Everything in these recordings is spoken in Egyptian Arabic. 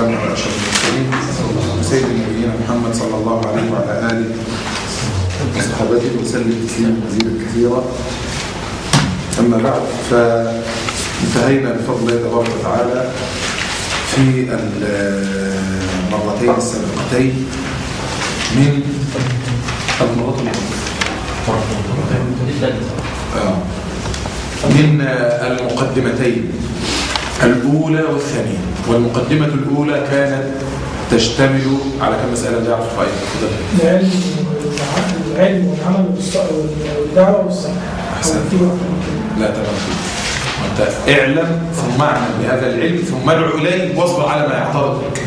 والسلام على اشرف المرسلين سيد نبينا محمد صلى الله عليه وعلى اله وصحبه وسلم تسليما مزيدا كثيرا اما بعد فانتهينا بفضل الله تبارك وتعالى في المرتين السابقتين من المرات آه. من المقدمتين الأولى والثانية والمقدمة الأولى كانت تشتمل على كم مسألة لا يعرف رأيك العلم العلم والعمل والدعوة والصلاة أحسن لا تمام أنت اعلم ثم اعمل بهذا العلم ثم ادعو إليه واصبر على ما يعترض بك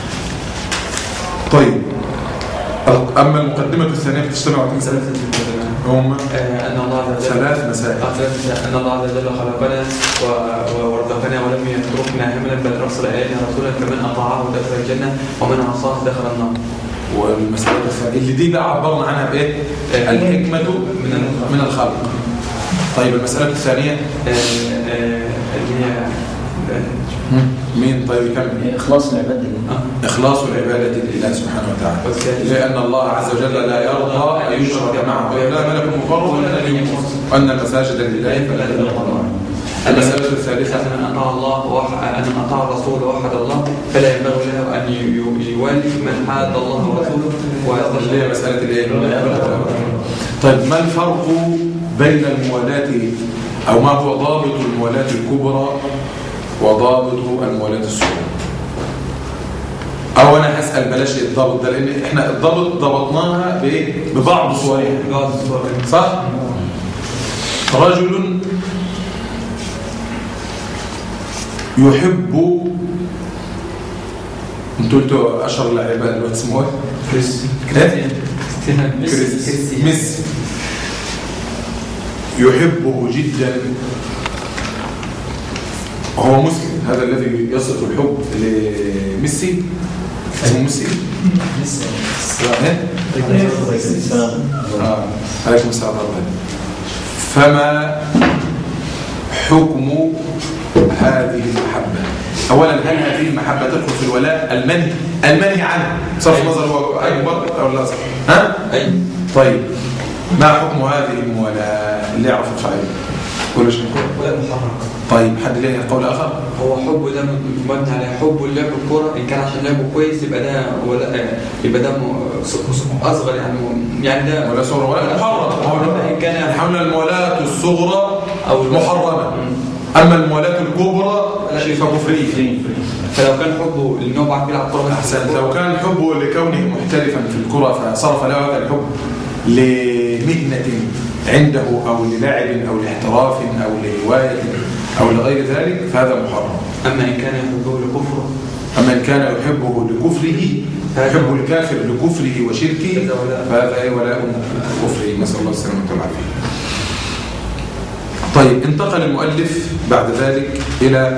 طيب أما المقدمة الثانية فتشتمل على كم مسألة هم أن الله عز وجل ثلاث مسائل آه، ثلاث مسائل. أن الله عز وجل خلقنا و- و- ورزقنا ولم يتركنا هملا بل أرسل إلينا رسولا فمن أطاعه دخل الجنة ومن عصاه دخل النار. والمسألة الثانية اللي دي بقى عبرنا عنها بإيه؟ الحكمة من من الخلق طيب المسألة الثانية آه، آه، اللي هي مين طيب يكمل إخلاص العباد لله آه، إخلاص العبادة لله سبحانه وتعالى والثالث لأن الله عز وجل لا يرضى أن يشرك معه لا ملك مقرب ولا نبي مرسل وأن المساجد لله فلا تدعوا مع الله المسألة الثالثة أن من أطاع الله وح... أن من أطاع الرسول ووحد الله فلا ينبغي له أن ي- ي- يوالي من حاد الله ورسوله وهذا اللي هي مسألة الإيه؟ طيب ما الفرق بين الموالاة أو ما هو ضابط الموالاة الكبرى وضابط الموالاة الصغرى أو أنا هسأل بلاش الضابط ده لأن إحنا الضابط ضبطناها بإيه؟ ببعض صورها بعض الصور صح؟ رجل يحب انتوا قلتوا اشهر اللاعبين دلوقتي اسمه ايه؟ إيه؟ كريس ميسي يحبه جدا هو مسلم هذا الذي يصف الحب لميسي اسمه ميسي إيه؟ آه. عليكم السلام ورحمة الله فما حكم هذه المحبة أولا هل هذه المحبة تدخل في الولاء المنهي المنهي عنه صرف نظر هو أكبر أو لا صح ها؟ أي طيب ما حكم هذه المولاة اللي يعرف الفعل كل شيء ولا محرم طيب حد ليه قول آخر هو حبه ده مبني على حبه لعب الكوره ان كان عشان لعبه كويس يبقى ده ولا آه، يبقى ده م- ص- ص- اصغر يعني يعني ده ولا صغرى ولا محرم هو إن كان حول المولاة الصغرى أو محرمة أما المولاة الكبرى فكفرية فلو كان حبه ان هو بعد بيلعب كوره بس أحسن لو كان حبه لكونه محترفا في الكرة فصرف له هذا الحب لمهنة عنده أو للعب أو لاحتراف أو لهواية أو لغير ذلك فهذا محرم اما ان كان يحبه لكفره أما إن كان يحبه لكفره يحب الكافر لكفره وشركه فهذا إيه ولاء كفره نسأل الله السلامة والعافية طيب انتقل المؤلف بعد ذلك إلى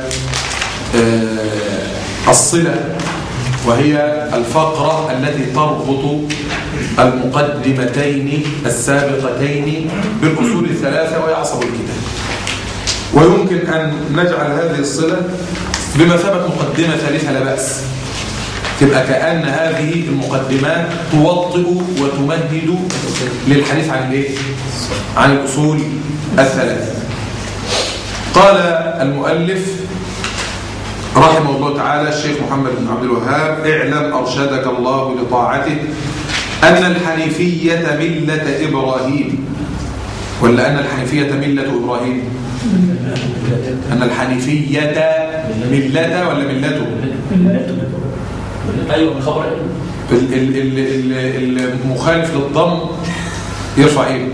آه، الصلة وهي الفقرة التي تربط المقدمتين السابقتين بالأصول الثلاثة وهي عصب الكتاب ويمكن أن نجعل هذه الصلة بمثابة مقدمة ثالثة لا بأس تبقى كأن هذه المقدمات توطئ وتمهد للحديث عن الايه؟ عن الأصول الثلاثة قال المؤلف رحمه الله تعالى الشيخ محمد بن عبد الوهاب اعلم أرشدك الله لطاعته أن الحنيفية ملة إبراهيم ولا أن الحنيفية ملة إبراهيم أن الحنيفية ملة ولا ملته ايوه من خبر ال- ال- ال- ال- المخالف للضم يرفع ايه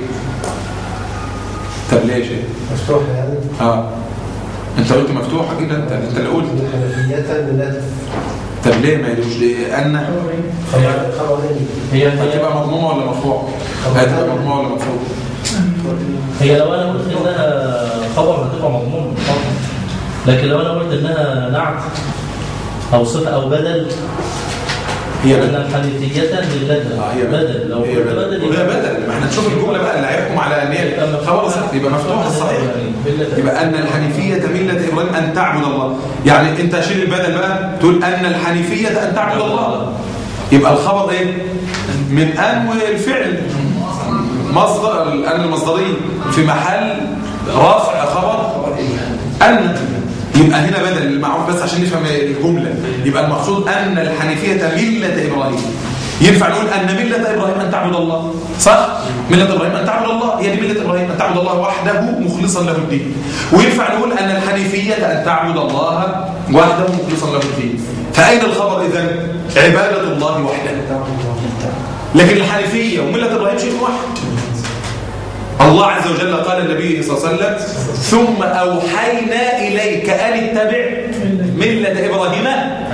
طب ليه يا شيخ مفتوح يعني اه انت قلت مفتوحه كده انت انت اللي قلت حنفية ملة طب ليه ما يدوش ليه ان خبر خبرين هي هتبقى مضمومه ولا مرفوعه هتبقى مضمومه ولا مرفوعه هي لو انا قلت انها خبر هتبقى مضمون طبعا لكن لو انا قلت انها نعت او صفه او بدل هي أن بدل. الحنيفية للبدل اه هي بدل لو هي قلت بدل بدل وهي يبقى- بدل ما احنا نشوف الجمله بقى اللي هيحكم على ان هي يبقى خبر مفتوحة. صح يبقى مفتوحه الصحيح ملة يبقى ان الحنيفيه مله ابراهيم ان تعبد الله يعني انت شيل البدل بقى تقول ان الحنيفيه ان تعبد الله يبقى الخبر ايه من ان والفعل مصدر الان المصدريه في محل رفع خبر ان يبقى هنا بدل المعروف بس عشان نفهم الجمله يبقى المقصود ان الحنيفيه مله ابراهيم ينفع نقول ان مله ابراهيم ان تعبد الله صح مله ابراهيم ان تعبد الله هي دي مله ابراهيم ان تعبد الله وحده مخلصا له الدين وينفع نقول ان الحنيفيه ان تعبد الله وحده مخلصا له الدين فاين الخبر اذا عباده الله وحده لكن الحنيفيه ومله ابراهيم شيء واحد الله عز وجل قال النبي صلى الله عليه وسلم ثم أوحينا إليك أن اتبع ملة إبراهيم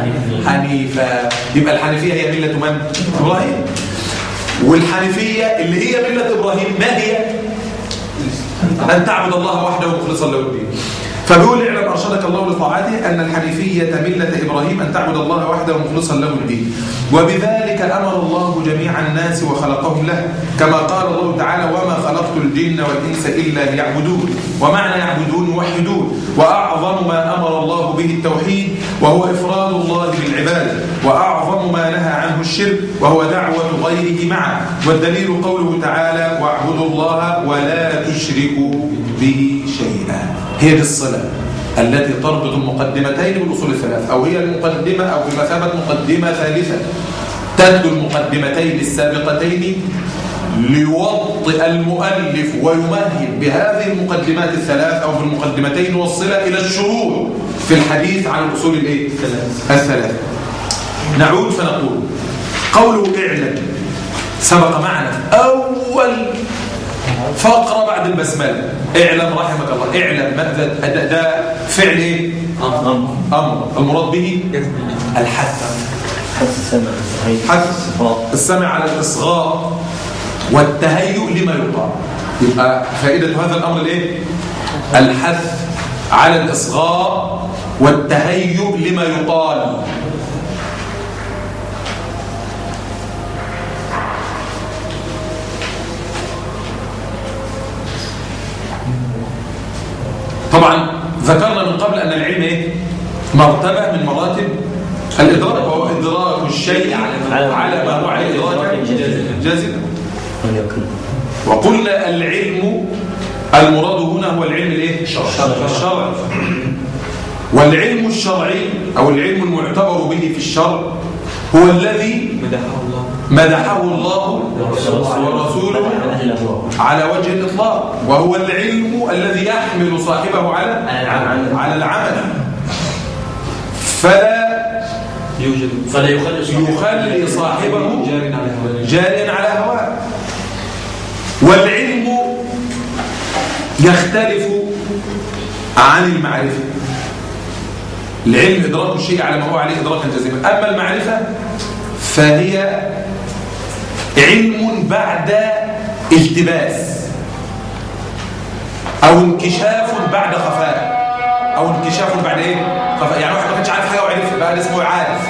حنيفا يبقى الحنيفية هي ملة من؟ إبراهيم والحنيفية اللي هي ملة إبراهيم ما هي؟ أن تعبد الله وحده مخلصا له الدين فبيقول اعلم أرشدك الله لطاعته أن الحنيفية ملة إبراهيم أن تعبد الله وحده مخلصا له الدين وبذلك أمر الله جميع الناس وخلقهم له كما قال الله تعالى وما خلقت الجن والإنس إلا ليعبدون ومعنى يعبدون يوحدون وأعظم ما أمر الله به التوحيد وهو إفراد الله بالعبادة وأعظم ما نهى عنه الشرك وهو دعوة غيره معه والدليل قوله تعالى واعبدوا الله ولا تشركوا به شيئا هي دي الصلة التي تربط المقدمتين بالأصول الثلاث أو هي المقدمة أو بمثابة مقدمة ثالثة تتلو المقدمتين السابقتين ليوطئ المؤلف ويمهد بهذه المقدمات الثلاث أو بالمقدمتين والصلة إلى الشروط في الحديث عن الأصول الإيه؟ الثلاث نعود فنقول قوله اعلم سبق معنا أول فقرة بعد البسملة اعلم رحمك الله اعلم ماذا ده, ده فعل ايه أمر امر المراد به الحث حس السمع صحيح حث السمع على الاصغاء والتهيؤ لما يقال يبقى فائدة هذا الامر الايه الحث على الاصغاء والتهيؤ لما يقال طبعا ذكرنا من قبل أن العلم إيه؟ مرتبة من مراتب الإدراك وهو إدراك الشيء على ما هو عليه إدراكا جازما وليكن وقلنا العلم المراد هنا هو العلم الايه الشرعي والعلم الشرعي او العلم المعتبر به في الشرع هو الذي مدحه الله مدحه الله ورسوله أهله على وجه الإطلاق وهو العلم الذي يحمل صاحبه على على العمل فلا يوجد فلا يخلص يخلي صاحبه جار على هواه جاريا على هواه والعلم يختلف عن المعرفة العلم إدراك الشيء على ما هو عليه إدراكا جازما أما المعرفة فهي علم بعد التباس أو انكشاف بعد خفاء أو انكشاف بعد إيه؟ خفاء يعني واحد ما كانش عارف حاجة وعرف بقى ده اسمه عارف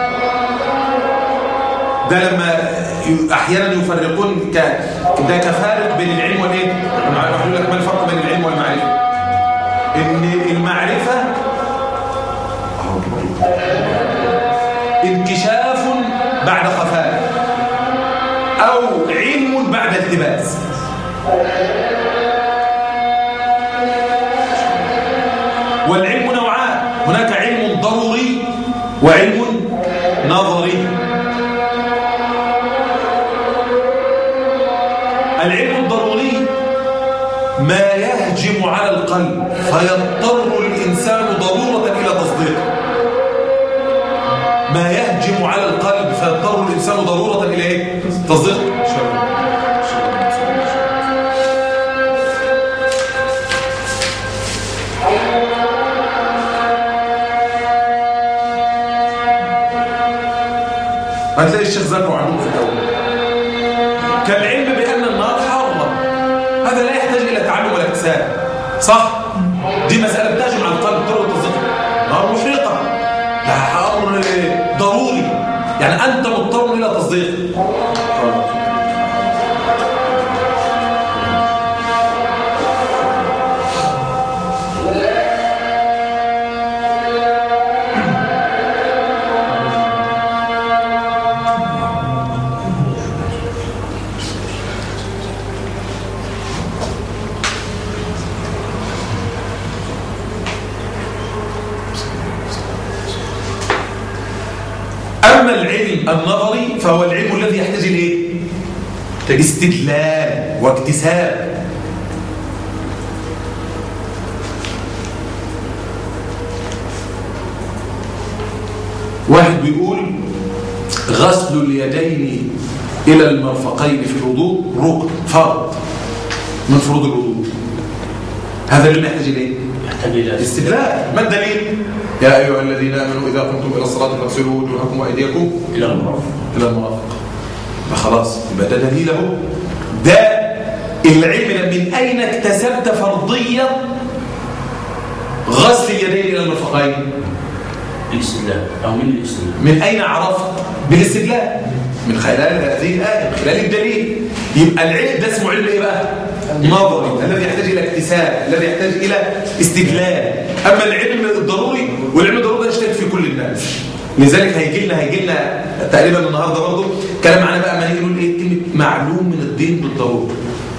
ده لما ي- احيانا يفرقون ك... ده كفارق بين العلم والايه انا هقول لك ما الفرق بين العلم والمعرفه ان المعرفه أهو كده. انكشاف بعد خفاء او علم بعد التباس والعلم نوعان هناك علم ضروري وعلم نظري العلم الضروري ما يهجم على القلب فيضطر الإنسان ضرورة إلى تصديقه ما يهجم على القلب فيضطر الإنسان ضرورة إلى إيه؟ تصديقه هتلاقي الشيخ ذكره عنه في الأول كالعلم بأن النار حارة هذا لا يحتاج إلى تعلم ولا اكتساب صح؟ دي مسألة بتهجم على القلب ترى التصديق نار محرقة ده أمر ضروري يعني أنت مضطر تصديق أما العلم النظري فهو العلم الذي يحتاج إليه استدلال واكتساب واحد بيقول غسل اليدين إلى المرفقين في الوضوء ركن فرض من فروض الوضوء هذا اللي يحتاج إليه يحتاج الى استدلال ما الدليل يا أيها الذين آمنوا إذا قمتم إلى الصلاة فاغسلوا وجوهكم وأيديكم الى المرافق إلى المرافق فخلاص يبقى ده دليله ده العلم من أين اكتسبت فرضية غسل اليدين إلى المرفقين الاستدلال او من الاستدلال من أين عرفت بالاستدلال من خلال هذه الآية من خلال الدليل يبقى العلم ده اسمه علم إيه بقى نظري الذي يحتاج إلى اكتساب الذي يحتاج إلى استدلال أما العلم الضروري والعلم الضروري ده يشترك في كل الناس لذلك هيجي لنا هيجي لنا تقريبا النهارده برضه كلام معانا بقى ما نيجي نقول ايه كلمه معلوم من الدين بالضروره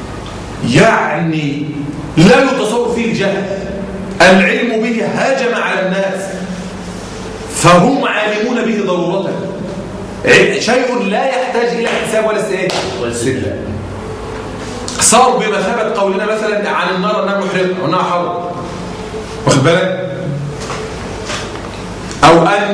يعني لا يتصور فيه الجهل العلم به هاجم على الناس فهم عالمون به ضرورة ع- شيء لا يحتاج إلى حساب ولا استئناف والاستدلال صار بمثابة قولنا مثلا عن النار أنها محرقة وأنها حرب واخد بالك أو أن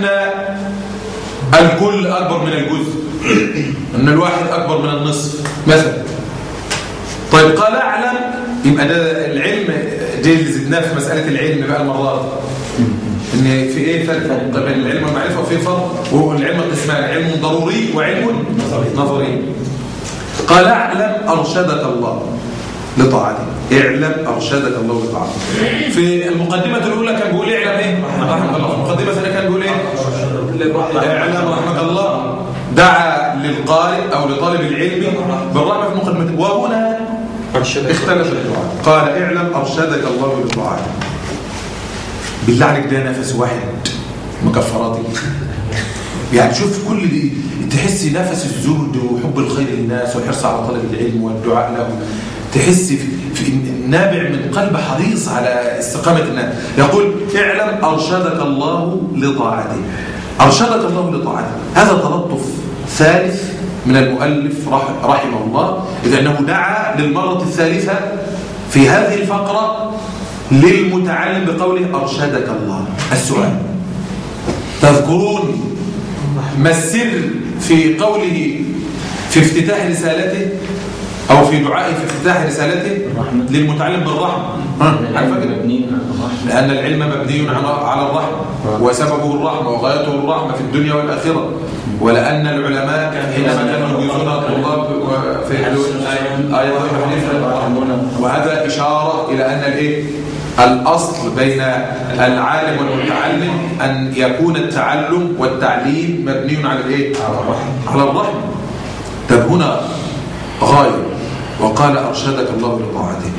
الكل أكبر من الجزء أن الواحد أكبر من النصف مثلا طيب قال أعلم يبقى ده العلم دي اللي زدناه في مسألة العلم بقى المرات ان في ايه فرق بين العلم والمعرفه وفي فرق وهو العلم قسمان علم ضروري وعلم نظري قال اعلم ارشدك الله لطاعته اعلم ارشدك الله لطاعته في المقدمه الاولى كان بيقول اعلم ايه رحمه الله في المقدمه الثانيه كان بيقول ايه اعلم رحمه الله دعا للقارئ او لطالب العلم بالرحمه في المقدمه وهنا اختلف الدعاء قال اعلم ارشدك الله لطاعته بالله عليك ده نفس واحد مكفراتي يعني شوف كل دي تحس نفس الزهد وحب الخير للناس والحرص على طلب العلم والدعاء له تحس في, في نابع من قلب حريص على استقامة الناس يقول اعلم أرشدك الله لطاعته أرشدك الله لطاعته هذا تلطف ثالث من المؤلف رح- رحمه الله إذا أنه دعا للمرة الثالثة في هذه الفقرة للمتعلم بقوله أرشدك الله السؤال تذكرون ما السر في قوله في افتتاح رسالته أو في دعائه في افتتاح رسالته الرحمة. للمتعلم بالرحمة ها، عارف فاكر؟ مبني على الرحمة لأن العلم مبني على على الرحمة وسببه الرحمة وغايته الرحمة في الدنيا والآخرة ولأن العلماء حينما كانوا يجوزون الطلاب في آية الحديث وهذا إشارة إلى أن الإيه؟ الأصل بين العالم والمتعلم أن يكون التعلم والتعليم مبني على الإيه؟ على الرحمة طب هنا غاية وقال أرشدك الله لطاعته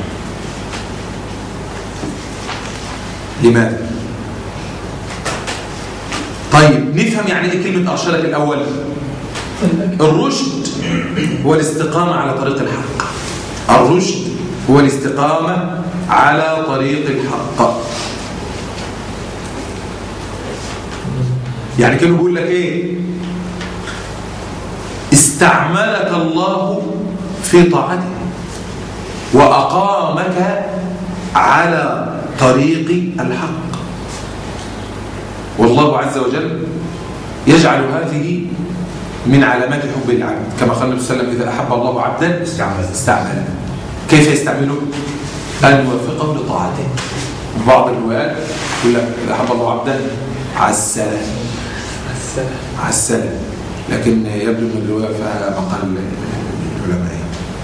لماذا؟ طيب نفهم يعني ايه كلمة أرشدك الأول الرشد هو الاستقامة على طريق الحق الرشد هو الاستقامة على طريق الحق يعني كانوا بيقول لك ايه استعملك الله في طاعته وأقامك على طريق الحق والله عز وجل يجعل هذه من علامات حب العبد كما قال النبي صلى الله عليه وسلم إذا أحب الله عبدا استعمله استعمله كيف يستعمله؟ أن يوفقه لطاعته بعض الروايات يقول لك إذا أحب الله عبدا عسله عسله لكن يبدو من الرواية فيها مقال العلماء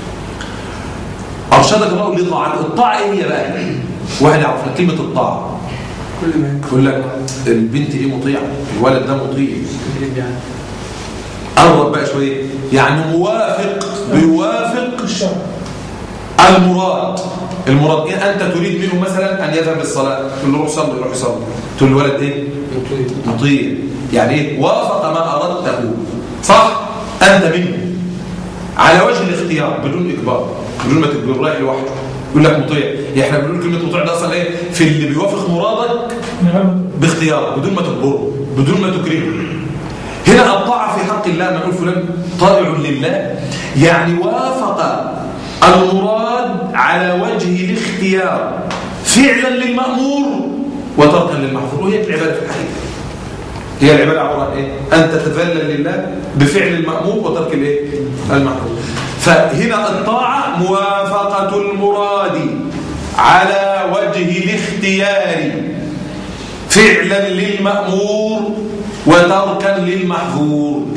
أرشدك الله لطاعته الطاعة إيه هي بقى؟ واحد يعرف لك كلمة الطاعة كل ما يقول لك البنت دي مطيعة الولد ده مطيع يكون يعني قرب بقى شويه يعني موافق بيوافق الشرع المراد المراد إيه أنت تريد منه مثلا أن يذهب للصلاة تقول له روح صلي روح صلي تقول له ولد إيه مطيع يعني إيه وافق ما أردته صح أنت منه على وجه الاختيار بدون إجبار بدون ما تجبر رايح لوحده يقول لك مطيع يعني احنا بنقول كلمة مطيع ده أصلا إيه في اللي بيوافق مرادك نعم باختيار بدون ما تجبره بدون ما تكرهه هنا الطاعة في حق الله ما نقول فلان طائع لله يعني وافق المراد على وجه الاختيار فعلا للمأمور وتركا للمحظور وهي العبادة في الحقيقة هي العبادة عبارة عن ايه؟ أن تتذلل لله بفعل المأمور وترك الايه؟ المحظور فهنا الطاعة موافقة المراد على وجه الاختيار فعلا للمأمور وتركا للمحظور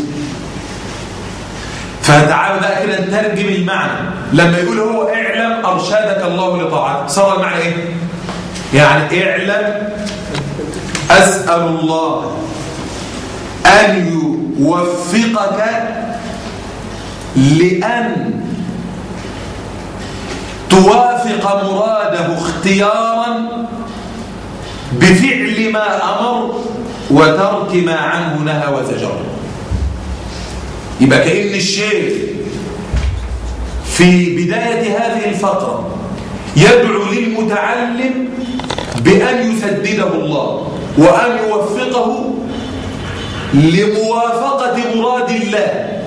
فتعالوا بقى كده نترجم المعنى لما يقول هو اعلم ارشدك الله لطاعته صار المعنى ايه يعني اعلم اسال الله ان يوفقك لان توافق مراده اختيارا بفعل ما امر وترك ما عنه نهى وزجر يبقى كأن الشيخ في بداية هذه الفترة يدعو للمتعلم بأن يسدده الله وأن يوفقه لموافقة مراد الله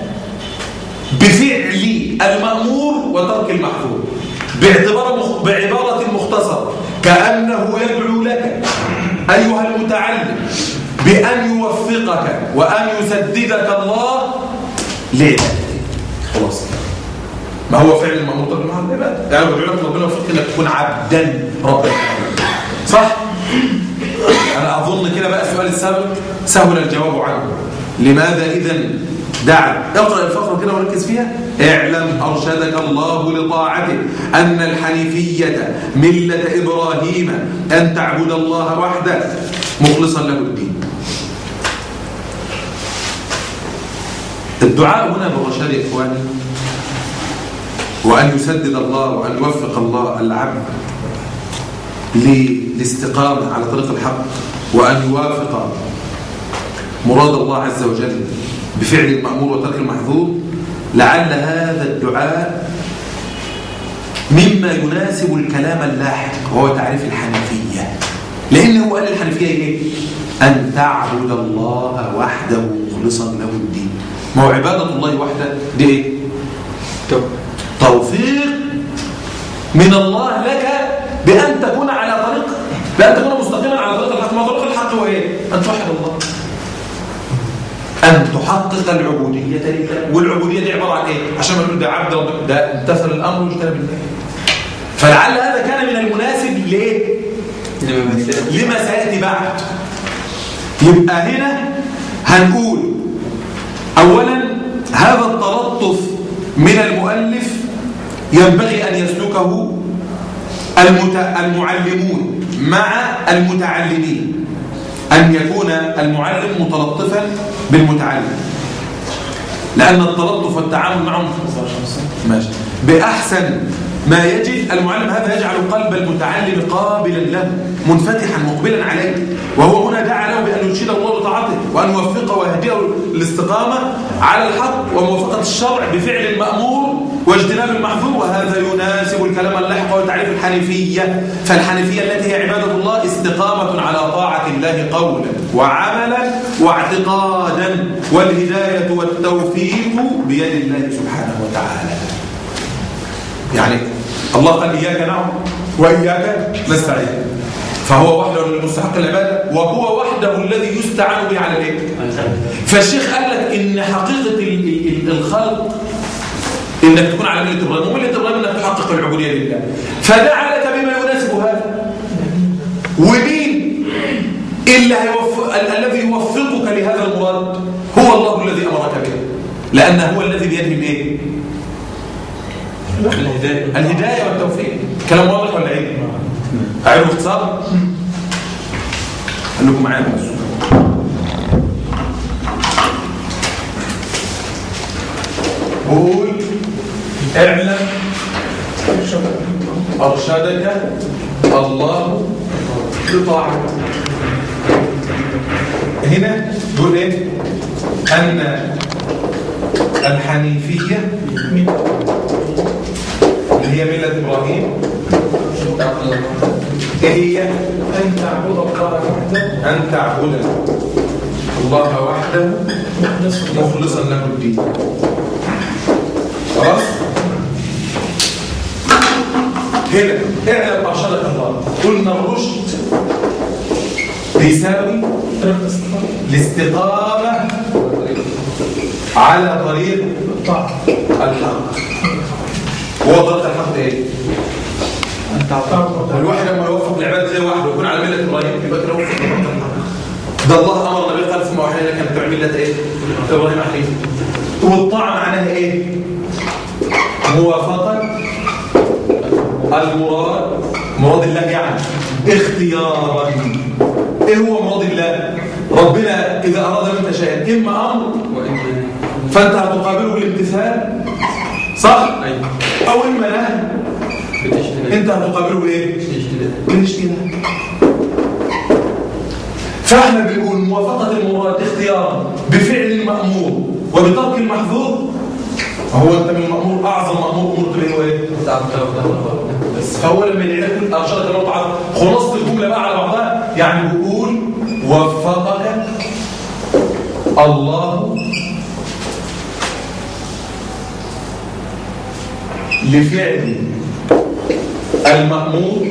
بفعل المأمور وترك المحظور باعتبار مخ... بعبارة مختصرة كأنه يدعو لك أيها المتعلم بأن يوفقك وأن يسددك الله لعبادته خلاص ما هو فعل المأمور طب مع العبادة يعني بدعو لك ربنا يوفقك انك تكون عبدا رب العالمين صح انا اظن كده بقى السؤال السابق سهل الجواب عنه لماذا اذا دعا اقرا الفقره كده وركز فيها اعلم ارشدك الله لطاعته ان الحنيفيه مله ابراهيم ان تعبد الله وحده مخلصا له الدين الدعاء هنا بالرشاد يا إخواني وأن يسدد الله وأن يوفق الله العبد للاستقامة على طريق الحق وأن يوافق مراد الله عز وجل بفعل المأمور وترك المحظور لعل هذا الدعاء مما يناسب الكلام اللاحق وهو تعريف الحنفية لأنه قال الحنفية إيه؟ أن تعبد الله وحده مخلصا له الدين ما هو عبادة الله وحده دي ايه توفيق من الله لك بأن تكون على طريق بأن تكون مستقيما على طريق الحق ما طريق الحق هو ايه أن توحد الله أن تحقق العبودية لله والعبودية دي عبارة عن ايه عشان ما نقول ده عبد ربك ده امتثل الأمر واجتنب النهي فلعل هذا كان من المناسب ليه لما سيأتي بعد يبقى هنا هنقول أولا هذا التلطف من المؤلف ينبغي أن يسلكه المت... المعلمون مع المتعلمين أن يكون المعلم متلطفا بالمتعلم لأن التلطف والتعامل معهم ماشي بأحسن ما يجد المعلم هذا يجعل قلب المتعلم قابلا له منفتحا مقبلا عليه وهو هنا دعا له بأن يرشده الله بطاعته وأن يوفقه ويهديه الاستقامة على الحق وموافقة الشرع بفعل المأمور واجتناب المحظور وهذا يناسب الكلام اللاحق وتعريف الحنيفية فالحنيفية التي هي عبادة الله استقامة على طاعة الله قولا وعملا واعتقادا والهداية والتوفيق بيد الله سبحانه وتعالى يعني الله قال إياك نعبد وإياك نستعين فهو وحده المستحق العبادة وهو وحده الذي يستعان به على الايه فالشيخ قال لك ان حقيقة ال- ال- الخلق انك تكون على ملة ابراهيم وملة ابراهيم انك تحقق العبودية لله فدعا لك بما يناسب هذا ومين اللي هيوفق ال- الذي يوفقك لهذا المراد هو الله الذي امرك به لانه هو الذي بيده الايه الهداية الهداية والتوفيق كلام واضح ولا ايه اعيد باختصار خليكم معايا بس قول اعلم أرشدك الله لطاعته هنا دول ايه أن الحنيفية اللي هي ملة إبراهيم ايه هي أن تعبد الله وحده أن تعبد الله وحده مخلصا مخلصا له الدين خلاص هنا اعلم ارشدك الله قلنا الرشد بيساوي طريق الاستقامة الاستقامه على طريق الطاعة الحق هو طريق الحق ايه تعبد الله الواحد لما يوفق العباد زي واحد ويكون على مله ابراهيم يبقى كده وفق لطريق الحق ده الله امر النبي قال ثم اوحينا لك ان تتبع مله ايه ابراهيم حنيفا والطاعه معناها ايه موافقه المراد مراد الله يعني اختيارا ايه هو مراد الله ربنا اذا اراد منك شيئا اما امر وإن فانت هتقابله بالامتثال صح أي او اما نهي بالاجتناب انت هتقابله بايه بالاجتناب بالاجتناب فاحنا بنقول موافقه المراد اختيارا بفعل المامور وبترك المحظور هو انت من المامور اعظم مامور امرت به هو ايه بس فهو لما يدعي لك يقول ارشدك الله تعالى خلاصه الجمله بقى على بعضها يعني بيقول وفقك الله لفعل المأمور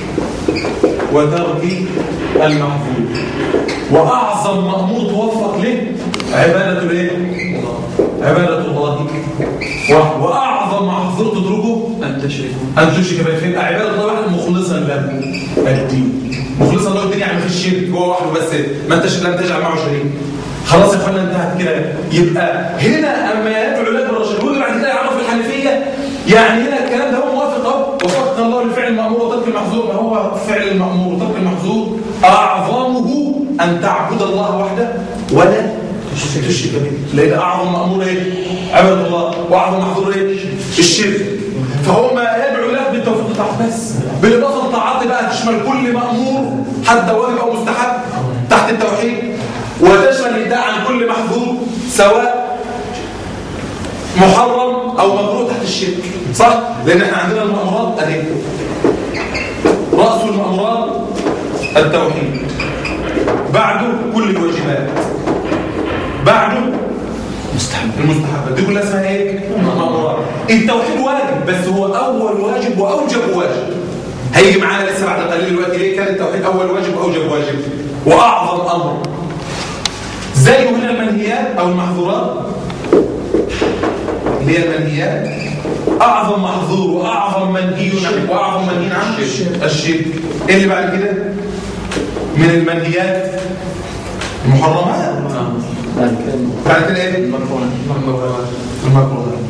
وترك المحظور وأعظم مأمور توفق له عبادة الايه؟ عبادة الله وحده. وأعظم محظور تتركه أن تشركوا أن تشرك به فيبقى عبادة الله وحده مخلصا له الدين مخلصا له الدين يعني في الشرك هو وحده بس ما انتش لم تجعل معه شريك خلاص يا اخوانا انتهت كده يبقى هنا اما يدعو لك بالرشد ويجي بعد كده يعرف الحنفيه يعني هنا الكلام ده هو موافق اهو وفقنا الله لفعل المامور وترك المحظور ما هو فعل المامور وترك المحظور اعظمه ان تعبد الله وحده ولا تشرك به لان اعظم مامور ايه عباده الله واعظم محظور ايه الشرك فهو ما يدعو لك بالتوفيق بتاعه بس بالاضافه للطاعات بقى تشمل كل مامور حتى واجب او مستحب تحت التوحيد وتشمل الاداء عن كل محظور سواء محرم او مكروه تحت الشرك صح لان احنا عندنا المامورات ادي راس المامورات التوحيد بعده كل الواجبات بعده مستحب المستحبات دي كلها اسمها ايه مامورات التوحيد واجب بس هو اول واجب واوجب واجب هيجي معانا لسه بعد قليل الوقت ليه كان التوحيد اول واجب واوجب واجب واعظم امر زيه من المنهيات او المحظورات اللي هي المنهيات اعظم محظور واعظم منهي عنه واعظم منهي عنه الشرك ايه اللي بعد كده من المنهيات المحرمات بعد كده ايه المكروهات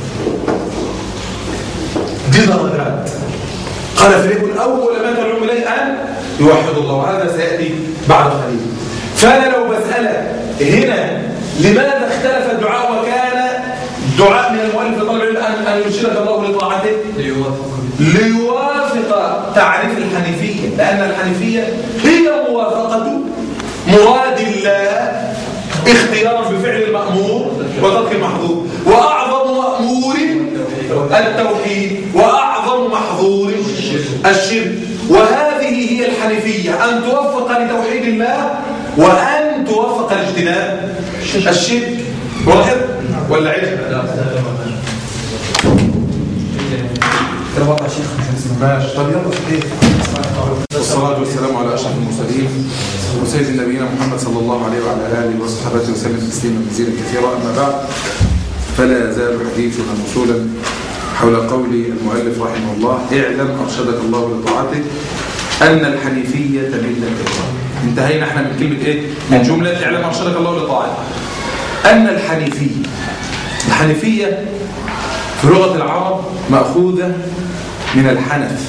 دي درجات قال فريق اول ما تدعو اليه ان يوحد الله وهذا سياتي بعد قليل فانا لو بسالك هنا لماذا اختلف الدعاء وكان دعاء من المؤلف لطلب العلم ان ان يرشدك الله لطاعته ليوافق ليوافق تعريف الحنيفيه لان الحنيفيه هي موافقه مراد الله اختيارا بفعل المأمور وترك المحظور وأعظم مأمور التوحيد وأعظم محظور الشرك وهذه هي الحنيفية أن توفق لتوحيد الله وأن توفق لاجتناب الشرك واضح ولا عيد كده وقع شيخ ماشي طب يلا صحيح والصلاة والسلام على أشرف المرسلين وسيد نبينا محمد صلى الله عليه وعلى آله وصحبه وسلم تسليما مزيدا كثيرا أما بعد فلا يزال حديثنا موصولا حول قول المؤلف رحمه الله اعلم أرشدك الله لطاعته أن الحنيفية ملة إبراهيم انتهينا احنا من كلمة ايه؟ من جملة اعلم أرشدك الله لطاعته أن الحنيفية الحنيفية في لغة العرب مأخوذة من الحنف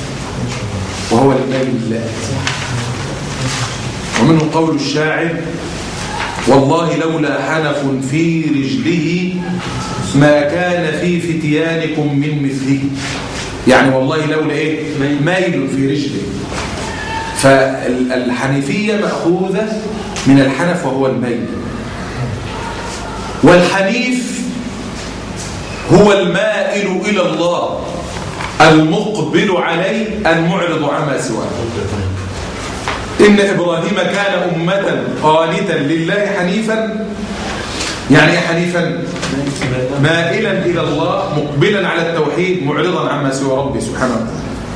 وهو المال لله ومنه قول الشاعر والله لولا حنف في رجله ما كان في فتيانكم من مثله يعني والله لولا ايه ميل في رجله فالحنيفية مأخوذة من الحنف وهو الميل والحنيف هو المائل إلى الله المقبل عليه المعرض عما سواه إن إبراهيم كان أمة قانتا لله حنيفا يعني إيه حنيفا مائلا إلى الله مقبلا على التوحيد معرضا عما سوى ربي سبحانه وتعالى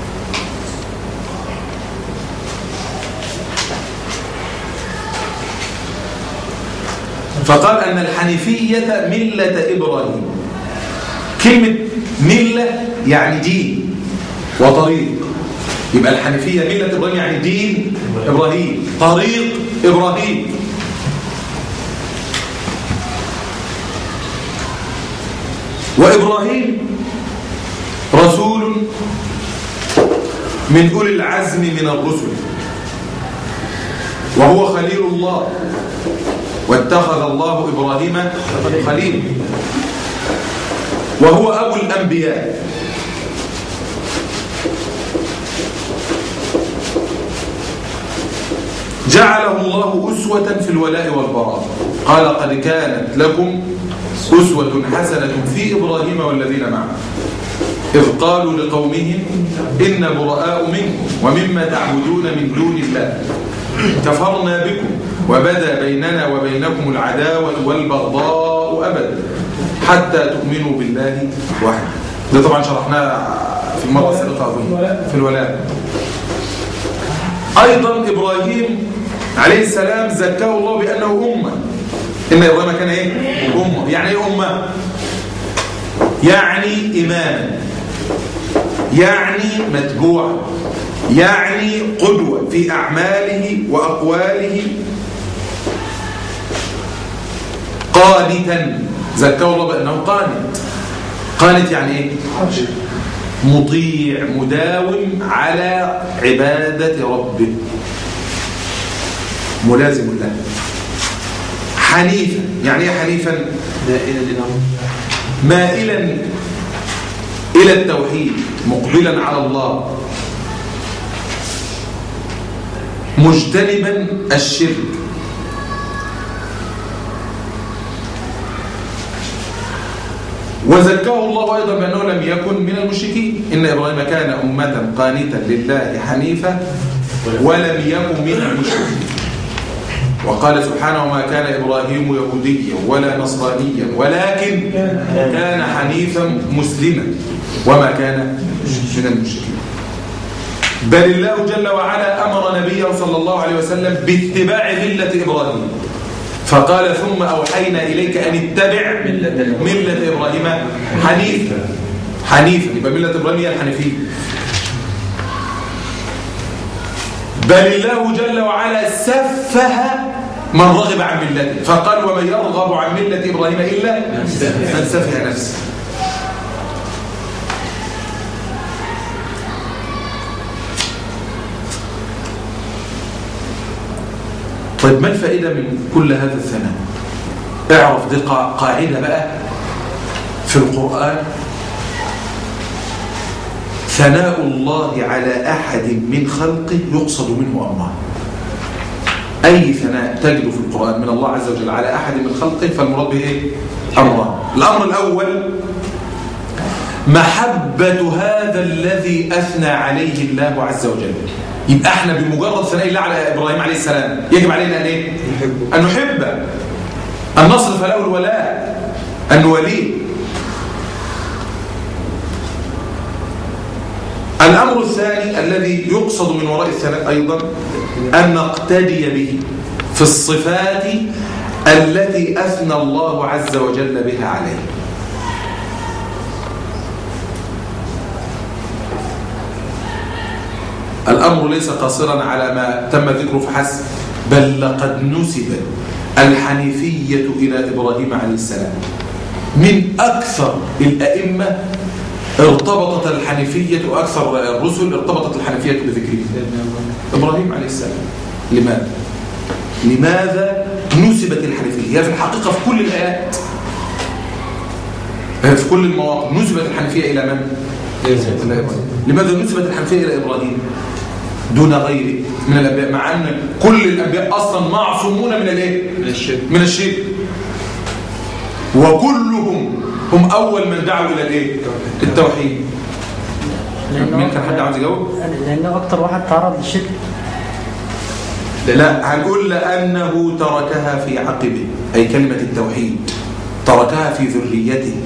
فقال أن الحنيفية ملة إبراهيم كلمة ملة يعني دين وطريق يبقى الحنيفية ملة إبراهيم يعني دين إبراهيم طريق إبراهيم وإبراهيم رسول من أولي العزم من الرسل وهو خليل الله واتخذ الله إبراهيم خليل وهو أبو الأنبياء جعله الله أسوة في الولاء والبراء قال قد كانت لكم أسوة حسنة في إبراهيم والذين معه إذ قالوا لقومهم إن براء منكم ومما تعبدون من دون الله كفرنا بكم وبدا بيننا وبينكم العداوة والبغضاء أبدا حتى تؤمنوا بالله وحده ده طبعا شرحناه في المرة السابقة أظن في الولاء أيضا إبراهيم عليه السلام زكاه الله بأنه أمة إن إبراهيم كان إيه؟ أمة يعني إيه أمة؟ يعني إماما يعني متبوعا يعني قدوة في أعماله وأقواله قانتا زكاه الله بأنه قانت قانت يعني إيه؟ مطيع مداوم على عبادة ربه ملازم له حنيفا يعني ايه حنيفا مائلا إلى التوحيد مقبلا على الله مجتنبا الشرك وزكاه الله أيضا بأنه لم يكن من المشركين إن إبراهيم كان أمة قانتا لله حنيفا ولم يكن من المشركين وقال سبحانه وما كان إبراهيم يهوديا ولا نصرانيا ولكن كان حنيفا مسلما وما كان من المشركين بل الله جل وعلا أمر نبيه صلى الله عليه وسلم باتباع ملة إبراهيم فقال ثم أوحينا إليك أن اتبع ملة إبراهيم حنيفا حنيفا يبقى ملة إبراهيم هي الحنيفية بل الله جل وعلا سفه من رغب عن ملته فقال ومن يرغب عن ملة إبراهيم إلا من سفه نفسه طيب ما الفائدة من كل هذا الثناء اعرف دي قاعدة بقى في القرآن ثناء الله على أحد من خلقه يقصد منه أمران أي ثناء تجد في القرآن من الله عز وجل على أحد من خلقه فالمراد به إيه؟ أمران الأمر الأول محبة هذا الذي أثنى عليه الله عز وجل يبقى احنا بمجرد ثناء الله على إبراهيم عليه السلام يجب علينا أن إيه؟ أن نحبه أن نصرف له الولاء أن نوليه الأمر الثاني الذي يقصد من وراء الثناء أيضا أن نقتدي به في الصفات التي أثنى الله عز وجل بها عليه الأمر ليس قاصرا على ما تم ذكره فحسب بل لقد نسب الحنيفية إلى إبراهيم عليه السلام من أكثر الأئمة ارتبطت الحنيفية وأكثر الرسل ارتبطت الحنيفية بذكره إبراهيم عليه السلام لماذا؟ لماذا نسبت الحنفية هي في الحقيقة في كل الآيات في كل المواقف نسبت الحنفية إلى من؟ إلى إبراهيم لماذا نسبت الحنفية إلى إبراهيم دون غيره من الأنبياء مع أن كل الأنبياء أصلا معصومون من الإيه؟ من الشرك من الشرك وكلهم هم أول من دعوا إلى الإيه؟ التوحيد مين كان حد عاوز يجاوب؟ لأنه أكتر واحد تعرض للشرك لا هنقول لأنه تركها في عقبه أي كلمة التوحيد تركها في ذريته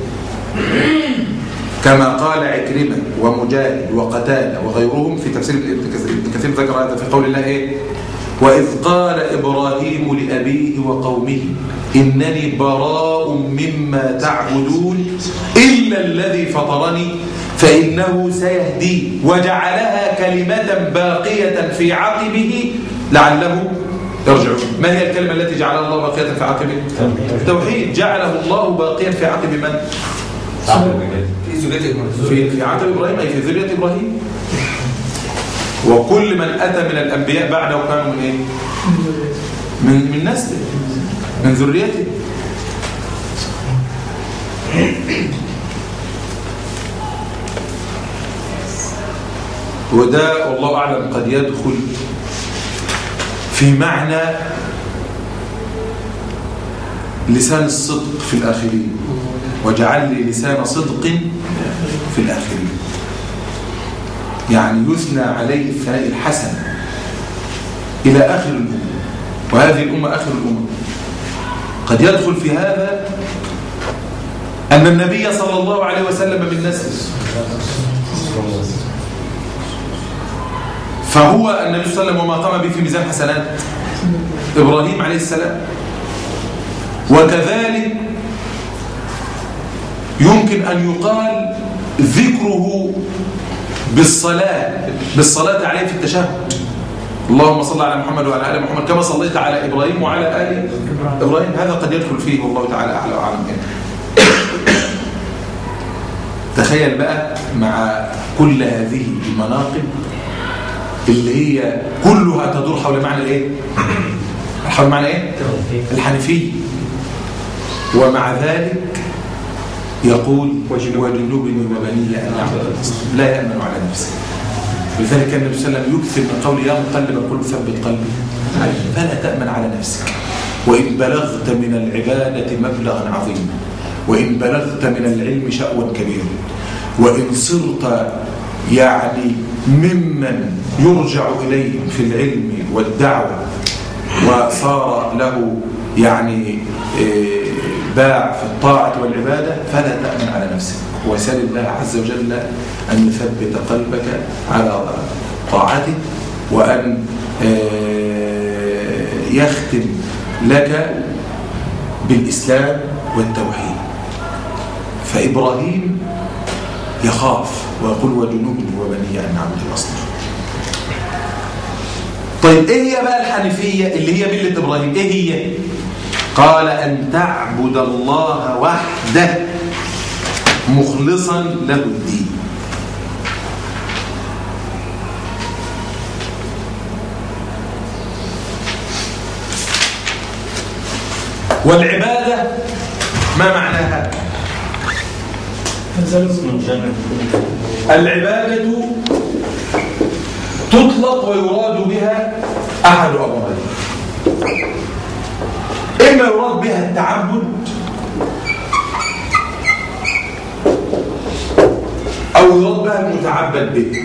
كما قال عكرمة ومجاهد وقتادة وغيرهم في تفسير ابن كثير ابن كثير ذكر هذا في قول الله إيه وإذ قال إبراهيم لأبيه وقومه إنني براء مما تعبدون إلا الذي فطرني فإنه سيهدي وجعلها كلمة باقية في عقبه لعله يرجعون ما هي الكلمة التي جعلها الله باقية في عقبه التوحيد جعله الله باقيا في عقب من في زوجته في في عقب إبراهيم أي في ذرية إبراهيم وكل من أتى من الأنبياء بعده كانوا من إيه من من نسله من ذريته وده والله أعلم قد يدخل في معنى لسان الصدق في الآخرين وجعل لي لسان صدق في الآخرين يعني يثنى عليه الثناء الحسن إلى آخر الأمة وهذه الأمة آخر الأمة قد يدخل في هذا أن النبي صلى الله عليه وسلم من نسله فهو النبي صلى الله عليه وسلم وما قام به في ميزان حسنات إبراهيم عليه السلام وكذلك يمكن أن يقال ذكره بالصلاة بالصلاة عليه في التشهد اللهم صل على محمد وعلى آل محمد كما صليت على إبراهيم وعلى آل إبراهيم هذا قد يدخل فيه والله تعالى أعلى وأعلم تخيل بقى مع كل هذه المناقب اللي هي كلها تدور حول معنى الايه حول معنى ايه الحنفية ومع ذلك يقول وجنوبني وبني أن نعبد لا يأمن على نفسه لذلك كان النبي صلى الله عليه وسلم يكثر من قول يا مقلب القلوب ثبت قلبي فلا تأمن على نفسك وإن بلغت من العبادة مبلغا عظيما وإن بلغت من العلم شأوا كبيرا وإن صرت يعني ممن يرجع إليهم في العلم والدعوة وصار له يعني باع في الطاعة والعبادة فلا تأمن على نفسك وسل الله عز وجل أن يثبت قلبك على طاعته وأن يختم لك بالإسلام والتوحيد فإبراهيم يخاف ويقول وجنوبني وبني أن نعبد الأصنام طيب إيه هي بقى الحنيفية اللي هي ملة إبراهيم إيه هي قال أن تعبد الله وحده مخلصا له الدين والعبادة ما معناها العبادة تطلق ويراد بها أحد أمرين إما يراد بها التعبد أو يراد بها المتعبد به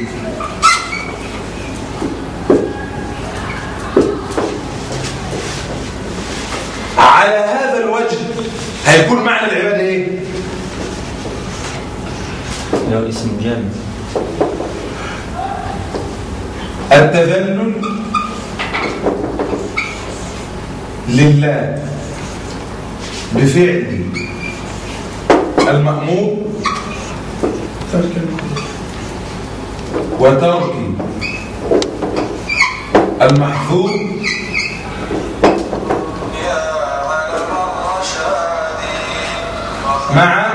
على هذا الوجه هيكون معنى العبادة إيه؟ له اسم جامد التذلل لله بفعل المأمور ترك المعروف وترك المحظور مع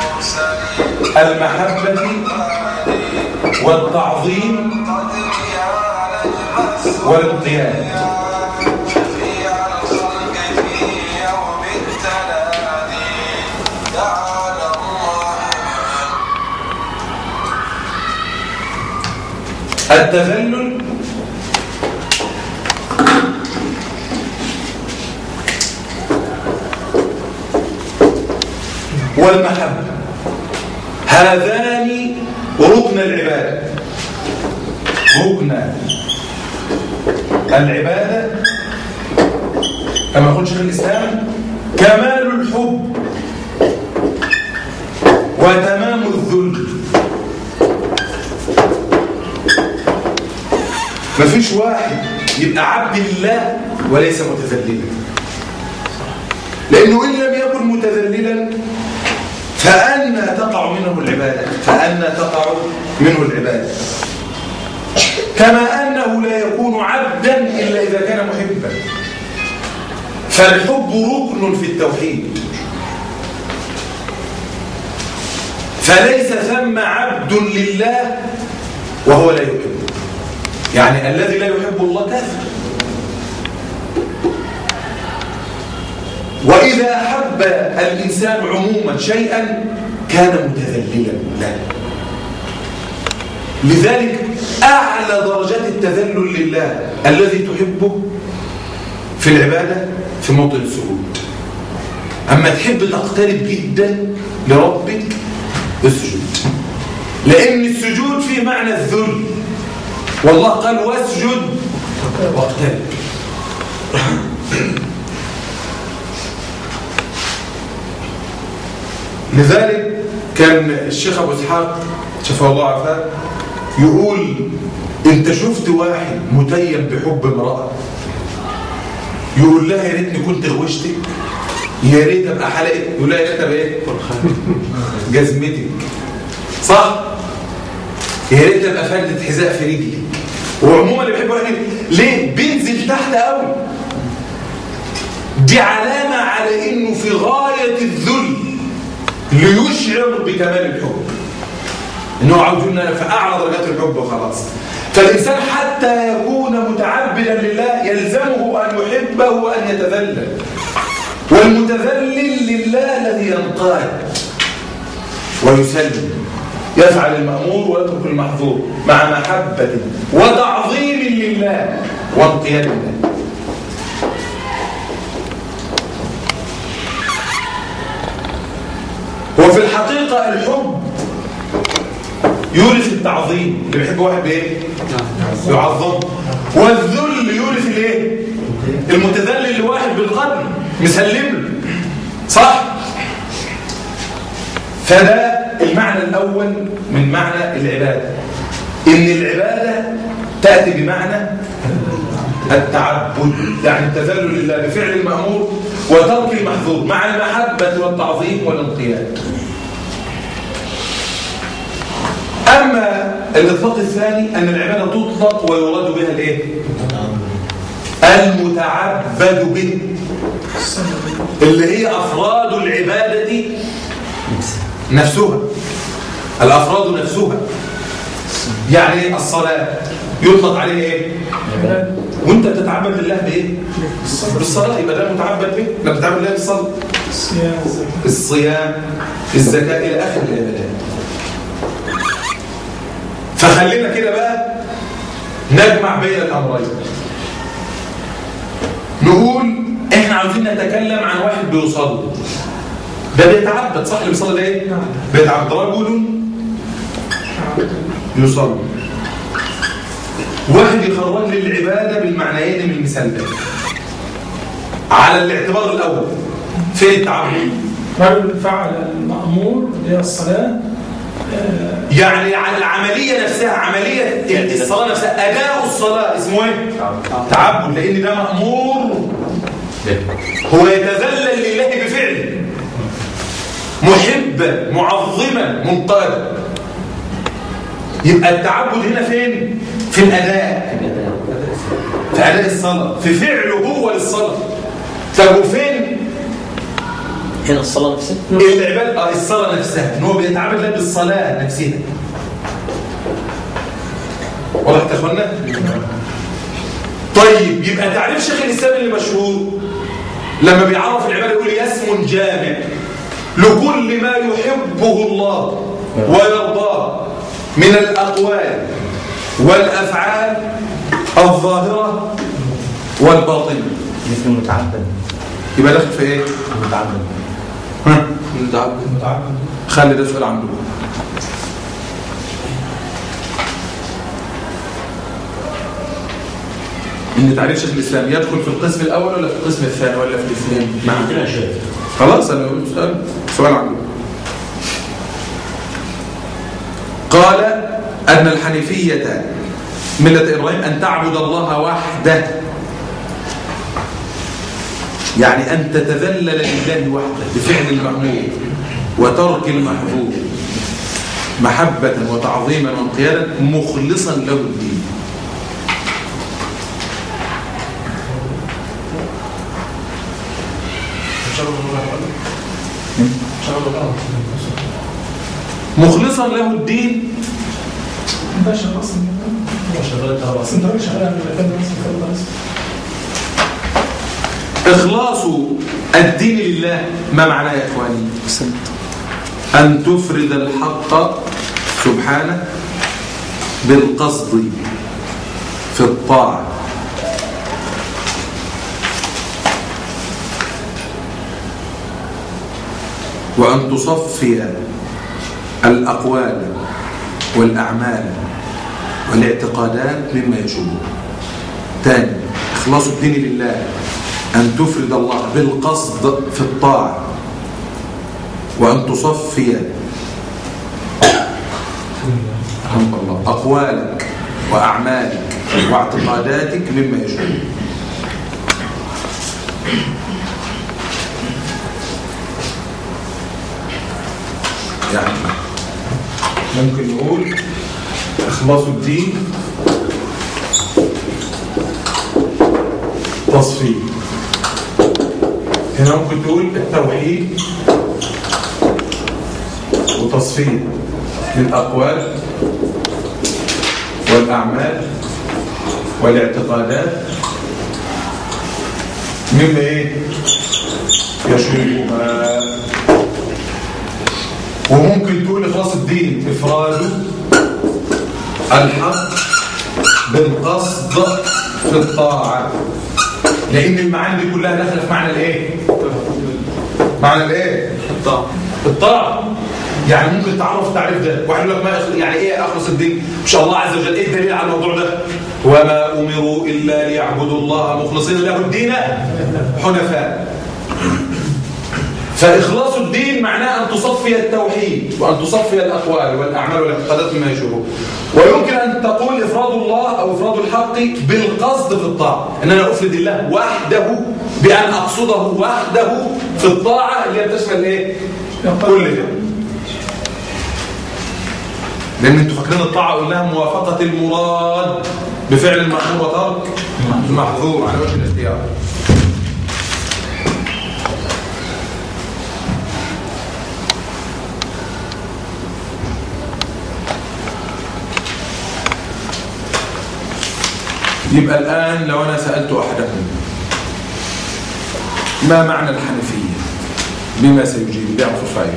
المحبة والتعظيم والانقياد التذلل والمحبة هذان ركن العبادة ركن العبادة كما يقول شيخ الإسلام كمال الحب وتمام الذل مفيش واحد يبقى عبد لله وليس متذللا لأنه إن لم يكن متذللا فأنا تقع منه العبادة فأنا تقع منه العبادة كما أنه لا يكون عبدا إلا إذا كان محبا فالحب ركن في التوحيد فليس ثم عبد لله وهو لا يحب يعني الذي لا يحب الله كافر وإذا أحب الإنسان عموما شيئا كان متذللا له لذلك أعلى درجات التذلل لله الذي تحبه في العبادة في موطن السجود أما تحب تقترب جدا لربك اسجد لأن السجود فيه معنى الذل والله قال واسجد واقترب لذلك كان الشيخ أبو إسحاق شفاه الله عفاه يقول انت شفت واحد متيم بحب امرأة يقول لها يا ريتني كنت غوشتك يا ريت ابقى حلقت يقول لها يا ريت ابقى ايه جزمتك صح يا ريت ابقى فردة حذاء في رجلي وعموما اللي بيحب واحد ليه بينزل تحت قوي دي علامة على انه في غاية الذل ليشعر بكمال الحب انه عاوز يقول في اعلى درجات الحب وخلاص فالانسان حتى يكون متعبدا لله يلزمه ان يحبه وان يتذلل والمتذلل لله الذي ينقاد ويسلم يفعل المأمور ويترك المحظور مع محبة وتعظيم لله وانقياد لله وفي الحقيقة الحب يورث التعظيم اللي بيحب واحد بايه يعظمه والذل يورث الايه المتذلل لواحد بالقلب مسلم له صح فده المعنى الاول من معنى العباده ان العباده تاتي بمعنى التعبد يعني التذلل لله بفعل المامور وترك المحظور مع المحبه والتعظيم والانقياد أما الإطلاق الثاني أن العبادة تطلق ويراد بها الإيه؟ المتعبد به اللي هي أفراد العبادة نفسها الأفراد نفسها يعني الصلاة يطلق عليه إيه؟ وانت بتتعبد لله بايه بالصلاه يبقى ده متعبد به لا بتتعبد لله بالصلاه الصيام الزكاه الى اخر العبادات فخلينا كده بقى نجمع بين الامرين نقول احنا عاوزين نتكلم عن واحد بيصلي ده بيتعبد صح اللي بيصلي ده ايه بيتعبد رجل يصلي واحد يخرج لي العباده بالمعنيين من المثال ده على الاعتبار الاول فين التعبد رجل فعل المأمور اللي هي الصلاة يعني على العملية نفسها عملية الصلاة نفسها أداء الصلاة اسمه ايه؟ تعبد لأن ده مأمور هو يتذلل لله بفعله محبا معظما منقادا يبقى التعبد هنا فين؟ في الأداء في أداء الصلاة في فعله هو للصلاة طب وفين هنا الصلاة نفسها العبادة آه الصلاة نفسها ان هو بيتعامل لها بالصلاة نفسها واضح يا اخوانا طيب يبقى تعريف شيخ الاسلام اللي مشهور لما بيعرف العبادة يقول اسم جامع لكل ما يحبه الله ويرضاه من الأقوال والأفعال الظاهرة والباطنة مثل متعبد يبقى داخل في ايه؟ متعبد ها؟ متعبد خلي ده سؤال عنده ان تعريف شيخ الاسلام يدخل في القسم الاول ولا في القسم الثاني ولا في الاثنين مع كده شيء خلاص انا قلت سؤال سؤال عنده قال ان الحنيفيه مله ابراهيم ان تعبد الله وحده يعني ان تتذلل لله وحده بفعل المامور وترك المحظور محبه وتعظيما وانقيادا مخلصا له الدين مخلصا له الدين ده شغال اصلا شغال طبعا بس انت راجل شغال عن المكان ده اصلا خلاص إخلاص الدين لله ما معناه يا إخواني أن تفرد الحق سبحانه بالقصد في الطاعة وأن تصفي الأقوال والأعمال والاعتقادات مما يشبه ثاني إخلاص الدين لله أن تفرد الله بالقصد في الطاعة وأن تصفي رحمك الله أقوالك وأعمالك واعتقاداتك مما يشبه يعني ممكن نقول إخلاص الدين تصفيه هنا ممكن تقول التوحيد وتصفيه للأقوال والأعمال والاعتقادات مما ايه يشوبها وممكن تقول إخلاص الدين إفراده الحق بالقصد في الطاعة لأن المعاني دي كلها داخله في معنى الإيه؟ معنى الإيه؟ الطاعة الطاعة يعني ممكن تعرف التعريف ده واحد يقول لك ما يخ- يعني ايه اخلص الدين ان شاء الله عز وجل ايه الدليل على الموضوع ده وما امروا الا ليعبدوا الله مخلصين له الدين حنفاء فاخلاص الدين معناه ان تصفي التوحيد وان تصفي الاقوال والاعمال والاعتقادات مما يشبه ويمكن ان تقول افراد الله او افراد الحق بالقصد في الطاعه ان انا افرد الله وحده بان اقصده وحده في الطاعه اللي هي بتشمل ايه كل ده لان انتوا فاكرين الطاعه قلناها موافقه المراد بفعل المأمور وترك المحظور على وجه الاختيار يبقى الآن لو أنا سألت أحدكم ما معنى الحنفية بما سيجيب بيعرف الفائدة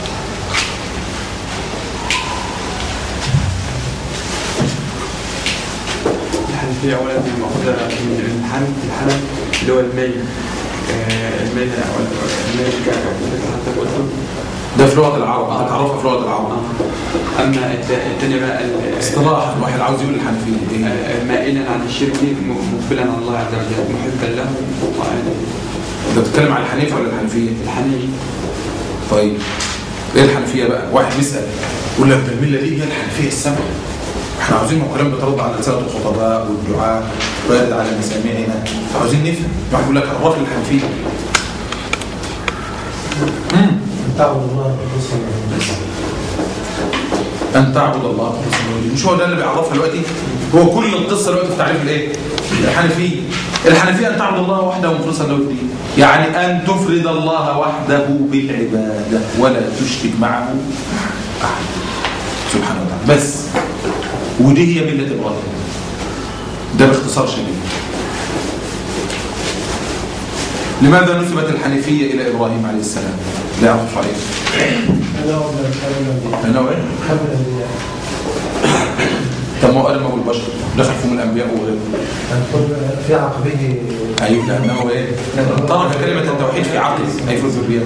الحنفية أولا هي مأخوذة من الحنف الحنف اللي هو الميل آه، الميل أو الميل كما حتى قلته ده في لغة العرب هتعرفها في لغة العرب آه. أما الت- التاني بقى ال- اصطلاحا واحد عاوز يقول الحنفية ايه آه، مائلا عن الشرك م- مقبلا على الله عز وجل محبا له وعلى انت بتتكلم عن الحنيفة ولا الحنفية الحنيف طيب ايه الحنفية بقى واحد بيسأل يقول لك ده الملة دي هي الحنفية السبع احنا عاوزين ما الكلام بيترد على لسانة الخطباء والدعاء ويرد على مسامعنا فعاوزين نفهم واحد يقول لك عرف لي الحنفية امم تعبد الله بالحسن أن تعبد الله مخلصا له الدين. مش هو ده اللي بيعرفها دلوقتي هو كل القصة دلوقتي في تعريف الايه الحنفية الحنفية أن تعبد الله وحده مخلصا له الدين يعني أن تفرد الله وحده بالعبادة ولا تشرك معه أحد سبحانه وتعالى بس ودي هي ملة إبراهيم ده باختصار شديد لماذا نسبت الحنيفية إلى إبراهيم عليه السلام لا يعرف عليه أنا ولا مش أنا لأنه إيه؟ قبل الأنبياء طب ما هو ادم ابو البشر دخل فيهم الانبياء وغيره هنقول في عقبه ايوه لانه ايه ترك كلمه التوحيد في عقله اي في ذريته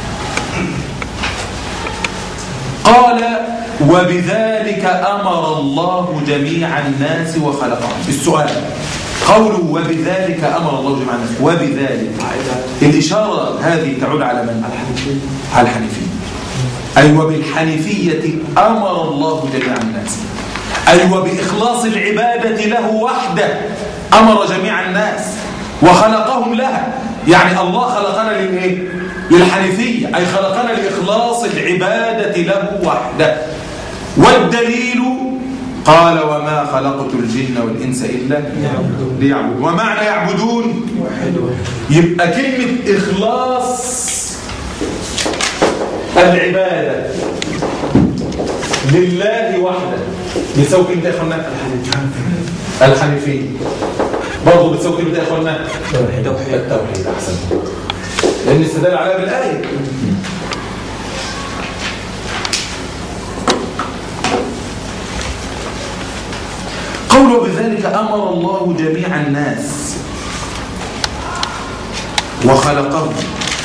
قال وبذلك امر الله جميع الناس وخلقهم السؤال قوله وبذلك امر الله جميع الناس وبذلك الاشاره هذه تعود على من على الحنيفيه اي وبالحنيفيه امر الله جميع الناس اي وباخلاص العباده له وحده امر جميع الناس وخلقهم لها يعني الله خلقنا للايه للحنيفيه اي خلقنا لاخلاص العباده له وحده والدليل قال وما خلقت الجن والإنس إلا ليعبدون ومعنى يعبدون يبقى كلمة إخلاص العبادة لله وحده بتساوي كلمة يا اخوانا الحنيفية برضه بتساوي كلمة يا اخوانا التوحيد التوحيد أحسن لأن استدل عليها بالآية قوله بذلك أمر الله جميع الناس وخلقهم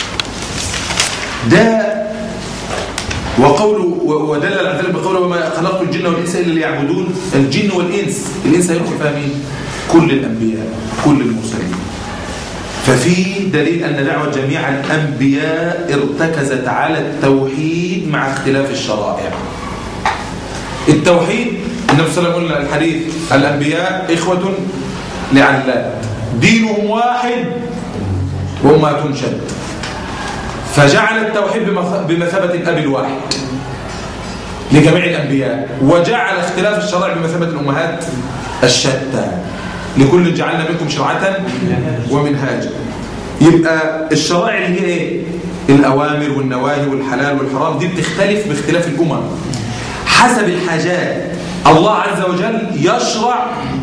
ده وقوله ودل على ذلك بقوله وما خلقت الجن والإنس إلا ليعبدون الجن والإنس الإنس هيدخل فيها مين؟ كل الأنبياء كل المرسلين ففي دليل أن دعوة جميع الأنبياء ارتكزت على التوحيد مع اختلاف الشرائع التوحيد النبي صلى الله عليه وسلم قلنا الحديث الأنبياء إخوة لعلات دينهم واحد وأمهاتهم شد فجعل التوحيد بمثابة الأب الواحد لجميع الأنبياء وجعل اختلاف الشرائع بمثابة الأمهات الشتى لكل جعلنا منكم شرعة ومنهاجا يبقى الشرائع اللي هي ايه الأوامر والنواهي والحلال والحرام دي بتختلف باختلاف الأمم حسب الحاجات الله عز وجل يشرع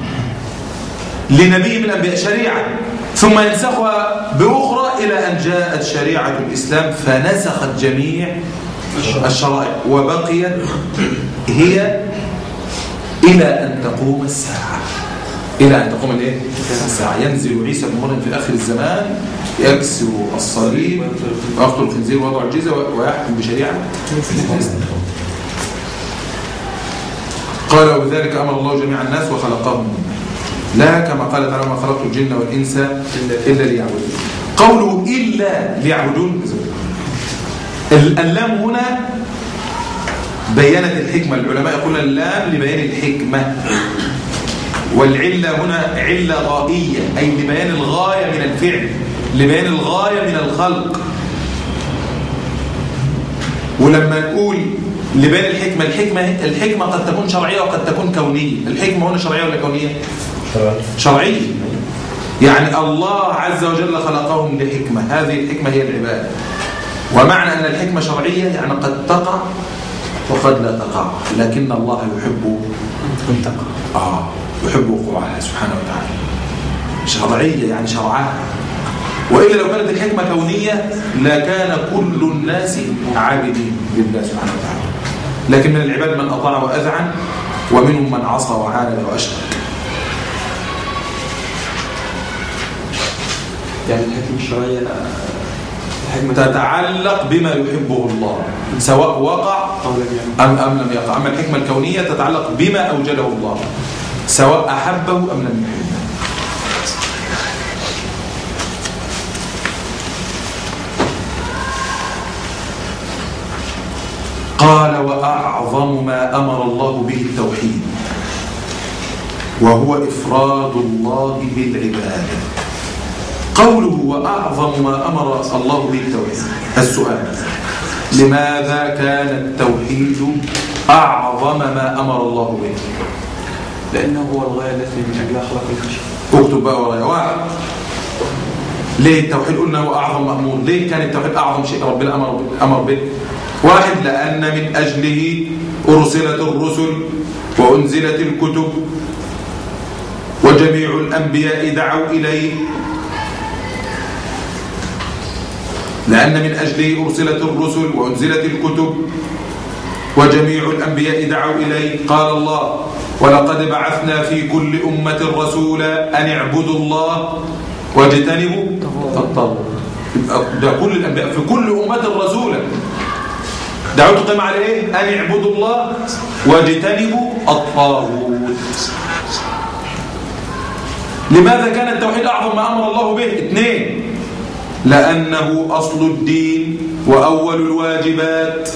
لنبي من الأنبياء شريعة ثم ينسخها بأخرى إلى أن جاءت شريعة الإسلام فنسخت جميع الشرائع وبقيت هي إلى أن تقوم الساعة إلى أن تقوم الإيه؟ الساعة ينزل عيسى بن مريم في آخر الزمان يكسر الصليب ويقتل الخنزير ويضع الجزية ويحكم بشريعة قال وبذلك أمر الله جميع الناس وخلقهم لا كما قال تعالى ما خلقت الجن والإنس إلا ليعبدون قوله إلا ليعبدون اللام هنا بينت الحكمة العلماء يقول اللام لبيان الحكمة والعلة هنا علة غائية أي لبيان الغاية من الفعل لبيان الغاية من الخلق ولما نقول لبيان الحكمة الحكمة الحكمة قد تكون شرعية وقد تكون كونية الحكمة هنا شرعية ولا كونية شرعية يعني الله عز وجل خلقهم لحكمة هذه الحكمة هي العبادة ومعنى أن الحكمة شرعية يعني قد تقع وقد لا تقع لكن الله يحب أن تقع آه يحب وقوعها سبحانه وتعالى شرعية يعني شرعها وإلا لو كانت الحكمة كونية لكان كل الناس عابدين لله سبحانه وتعالى لكن من العباد من أطاع وأذعن ومنهم من عصى وعاند وأشرك يعني الحكمة الشرعية الحكمة تتعلق بما يحبه الله سواء وقع أو لم يعمل أم, أم لم يقع أما الحكمة الكونية تتعلق بما أوجده الله سواء أحبه أم لم يحبه قال وأعظم ما أمر الله به التوحيد وهو إفراد الله بالعبادة قوله وأعظم ما أمر الله به التوحيد السؤال لماذا كان التوحيد أعظم ما أمر الله به لأنه هو الغاية التي من أجلها خلق الخشب اكتب بقى ورايا واحد ليه التوحيد قلنا هو أعظم مأمور ليه كان التوحيد أعظم شيء ربنا أمر أمر به واحد لأن من أجله أرسلت الرسل وأنزلت الكتب وجميع الأنبياء دعوا إليه لأن من أجله أرسلت الرسل وأنزلت الكتب وجميع الأنبياء دعوا إليه قال الله ولقد بعثنا في كل أمة رسولا أن اعبدوا الله واجتنبوا الطاغوت يبقى ده كل الأنبياء في كل أمة رسولا دعوته قيمة على إيه؟ أن اعبدوا الله واجتنبوا الطاغوت لماذا كان التوحيد أعظم ما أمر الله به؟ اثنين لأنه أصل الدين وأول الواجبات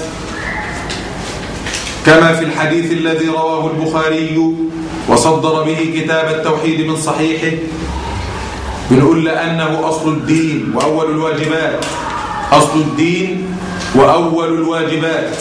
كما في الحديث الذي رواه البخاري وصدر به كتاب التوحيد من صحيحه بنقول لأنه أصل الدين وأول الواجبات أصل الدين وأول الواجبات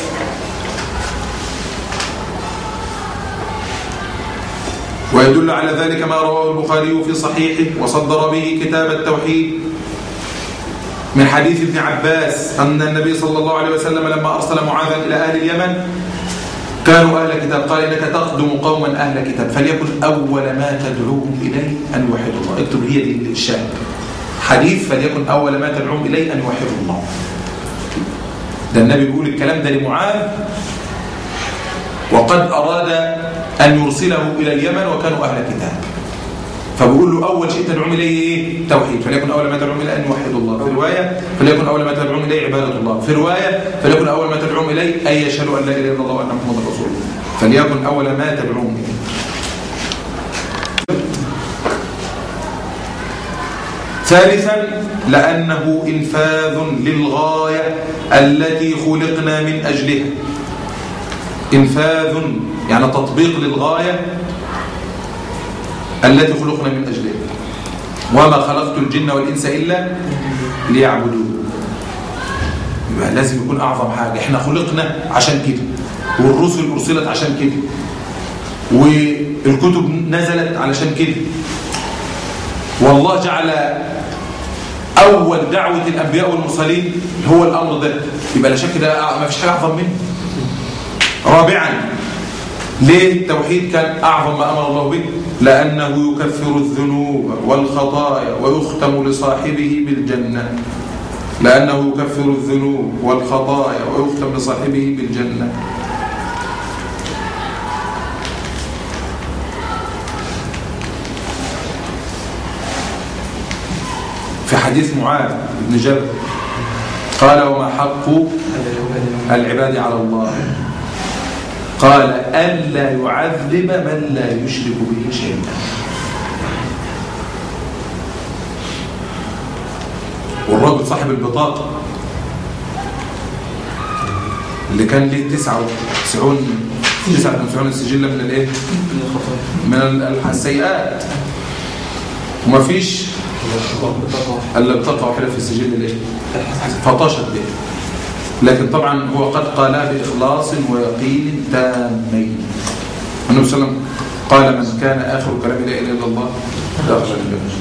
ويدل على ذلك ما رواه البخاري في صحيحه وصدر به كتاب التوحيد من حديث ابن عباس أن النبي صلى الله عليه وسلم لما أرسل معاذا إلى أهل اليمن كانوا أهل كتاب قال إنك تقدم قوما أهل كتاب فليكن أول ما تدعوهم إليه أن يوحدوا الله اكتب هي دي الشاهد حديث فليكن أول ما تدعوهم إليه أن يوحدوا الله ده النبي بيقول الكلام ده لمعاذ وقد أراد أن يرسله إلى اليمن وكانوا أهل كتاب فبقول له أول شيء تدعوهم إليه إيه؟ توحيد فليكن أول ما تدعوهم إليه أن يوحدوا الله في رواية فليكن أول ما تدعوهم إليه عبادة الله في رواية فليكن أول ما تدعوهم إليه أن يشهدوا أن لا إله إلا الله وأن محمد رسول الله فليكن أول ما تدعوهم إليه ثالثا لأنه إنفاذ للغاية التي خلقنا من أجلها إنفاذ يعني تطبيق للغاية التي خلقنا من أجلها وما خلقت الجن والإنس إلا ليعبدون يبقى لازم يكون أعظم حاجة احنا خلقنا عشان كده والرسل أرسلت عشان كده والكتب نزلت علشان كده والله جعل أول دعوة الأنبياء والمرسلين هو الأمر ده يبقى لا شك ده ما فيش حاجة أعظم منه رابعا ليه التوحيد كان أعظم ما أمر الله به لأنه يكفر الذنوب والخطايا ويختم لصاحبه بالجنة لأنه يكفر الذنوب والخطايا ويختم لصاحبه بالجنة في حديث معاذ بن جبل قال وما حق العباد على الله قال ألا يعذب من لا يشرك به شيئا والراجل صاحب البطاقة اللي كان ليه 99 99 سجلة من الايه؟ من السيئات وما فيش الا بطاقة واحدة في السجل الايه؟ فطشت به لكن طبعا هو قد قالها بإخلاص ويقين تامين النبي صلى الله عليه وسلم قال من كان آخر كلام لا إله إلا الله دخل الجنة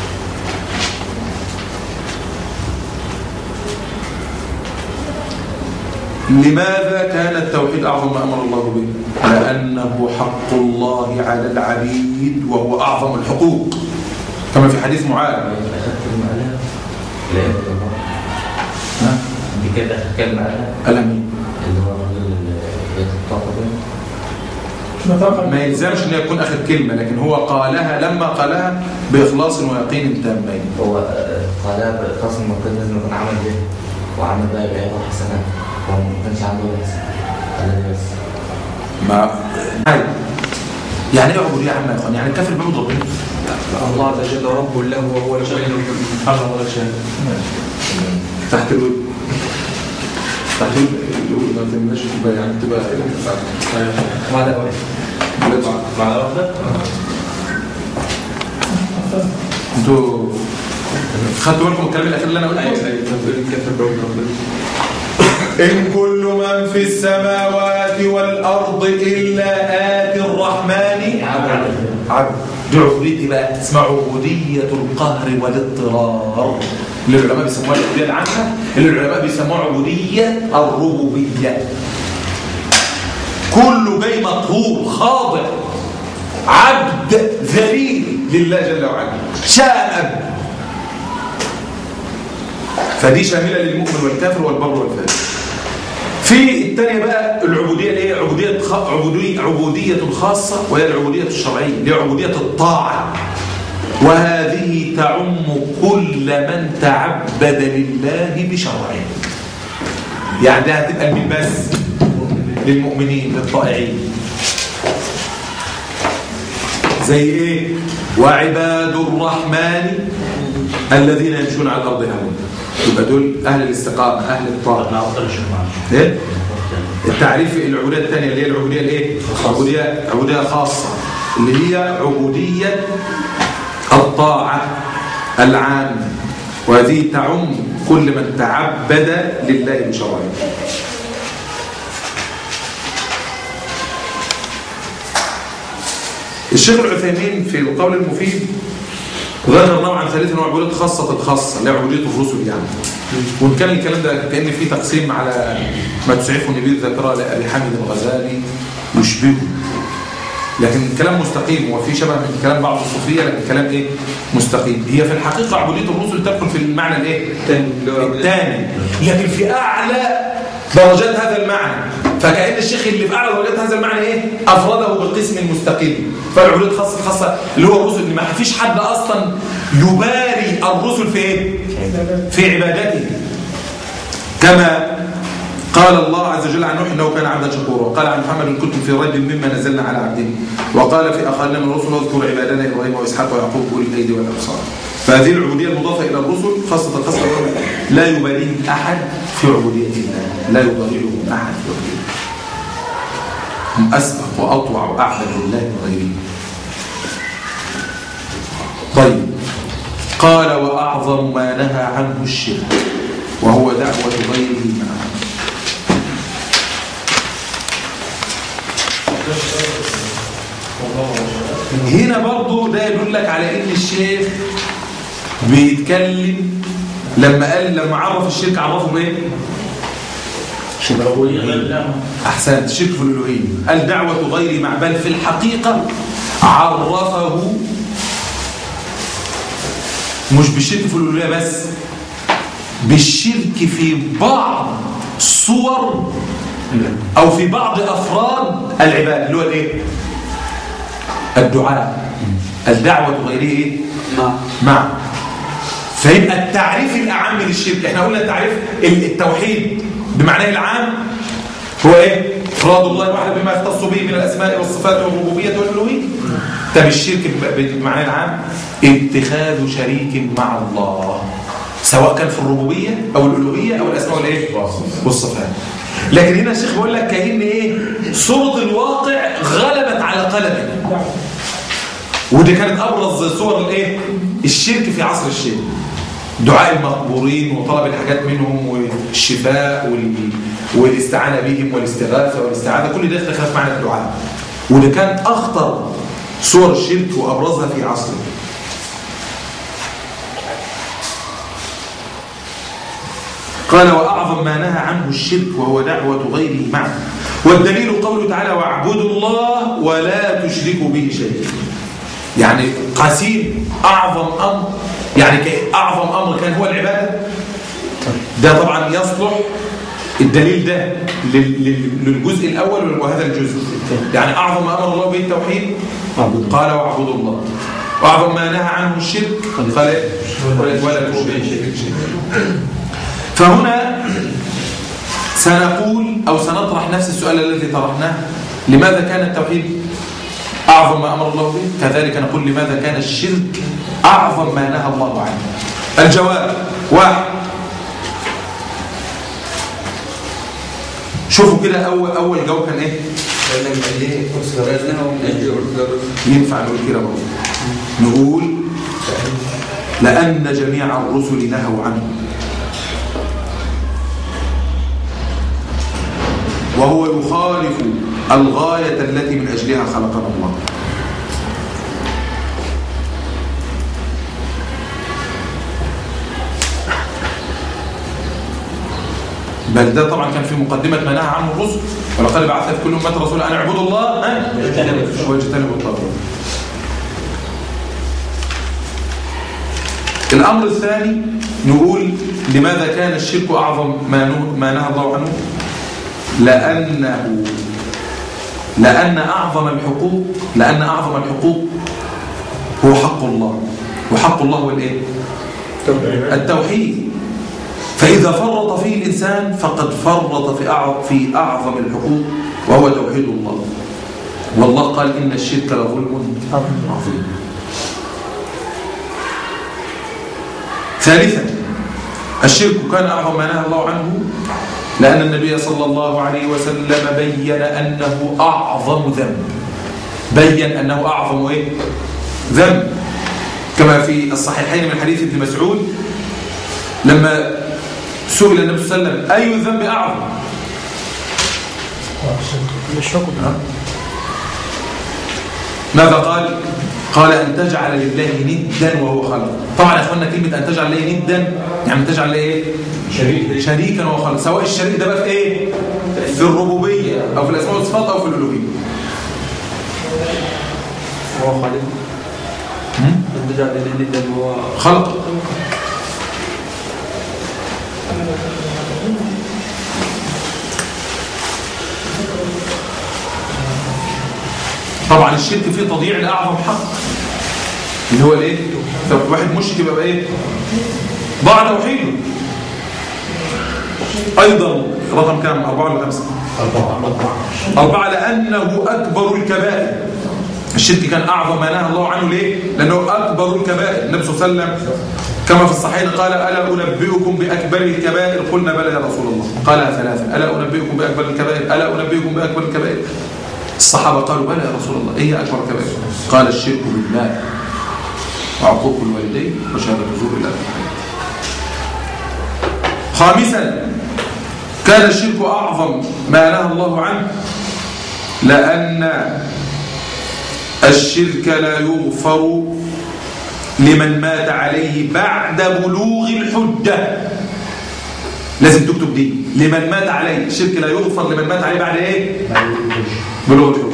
لماذا كان التوحيد أعظم ما أمر الله به لأنه حق الله على العبيد وهو أعظم الحقوق كما في حديث معاذ أخذت المعنى لا إله إلا الله ها؟ دي كده آخر كلمة قالها ألمين اللي هو الراجل اللي يتطاقب نطاق ما يلزمش ان يكون اخر كلمه لكن هو قالها لما قالها باخلاص ويقين تامين هو آه، قالها بإخلاص المنطق لازم يكون عمل به وعمل بقى بعيبه حسنات هو ما كانش عنده ولا حسنة قال لي بس ما عادي. يعني ايه عبوديه يا عم يا اخوان يعني الكافر بيعبد ربنا الله عز وجل رب له وهو الغني سبحان الله شيء تحت الود تحت الود ما تمناش تبقى يعني تبقى بعد أول مع واحدة انتوا خدتوا بالكم من الكلام الاخير اللي انا قلته الكافر برب ربنا إن كل من في السماوات والأرض إلا آتي الرحمن عبد دي عبودية بقى اسمها عبودية القهر والاضطرار اللي العلماء بيسموها العبودية العامة اللي العلماء بيسموها عبودية الربوبية كله جاي مقهور خاضع عبد ذليل لله جل وعلا شاء أب فدي شاملة للمؤمن والكافر والبر والفاجر في الثانية بقى العبودية اللي هي عبودية خ- عبودية, عبودية خاصة وهي العبودية الشرعية اللي هي عبودية الطاعة وهذه تعم كل من تعبد لله بشرعه يعني ده هتبقى لمين بس للمؤمنين للطائعين زي ايه وعباد الرحمن الذين يمشون على الارض هون يبقى دول اهل الاستقامه اهل الطاعه ايه التعريف العبوديه الثانيه اللي هي العبوديه الايه عبوديه عبوديه خاصه اللي هي عبوديه الطاعه العامه وهذه تعم كل من تعبد لله بشرعه الشيخ العثيمين في القول المفيد ذكر نوعا ثالثا وعبودية خاصة خاصة اللي هي عبودية الرسل يعني وإن كان الكلام ده كأن فيه تقسيم على ما تسعفني به الذاكرة لأبي حامد الغزالي يشبهه لكن الكلام مستقيم وفي شبه من كلام بعض الصوفية لكن الكلام ايه مستقيم هي في الحقيقة عبودية الرسل تدخل في المعنى الايه الثاني لكن في أعلى درجات هذا المعنى فكأن الشيخ اللي في أعلى درجات هذا المعنى إيه أفرده بالقسم المستقيم فالعبودية الخاصة الخاصة اللي هو الرسل اللي ما فيش حد أصلا يباري الرسل في إيه في عبادته كما قال الله عز وجل عن نوح انه كان عبدا شكورا وقال عن محمد إن كنتم في ريب مما نزلنا على عبدنا وقال في اخرين من الرسل اذكر عبادنا ابراهيم واسحاق ويعقوب اولي الايدي والابصار فهذه العبوديه المضافه الى الرسل خاصه خاصه لا يباليهم احد في عبوديه الله لا يضاهئهم احد في عبوديه هم اسبق واطوع واعبد لله من غيره طيب قال واعظم ما نهى عنه الشرك وهو دعوه غيره معه هنا برضو ده يدل لك على ان الشيخ بيتكلم لما قال لما عرف الشرك عرفه بايه احسنت الشرك في الالوهيه قال دعوه غير مع بل في الحقيقه عرفه مش بالشرك في الالوهيه بس بالشرك في بعض صور او في بعض افراد العباده اللي هو الايه الدعاء الدعوة غيره ايه؟ مع مع فيبقى التعريف الأعم للشرك احنا قلنا التعريف التوحيد بمعناه العام هو ايه؟ إفراد الله وحده بما يختص به من الأسماء والصفات والربوبية والألوهية طب الشرك بمعناه العام اتخاذ شريك مع الله سواء كان في الربوبية أو الألوهية أو الأسماء والإيه؟ والصفات لكن هنا الشيخ بيقول لك كأن إيه؟ صورة الواقع غلبت على قلبه ودي كانت ابرز صور الايه الشرك في عصر الشرك دعاء المقبورين وطلب الحاجات منهم والشفاء وال... والاستعانه بهم والاستغاثه والاستعاذه كل ده دخل في معنى الدعاء وده كان اخطر صور الشرك وابرزها في عصره قال واعظم ما نهى عنه الشرك وهو دعوه غيره معه والدليل قوله تعالى واعبدوا الله ولا تشركوا به شيئا يعني قسيم أعظم أمر يعني أعظم أمر كان هو العبادة ده طبعا يصلح الدليل ده للجزء الأول وهذا الجزء يعني أعظم ما أمر الله به التوحيد قال واعبدوا الله وأعظم ما نهى عنه الشرك قال ولا تشرك فهنا سنقول أو سنطرح نفس السؤال الذي طرحناه لماذا كان التوحيد أعظم ما أمر الله به كذلك نقول لماذا كان الشرك أعظم ما نهى الله عنه الجواب واحد شوفوا كده أول, أول جواب كان إيه ينفع نقول كده برضه نقول لأن جميع الرسل نهوا عنه وهو يخالف الغاية التي من أجلها خلقنا الله بل ده طبعا كان في مقدمة ما نهى عنه الرسل ولقد بعث في كل أمة رسول أن اعبدوا الله واجتنبوا الطاغوت الأمر الثاني نقول لماذا كان الشرك أعظم ما ما نهى الله عنه لأنه لأن أعظم الحقوق لأن أعظم الحقوق هو حق الله وحق الله هو الإيه؟ التوحيد فإذا فرط فيه الإنسان فقد فرط في أعظم, في أعظم الحقوق وهو توحيد الله والله قال إن الشرك لظلم عظيم ثالثا الشرك كان أعظم ما نهى الله عنه لأن النبي صلى الله عليه وسلم بين أنه أعظم ذنب بين أنه أعظم إيه؟ ذنب كما في الصحيحين من حديث ابن مسعود لما سئل النبي صلى الله عليه وسلم أي الذنب أعظم الشكر ماذا قال قال أن تجعل لله ندا وهو خلق طبعا يا أخوانا كلمة أن تجعل لله ندا يعني تجعل لله إيه؟ شريك شريكا وهو خلق سواء الشريك ده بقى في إيه في الربوبية أو في الأسماء والصفات أو في الألوهية هو خالق هم؟ أن تجعل لله ندا هو خلق طبعا الشرك فيه تضييع لأعظم حق اللي هو الايه طب واحد مشرك يبقى ايه ضاع توحيده ايضا رقم كام أربعة ولا خمسة أربعة لأنه أكبر الكبائر الشرك كان أعظم ما نهى الله عنه ليه لأنه أكبر الكبائر النبي صلى الله عليه وسلم كما في الصحيحين قال ألا أنبئكم بأكبر الكبائر قلنا بلى يا رسول الله قالها ثلاثة ألا أنبئكم بأكبر الكبائر ألا أنبئكم بأكبر الكبائر الصحابة قالوا بلى يا رسول الله إيه أكبر الكبائر قال الشرك بالله وعقوق الوالدين وشهادة الزور إلى آخره خامسا كان الشرك أعظم ما نهى الله عنه لأن الشرك لا يغفر لمن مات عليه بعد بلوغ الحجة لازم تكتب دي لمن مات عليه الشرك لا يغفر لمن مات عليه بعد ايه بلوغ الحجة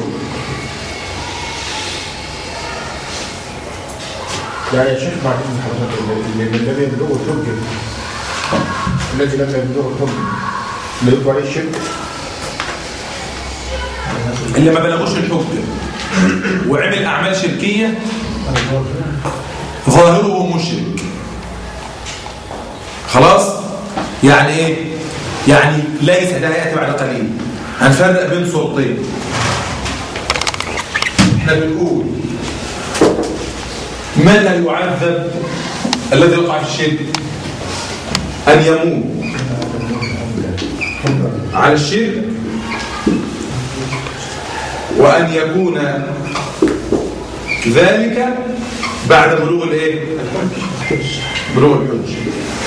يعني يا شيخ بعد اذن حضرتك اللي من الذي يبلغ الحجه الذي لم يبلغ الحجه لا يطلع عليه الشرك اللي ما بلغوش الحجة وعمل أعمال شركية ظاهره مشرك خلاص يعني ايه يعني ليس ده هيأتي بعد قليل هنفرق بين صورتين احنا بنقول متى يعذب الذي وقع في الشرك أن يموت على الشرك وأن يكون ذلك بعد بلوغ الايه بلوغ الحج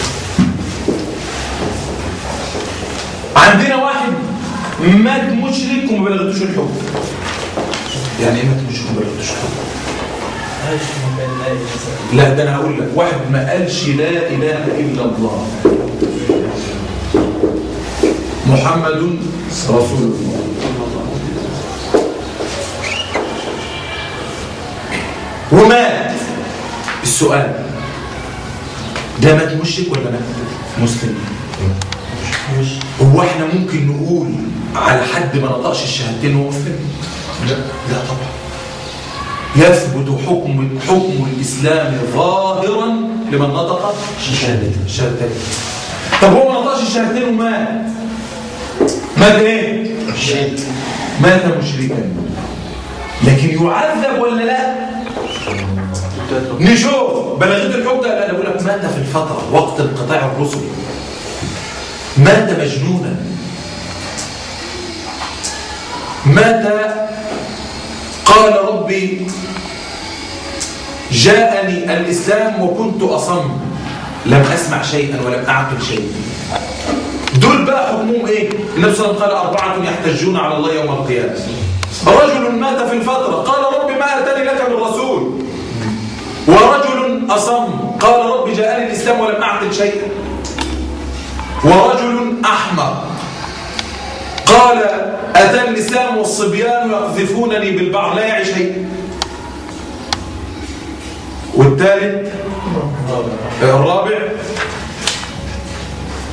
عندنا واحد مات مشرك وما بلغتوش الحكم يعني ايه مات مشرك وما بلغتوش الحكم لا ده انا هقول لك واحد ما قالش لا اله الا الله محمد رسول الله ومات السؤال ده مات مشرك ولا مات مسلم هو احنا ممكن نقول على حد ما نطقش الشهادتين هو مسلم لا لا طبعا يثبت حكم حكم الاسلام ظاهرا لمن نطق الشهادتين طب هو ما نطقش الشهادتين ومات مات ايه مات مشركا لكن يعذب ولا لا نشوف بلغت الحجة لا أقول لك مات في الفترة وقت انقطاع الرسل مات مجنونا مات قال ربي جاءني الإسلام وكنت أصم لم أسمع شيئا ولم أعقل شيئا دول بقى حكمهم إيه النبي صلى الله عليه وسلم قال أربعة يحتجون على الله يوم القيامة رجل مات في الفترة قال ربي ما أتاني لك من رسول ورجل أصم قال رب جاءني الإسلام ولم أعقل شيئا ورجل أحمر قال أتى الإسلام والصبيان يقذفونني بالبعض لا يعي شيء والثالث الرابع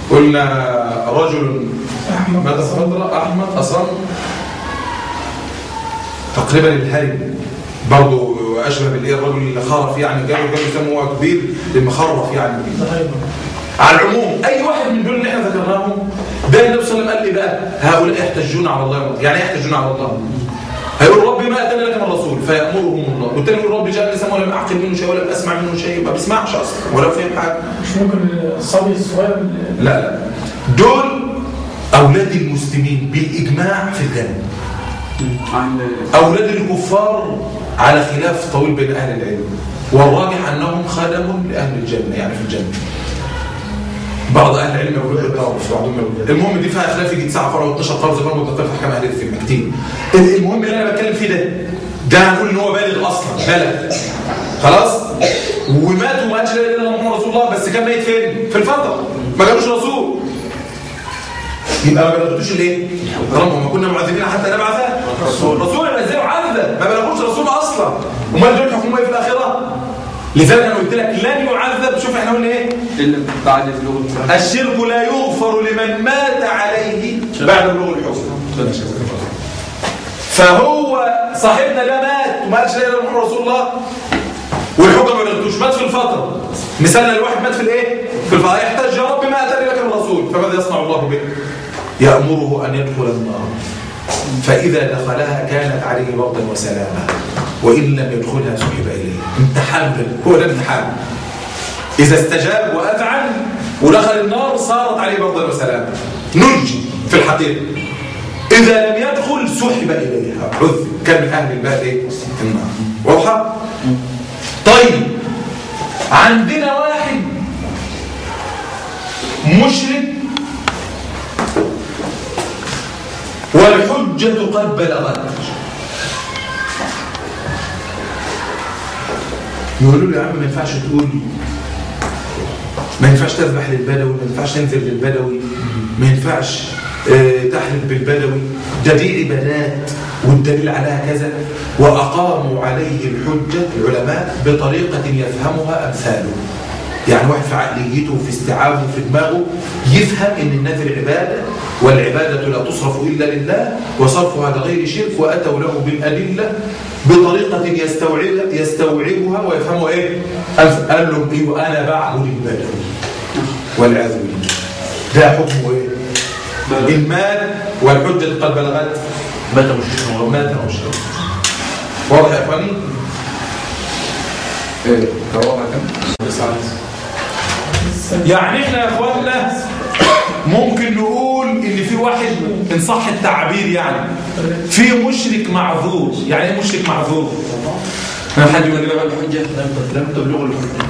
قلنا رجل ماذا فترة أحمد أصم تقريبا الهرم برضه اشبه بالايه الرجل اللي خرف يعني قالوا قالوا يسموه هو كبير المخرف يعني ده أيضا على العموم اي واحد من دول اللي احنا ذكرناهم ده النبي صلى الله عليه وسلم قال لي بقى هؤلاء يحتجون على الله يوم القيامة. يعني ايه يحتجون على الله هيقول ربي ما اتاني لك من رسول فيامرهم الله والتاني يقول ربي جاء لسان ولم اعقل منه شيء ولم اسمع منه شيء ما بيسمعش اصلا ولا فهم حاجه مش ممكن الصبي الصغير اللي- لا لا دول اولاد المسلمين بالاجماع في الجنه عن أولاد الكفار على خلاف طويل بين أهل العلم والراجح أنهم خدم لأهل الجنة يعني في الجنة بعض أهل العلم يقولوا بالطرف بعضهم يقولوا المهم دي فيها خلاف يجي 9 قرار و12 قرار زي ما قلنا في أحكام أهل الفيلم كتير المهم اللي أنا بتكلم فيه ده ده هنقول إن هو بالغ أصلا بلغ خلاص ومات وما قالش لا إله إلا الله محمد رسول الله بس كان ميت فين؟ في الفترة ما قالوش رسول يبقى ما بلغتوش الايه؟ طالما ما كنا معذبين حتى نبعث رسول رسول يبقى ازاي يعذب؟ ما بلغوش رسول اصلا امال دول حكمهم ايه في الاخره؟ لذلك انا قلت لك لن يعذب شوف احنا قلنا ايه؟ إلا بعد بلوغ الحلم الشرك لا يغفر لمن مات عليه بعد بلوغ الحكم فهو صاحبنا ده مات وما قالش لا اله الا الله محمد رسول الله والحكم ما بلغتوش مات في الفتره مثالنا الواحد مات في الايه؟ في الفتره يحتاج يا رب ما اتاني لك من رسول فماذا يصنع الله به؟ يامره ان يدخل النار فاذا دخلها كانت عليه بردا وسلاما وان لم يدخلها سحب اليه امتحان هو ده الامتحان إذا استجاب وأذعن ودخل النار صارت عليه برضا وسلام ننجي في الحقيقة إذا لم يدخل سحب إليها عذب كان من أهل الباب إيه؟ النار واضحة؟ طيب عندنا واحد مشرك والحجة قد بلغت يقولوا له يا عم ما ينفعش تقول ما ينفعش تذبح للبدوي ما ينفعش تنزل للبدوي ما ينفعش آه، تحلف بالبدوي ده دي عبادات والدليل عليها كذا وأقاموا عليه الحجة العلماء بطريقة يفهمها أمثاله يعني واحد في عقليته وفي استيعابه وفي دماغه يفهم ان النذر عباده والعباده لا تصرف الا لله وصرفها لغير شرك واتوا له بالادله بطريقه يستوعب يستوعبها ويفهمها ايه؟ أف- قال لهم ايوه انا بعبد البدوي والعياذ بالله ده حكمه ايه؟ المال والحجه قد بلغت مات مشركا مات او شرك واضح يا اخواني؟ ايه كرامه كم؟ يعني احنا يا اخواننا ممكن نقول ان في واحد ان صح التعبير يعني في مشرك معذور يعني ايه مشرك معذور ما حد يقول لي بقى الحجة لم تبلغ الحجة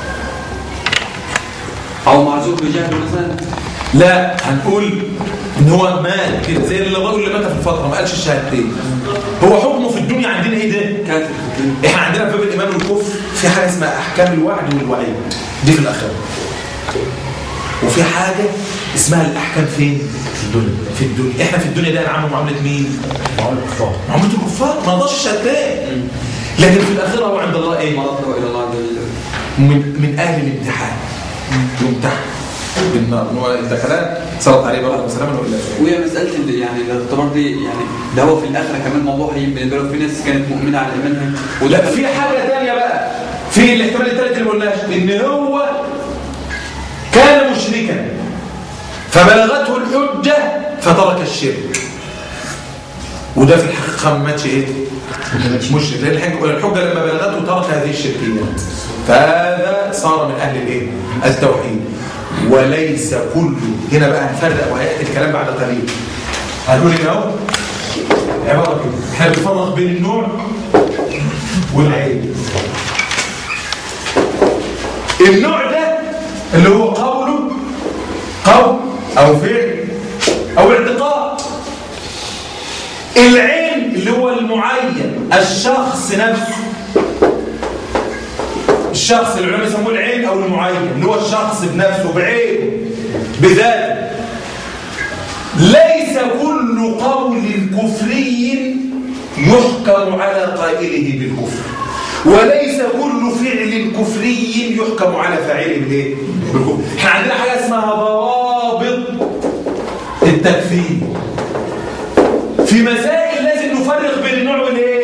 أو معذور بجهل مثلا لا هنقول ان هو مات كده زي الراجل اللي مات في الفتره ما قالش الشهادتين هو حكمه في الدنيا عندنا ايه ده كافر احنا عندنا في باب الايمان والكفر في حاجه اسمها احكام الوعد والوعيد دي في الاخره وفي حاجه اسمها الاحكام فين في الدنيا في الدنيا احنا في الدنيا ده نعمل معامله مين معاملة الكفار معامله الكفار ما نقدرش الشهادتين لكن في الاخره هو عند الله ايه مرضنا إلى الله عز وجل من من اهل الامتحان يمتحن بالنار إن هو الدخلات صارت عليه برضه وسلاما والا وهي مسألة ال- يعني الاختبار دي يعني ده هو في الآخرة كمان موضوع هين بالنسبة له في ناس كانت مؤمنة على إيمانها لا في حاجة تانية بقى في الاحتمال الثالث اللي ما قلناش ان هو كان مشركا فبلغته الحجة فترك الشرك وده في الحقيقة ما ماتش ايه؟ مشرك لان الحج- الحجة لما بلغته ترك هذه الشركيات فهذا صار من اهل الايه؟ التوحيد وليس كل هنا بقى هنفرق وهياتي الكلام بعد قليل هنقول هنا اهو عبارة كده احنا بنفرق بين النوع والعين النوع ده اللي هو قوله قول او فعل او اعتقاد العين اللي هو المعين الشخص نفسه الشخص اللي العلماء يسموه العين او المعين اللي هو الشخص بنفسه بعينه بذاته ليس كل قول كفري يحكم على قائله بالكفر وليس كل فعل كفري يحكم على فاعله بالايه بالكفر احنا عندنا حاجه اسمها ضوابط التكفير في مسائل لازم نفرق بين النوع والايه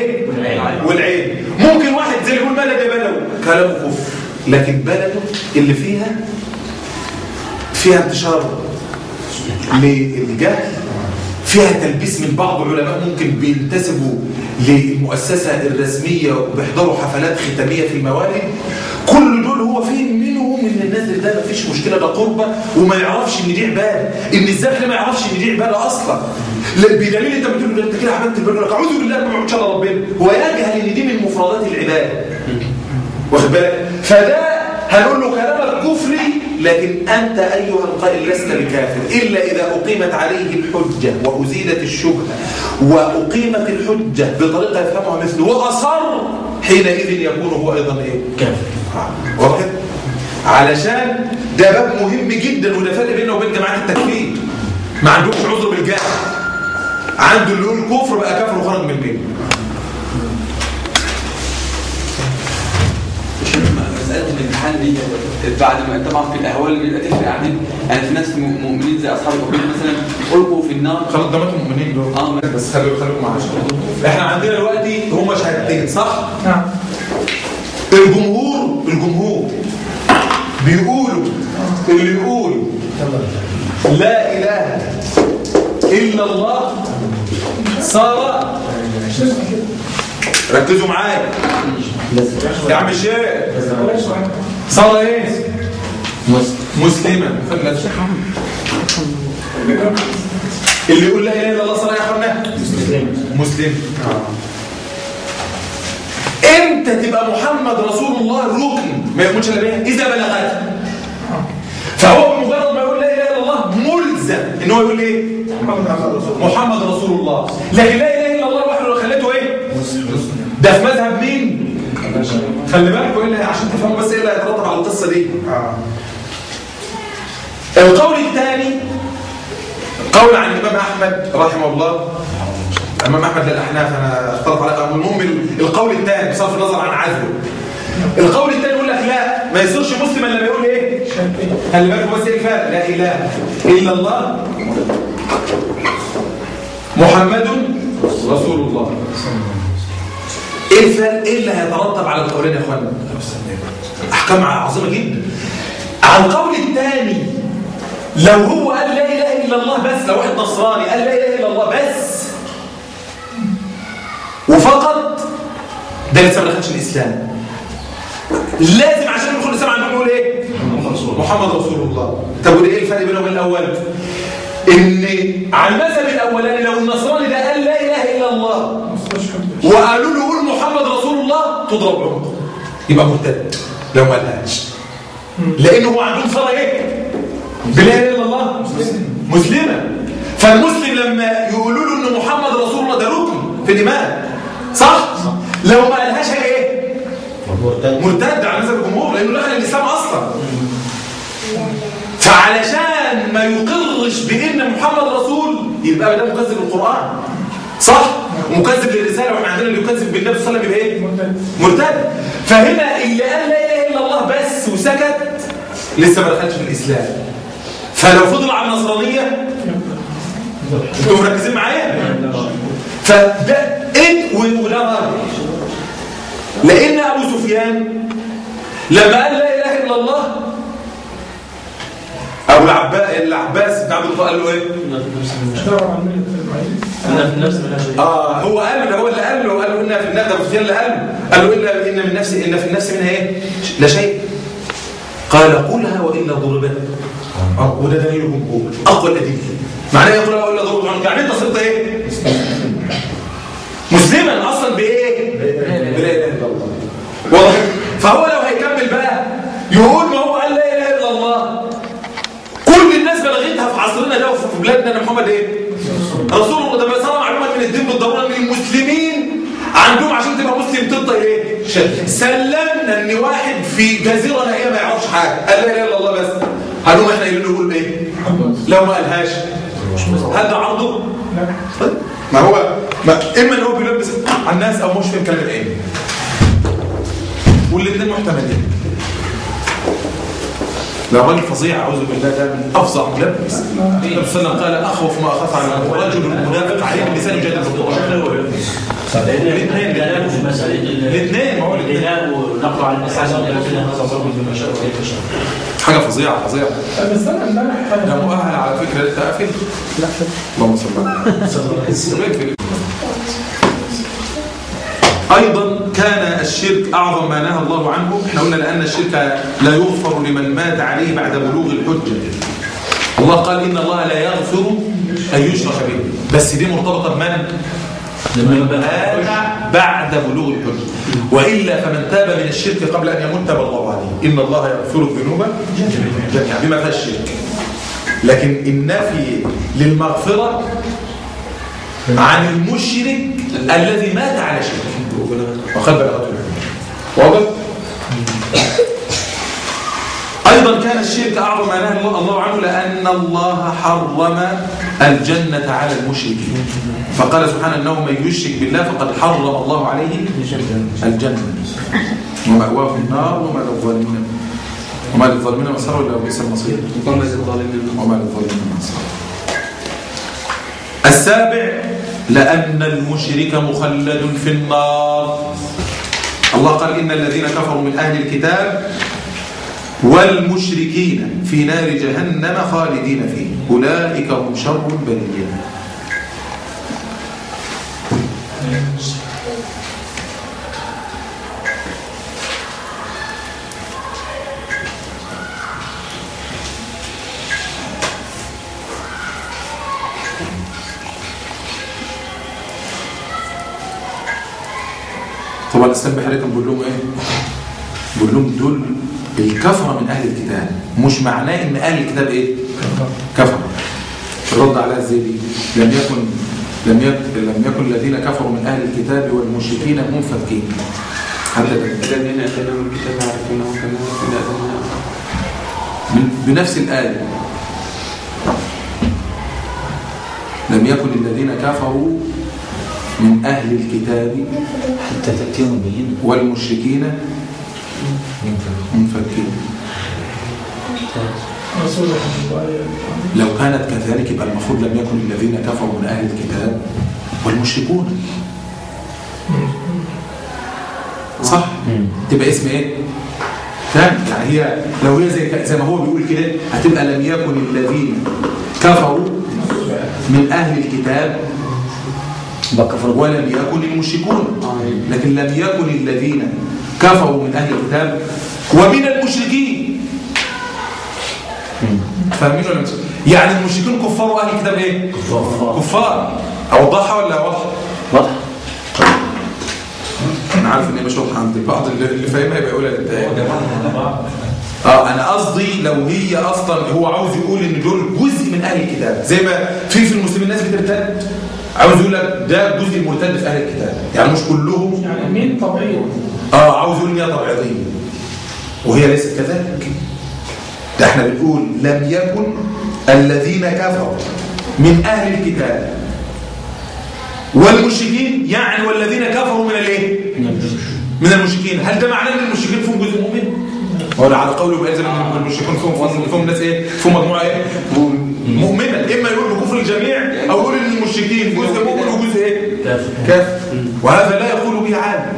كلامه كفر لكن بلده اللي فيها فيها انتشار للجهل فيها تلبيس من بعض العلماء ممكن بينتسبوا للمؤسسة الرسمية وبيحضروا حفلات ختامية في الموالد كل دول هو فين منهم ان الناس ده مفيش مشكلة ده قربة وما يعرفش ان دي عبادة ان الزبل ما يعرفش ان دي عبادة اصلا لا، بدليل انت بتقول له انت كده عبادة البر لك اعوذ بالله ما بعبدش الا ربنا هو يجهل ان دي من مفردات العبادة واخد بالك فده هنقول له كلامك كفري لكن أنت أيها القائل لست بكافر إلا إذا أقيمت عليه الحجة وأزيدت الشبهة وأقيمت الحجة بطريقة يفهمها مثله وأصر حينئذ يكون هو أيضا إيه؟ كافر واضح؟ علشان ده باب مهم جدا وده فرق بينه وبين جماعات التكفير ما عندهمش عذر بالجهل عنده اللي يقول كفر بقى كافر وخرج من البيت مسألة الامتحان دي بعد ما طبعا في الأهوال اللي بيبقى تفرق عنهم يعني في ناس م- مؤمنين زي أصحاب الكفر مثلا ألقوا في النار خلاص ده ماتوا المؤمنين دول اه بس خلوا خلوكم معايا احنا عندنا دلوقتي هما شهادتين صح؟ نعم الجمهور الجمهور بيقولوا اللي يقول لا اله الا الله صار ركزوا معايا يا عم الشيخ صار ايه مسلما اللي يقول لا اله الا الله صار إيه يا اخوانا مسلم امتى تبقى محمد رسول الله ركن ما يقولش الا بيه اذا بلغت فهو بمجرد ما يقول لا اله الا الله ملزم ان هو يقول ايه محمد رسول الله لكن لا اله الا الله لوحده لو خليته ايه ده في مذهب مين خلي بالكوا ايه اللي عشان تفهموا بس ايه اللي هيترتب على القصه دي القول الثاني قول عن الامام احمد رحمه الله الامام احمد للاحناف انا اختلط على المهم القول الثاني بصرف النظر عن عزله القول الثاني يقول لك لا ما يصيرش مسلم الا لما يقول ايه خلي بالكوا بس ايه الفرق لا اله الا الله محمد رسول الله ايه الفرق ايه اللي هيترتب على القولين يا اخوانا احكام عظيمه جدا على القول الثاني لو هو قال لا اله الا الله بس لو واحد نصراني قال لا اله الا الله بس وفقط ده لسه ما دخلش الاسلام لازم عشان يدخل الاسلام عندهم يقول ايه محمد رسول الله طب وده ايه الفرق بينه وبين الاول ان على المذهب الاولاني لو النصراني ده قال لا اله الا الله وقالوا له قول محمد رسول الله تضرب عنقه يبقى مرتد لو ما قالهاش لانه هو عندهم صلاه ايه بلا اله الا الله مسلمه فالمسلم لما يقولوا له ان محمد رسول الله ده ركن في الايمان صح لو ما قالهاش هي ايه مرتد على مذهب الجمهور لانه دخل الاسلام اصلا فعلشان ما يقرش بان محمد رسول يبقى ده مكذب القران صح ومكذب للرساله واحنا عندنا اللي يكذب بالنبي صلى الله عليه وسلم يبقى ايه مرتد فهنا اللي قال لا اله الا الله بس وسكت لسه ما دخلش في الاسلام فلو فضل على النصرانيه انتوا مركزين معايا فده ايه وده راجل لان ابو سفيان لما قال لا اله الا الله ابو العباس العباس بن عبد الله قال له ايه اشتغل على الملة اه هو قال له هو اللي قال له قال له ان في النفس ابو سفيان اللي قال له قال له الا ان من نفس ان في النفس منها ايه لا شيء قال قلها والا ضربت اه وده دليل الجمهور اقوى الادله معناه يقولها والا ضربت عنك يعني انت صرت ايه مسلما اصلا بايه بلا اله الا الله واضح فهو لو هيكمل بقى يقول ما هو قال لا اله الا الله كل الناس بلغتها في عصرنا ده وفي بلادنا ان محمد ايه رسول الله ده بيصير معلومات من الدين بالضروره ان المسلمين عندهم عشان تبقى مسلم تبقى ايه شد. سلمنا ان واحد في جزيره نائيه ما يعرفش حاجه قال لا اله الا الله بس هنقوم احنا قايلين له يقول ايه لو ما قالهاش هل ده عرضه طيب ما هو ما اما ان هو بيلبس على الناس او مش فاهم كلام الايه والاثنين محتملين لا راجل فظيع اعوذ بالله ده من افظع ملبس النبي صلى الله عليه وسلم قال اخوف ما اخاف على رجل منافق عليه بلسان يجادل بالقران لان الاثنين جلال في مسألة الاثنين ما هو الاثنين الإله ونقل الله على الناس عز وجل هذا ضرب بما شاء وكيف شاء حاجه فظيعه فظيعه بس انا امبارح ده مؤهل على فكره للتقفيل لا اللهم صل على النبي ايضا كان الشرك اعظم ما نهى الله عنه احنا قلنا لان الشرك لا يغفر لمن مات عليه بعد بلوغ الحجه الله قال ان الله لا يغفر ان يشرك به بس دي مرتبطه بمن من مات بعد بلوغ الحجه والا فمن تاب من الشرك قبل ان يموت تاب الله عليه ان الله يغفر الذنوب جميعا بما فيها الشرك لكن النفي للمغفره عن المشرك الذي مات على شرك وقد بلغته واضح ايضا كان الشرك اعظم ما نهى الله الله عنه لان الله حرم الجنه على المشركين فقال سبحانه انه من يشرك بالله فقد حرم الله عليه الجنه ومأواه النار وما للظالمين وما للظالمين مسار ولا بئس المصير وما للظالمين وما للظالمين من أنصار السابع لأن المشرك مخلد في النار الله قال إن الذين كفروا من أهل الكتاب والمشركين في نار جهنم خالدين فيه أولئك هم شر البرية طبعا الاسلام بحضرتك بقول لهم ايه بقول لهم دول الكفره من اهل الكتاب مش معناه ان اهل الكتاب ايه كفر الرد عليها ازاي دي لم يكن لم يكن لم يكن الذين كفروا من اهل الكتاب والمشركين منفكين حتى ده الذين اتيناهم الكتاب يعرفونه كما يعرفون ابناءهم من- بنفس الآية لم يكن الذين كفروا من أهل الكتاب حتى تأتيهم بينة والمشركين منفكين رسول الله لو كانت كذلك يبقى المفروض لم يكن الذين كفروا من أهل الكتاب والمشركون صح تبقى اسم ايه فاهم يعني هي لو هي زي زي ما هو بيقول كده هتبقى لم يكن الذين كفروا من اهل الكتاب بكفر ولم يكن المشركون لكن لم يكن الذين كفروا من اهل الكتاب ومن المشركين فاهمين ولا مش يعني المشركين كفار واهل الكتاب ايه كفار كفار اوضحها ولا واضحه واضح انا عارف ان هي مش واضحه عند بعض اللي اللي فاهمها يبقى يقولها للتاني اه انا قصدي لو هي اصلا هو عاوز يقول ان دول جزء من اهل الكتاب زي ما في في المسلمين ناس بترتد عاوز يقول لك ده جزء المرتد في اهل الكتاب يعني مش كلهم يعني مين طبيعي اه عاوز يقول ان هي طبيعيه وهي ليست كذلك ده احنا بنقول لم يكن الذين كفروا من اهل الكتاب والمشركين يعني والذين كفروا من الايه من المشركين هل ده معناه ان المشركين فيهم جزء مؤمن هو على قوله بقى ان المشركين فيهم فيهم ناس ايه فيهم مجموعه ايه مؤمنه اما يقول بكفر الجميع او يقول ان المشركين جزء مؤمن وجزء ايه كافر كافر وهذا لا يقول به عالم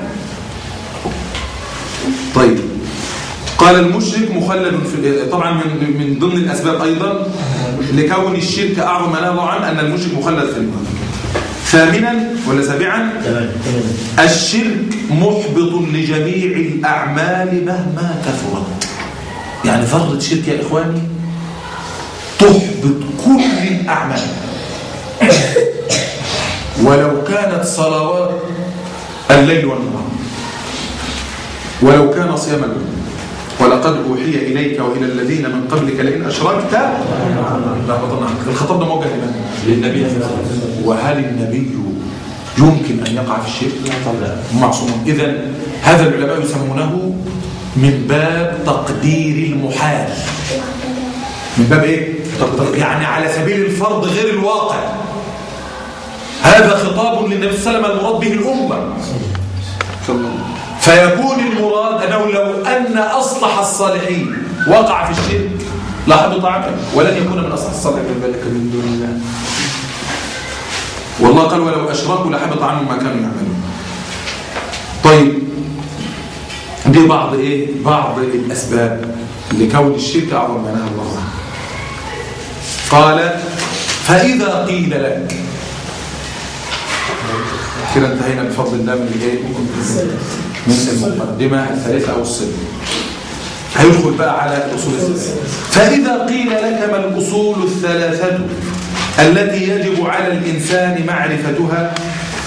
طيب قال المشرك مخلد في طبعا من من ضمن الاسباب ايضا لكون الشرك اعظم ما نهى الله عنه ان المشرك مخلد في النار ثامنا ولا سابعا تمام تمام الشرك محبط لجميع الاعمال مهما كثرت يعني ذره شرك يا اخواني تحبط كل الاعمال ولو كانت صلوات الليل والنهار ولو كان صيام الليل ولقد أوحي إليك وإلى الذين من قبلك لئن أشركت لا بطلنا عنك الخطاب ده موجه لمن؟ للنبي وهل النبي يمكن أن يقع في الشرك؟ معصوم إذا هذا العلماء يسمونه من باب تقدير المحال من باب إيه؟ تقدير يعني على سبيل الفرض غير الواقع هذا خطاب للنبي صلى الله عليه وسلم المراد به الأمة فيكون المراد أنه لو أن أصلح الصالحين وقع في الشرك لحبط عمله ولن يكون من أصلح الصالحين بالك من دون الله والله قال ولو أشركوا لحبط عنهم ما كانوا يعملون طيب دي بعض ايه بعض الاسباب لكون الشرك اعظم ما نهى الله عنه قال فاذا قيل لك كده انتهينا بفضل الله من الايه من المقدمه الثالثه او السادسه هيدخل بقى على الاصول الثلاثه فاذا قيل لك ما الاصول الثلاثه التي يجب على الانسان معرفتها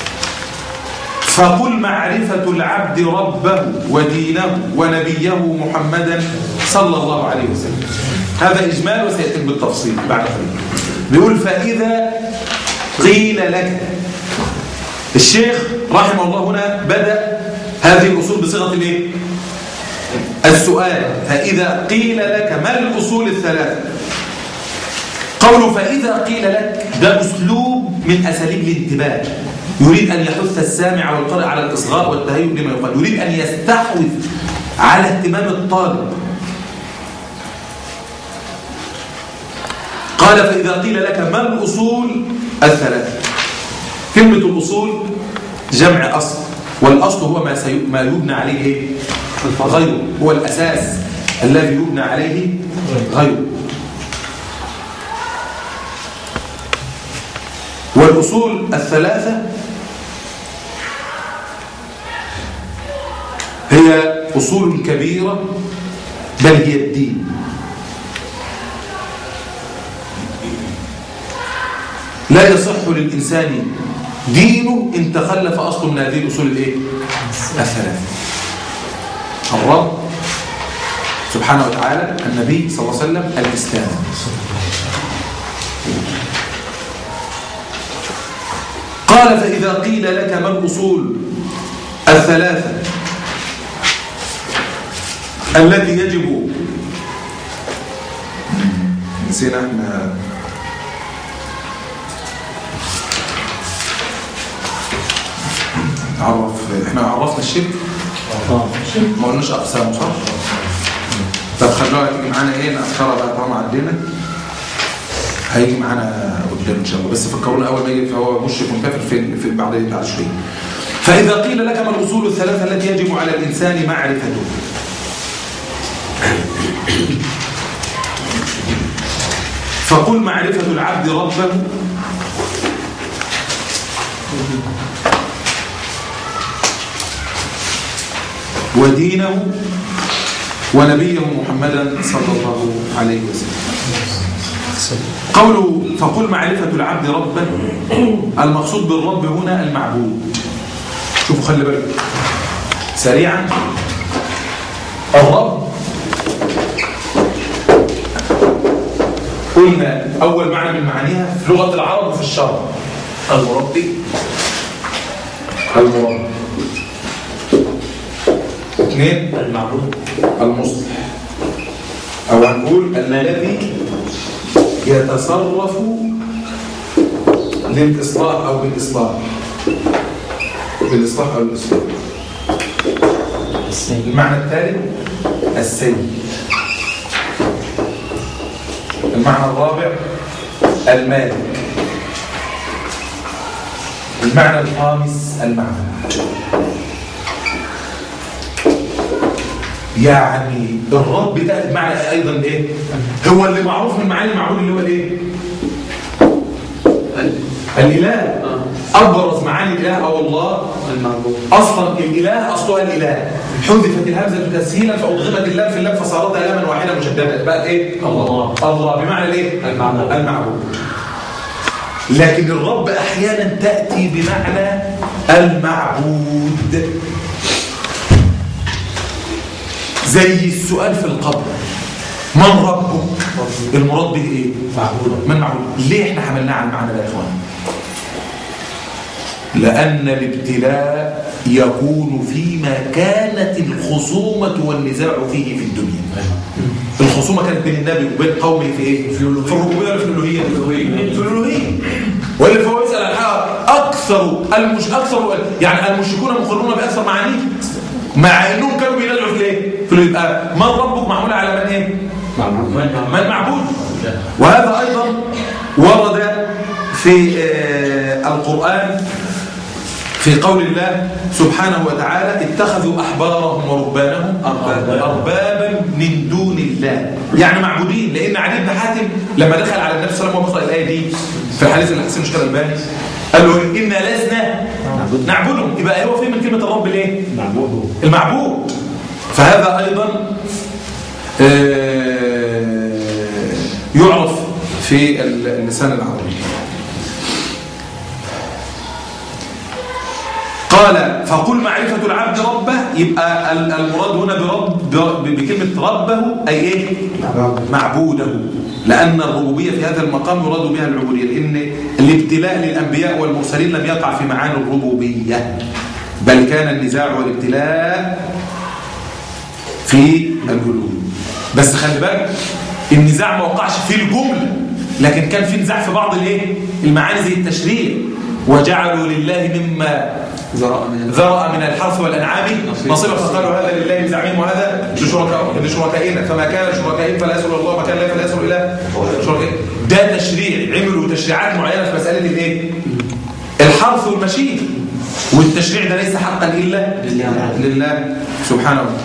فقل معرفة العبد ربه ودينه ونبيه محمدا صلى الله عليه وسلم هذا إجمال وسيأتي بالتفصيل بعد قليل بيقول فإذا قيل لك الشيخ رحمه الله هنا بدأ هذه الأصول بصيغة الايه؟ السؤال فإذا قيل لك ما الأصول الثلاثة قوله فإذا قيل لك ده أسلوب من أساليب الانتباه يريد أن يحث السامع والقارئ على الإصغاء والتهيؤ لما يقال يريد أن يستحوذ على اهتمام الطالب قال فإذا قيل لك ما الأصول الثلاثة كلمة الأصول جمع أصل والأصل هو ما, سي... ما يبنى عليه إيه؟ غيره هو الأساس الذي يبنى عليه غيره والأصول الثلاثة هي أصول كبيرة بل هي الدين لا يصح للإنسان دينه إن تخلف أصل من هذه الأصول الإيه؟ الثلاثة الرب سبحانه وتعالى النبي صلى الله عليه وسلم الإسلام قال فإذا قيل لك ما الأصول الثلاثة التي يجب نسينا احنا عرف احنا عرفنا الشرك ما قلناش اقسامه صح طب خلوها تيجي معانا ايه نأخرها بقى طالما عدينا هيجي معانا قدام ان شاء الله بس فكرونا اول ما يجي فهو مشرك منكفر في في بعد بعد شويه فاذا قيل لك ما الاصول الثلاثه التي يجب على الانسان معرفته فقل معرفه العبد ربه ودينه ونبيه محمدا صلى الله عليه وسلم قوله فقل معرفة العبد ربا المقصود بالرب هنا المعبود شوفوا خلي بالك سريعا الرب قلنا أول معنى من معانيها في لغة العرب وفي الشرع المربي المربي اثنين المعبود المصلح أو هنقول الذي يتصرف للإصلاح أو بالإصلاح بالإصلاح أو الإصلاح المعنى الثالث السيد المعنى الرابع المالك المعنى الخامس المعبود يعني الرب تأتي بمعنى أيضا إيه هو اللي معروف من معاني المعبود اللي هو الإيه الإله أبرز معاني الإله أو الله المعبود أصلا الإله أصلها الإله حذفت الهمزة تسهيلا فأضغمت اللام في اللام فصارت لاما واحدة مشددة بقت إيه الله. الله بمعنى الإيه المعبود. المعبود لكن الرب أحيانا تأتي بمعنى المعبود زي السؤال في القبر من ربك المراد به ايه معبود من معبود ليه احنا حملناه على المعنى ده يا اخوان لان الابتلاء يكون فيما كانت الخصومه والنزاع فيه في الدنيا الخصومه كانت بين النبي وبين قومه في ايه في الربوبيه ولا في الالوهيه في الالوهيه واللي فهو يسال عن حاجه اكثر المش اكثر يعني المشركون مقرون باكثر معانيه مع انهم كانوا بينازعوا في الايه في اللي يبقى من ربك معموله على من ايه من معبود وهذا ايضا ورد في آه، القران في قول الله سبحانه وتعالى اتخذوا أحبارهم ورهبانهم أربابا. أربابا من دون الله يعني معبودين لأن علي بن حاتم لما دخل على النبي صلى الله عليه وسلم وبقرأ الآية دي في الحديث اللي حسن مشكلة الباني قال له إنا لسنا نعبدهم يبقى هو فين من كلمة الرب ليه؟ معبود المعبود فهذا أيضا آه، يعرف في اللسان العربي قال فقل معرفة العبد ربه يبقى ال- المراد هنا برب ب- بكلمة ربه أي إيه؟ معبوده لأن الربوبية في هذا المقام يراد بها العبودية لأن الابتلاء للأنبياء والمرسلين لم يقع في معاني الربوبية بل كان النزاع والابتلاء في القلوب بس خلي بالك النزاع ما وقعش في الجملة لكن كان في نزاع في بعض الايه المعاني زي التشريع وجعلوا لله مما زراء من ذرأ من الحرث والأنعام نصيبا. نصيبا فقالوا هذا لله بزعمهم وهذا لشركاء لشركائنا فما كان لشركائهم فلا يصل إلى الله ما كان لا فلا يصل إلى شركائهم ده تشريع عملوا تشريعات معينة في مسألة الايه الحرث والمشي والتشريع ده ليس حقا إلا لله سبحانه وتعالى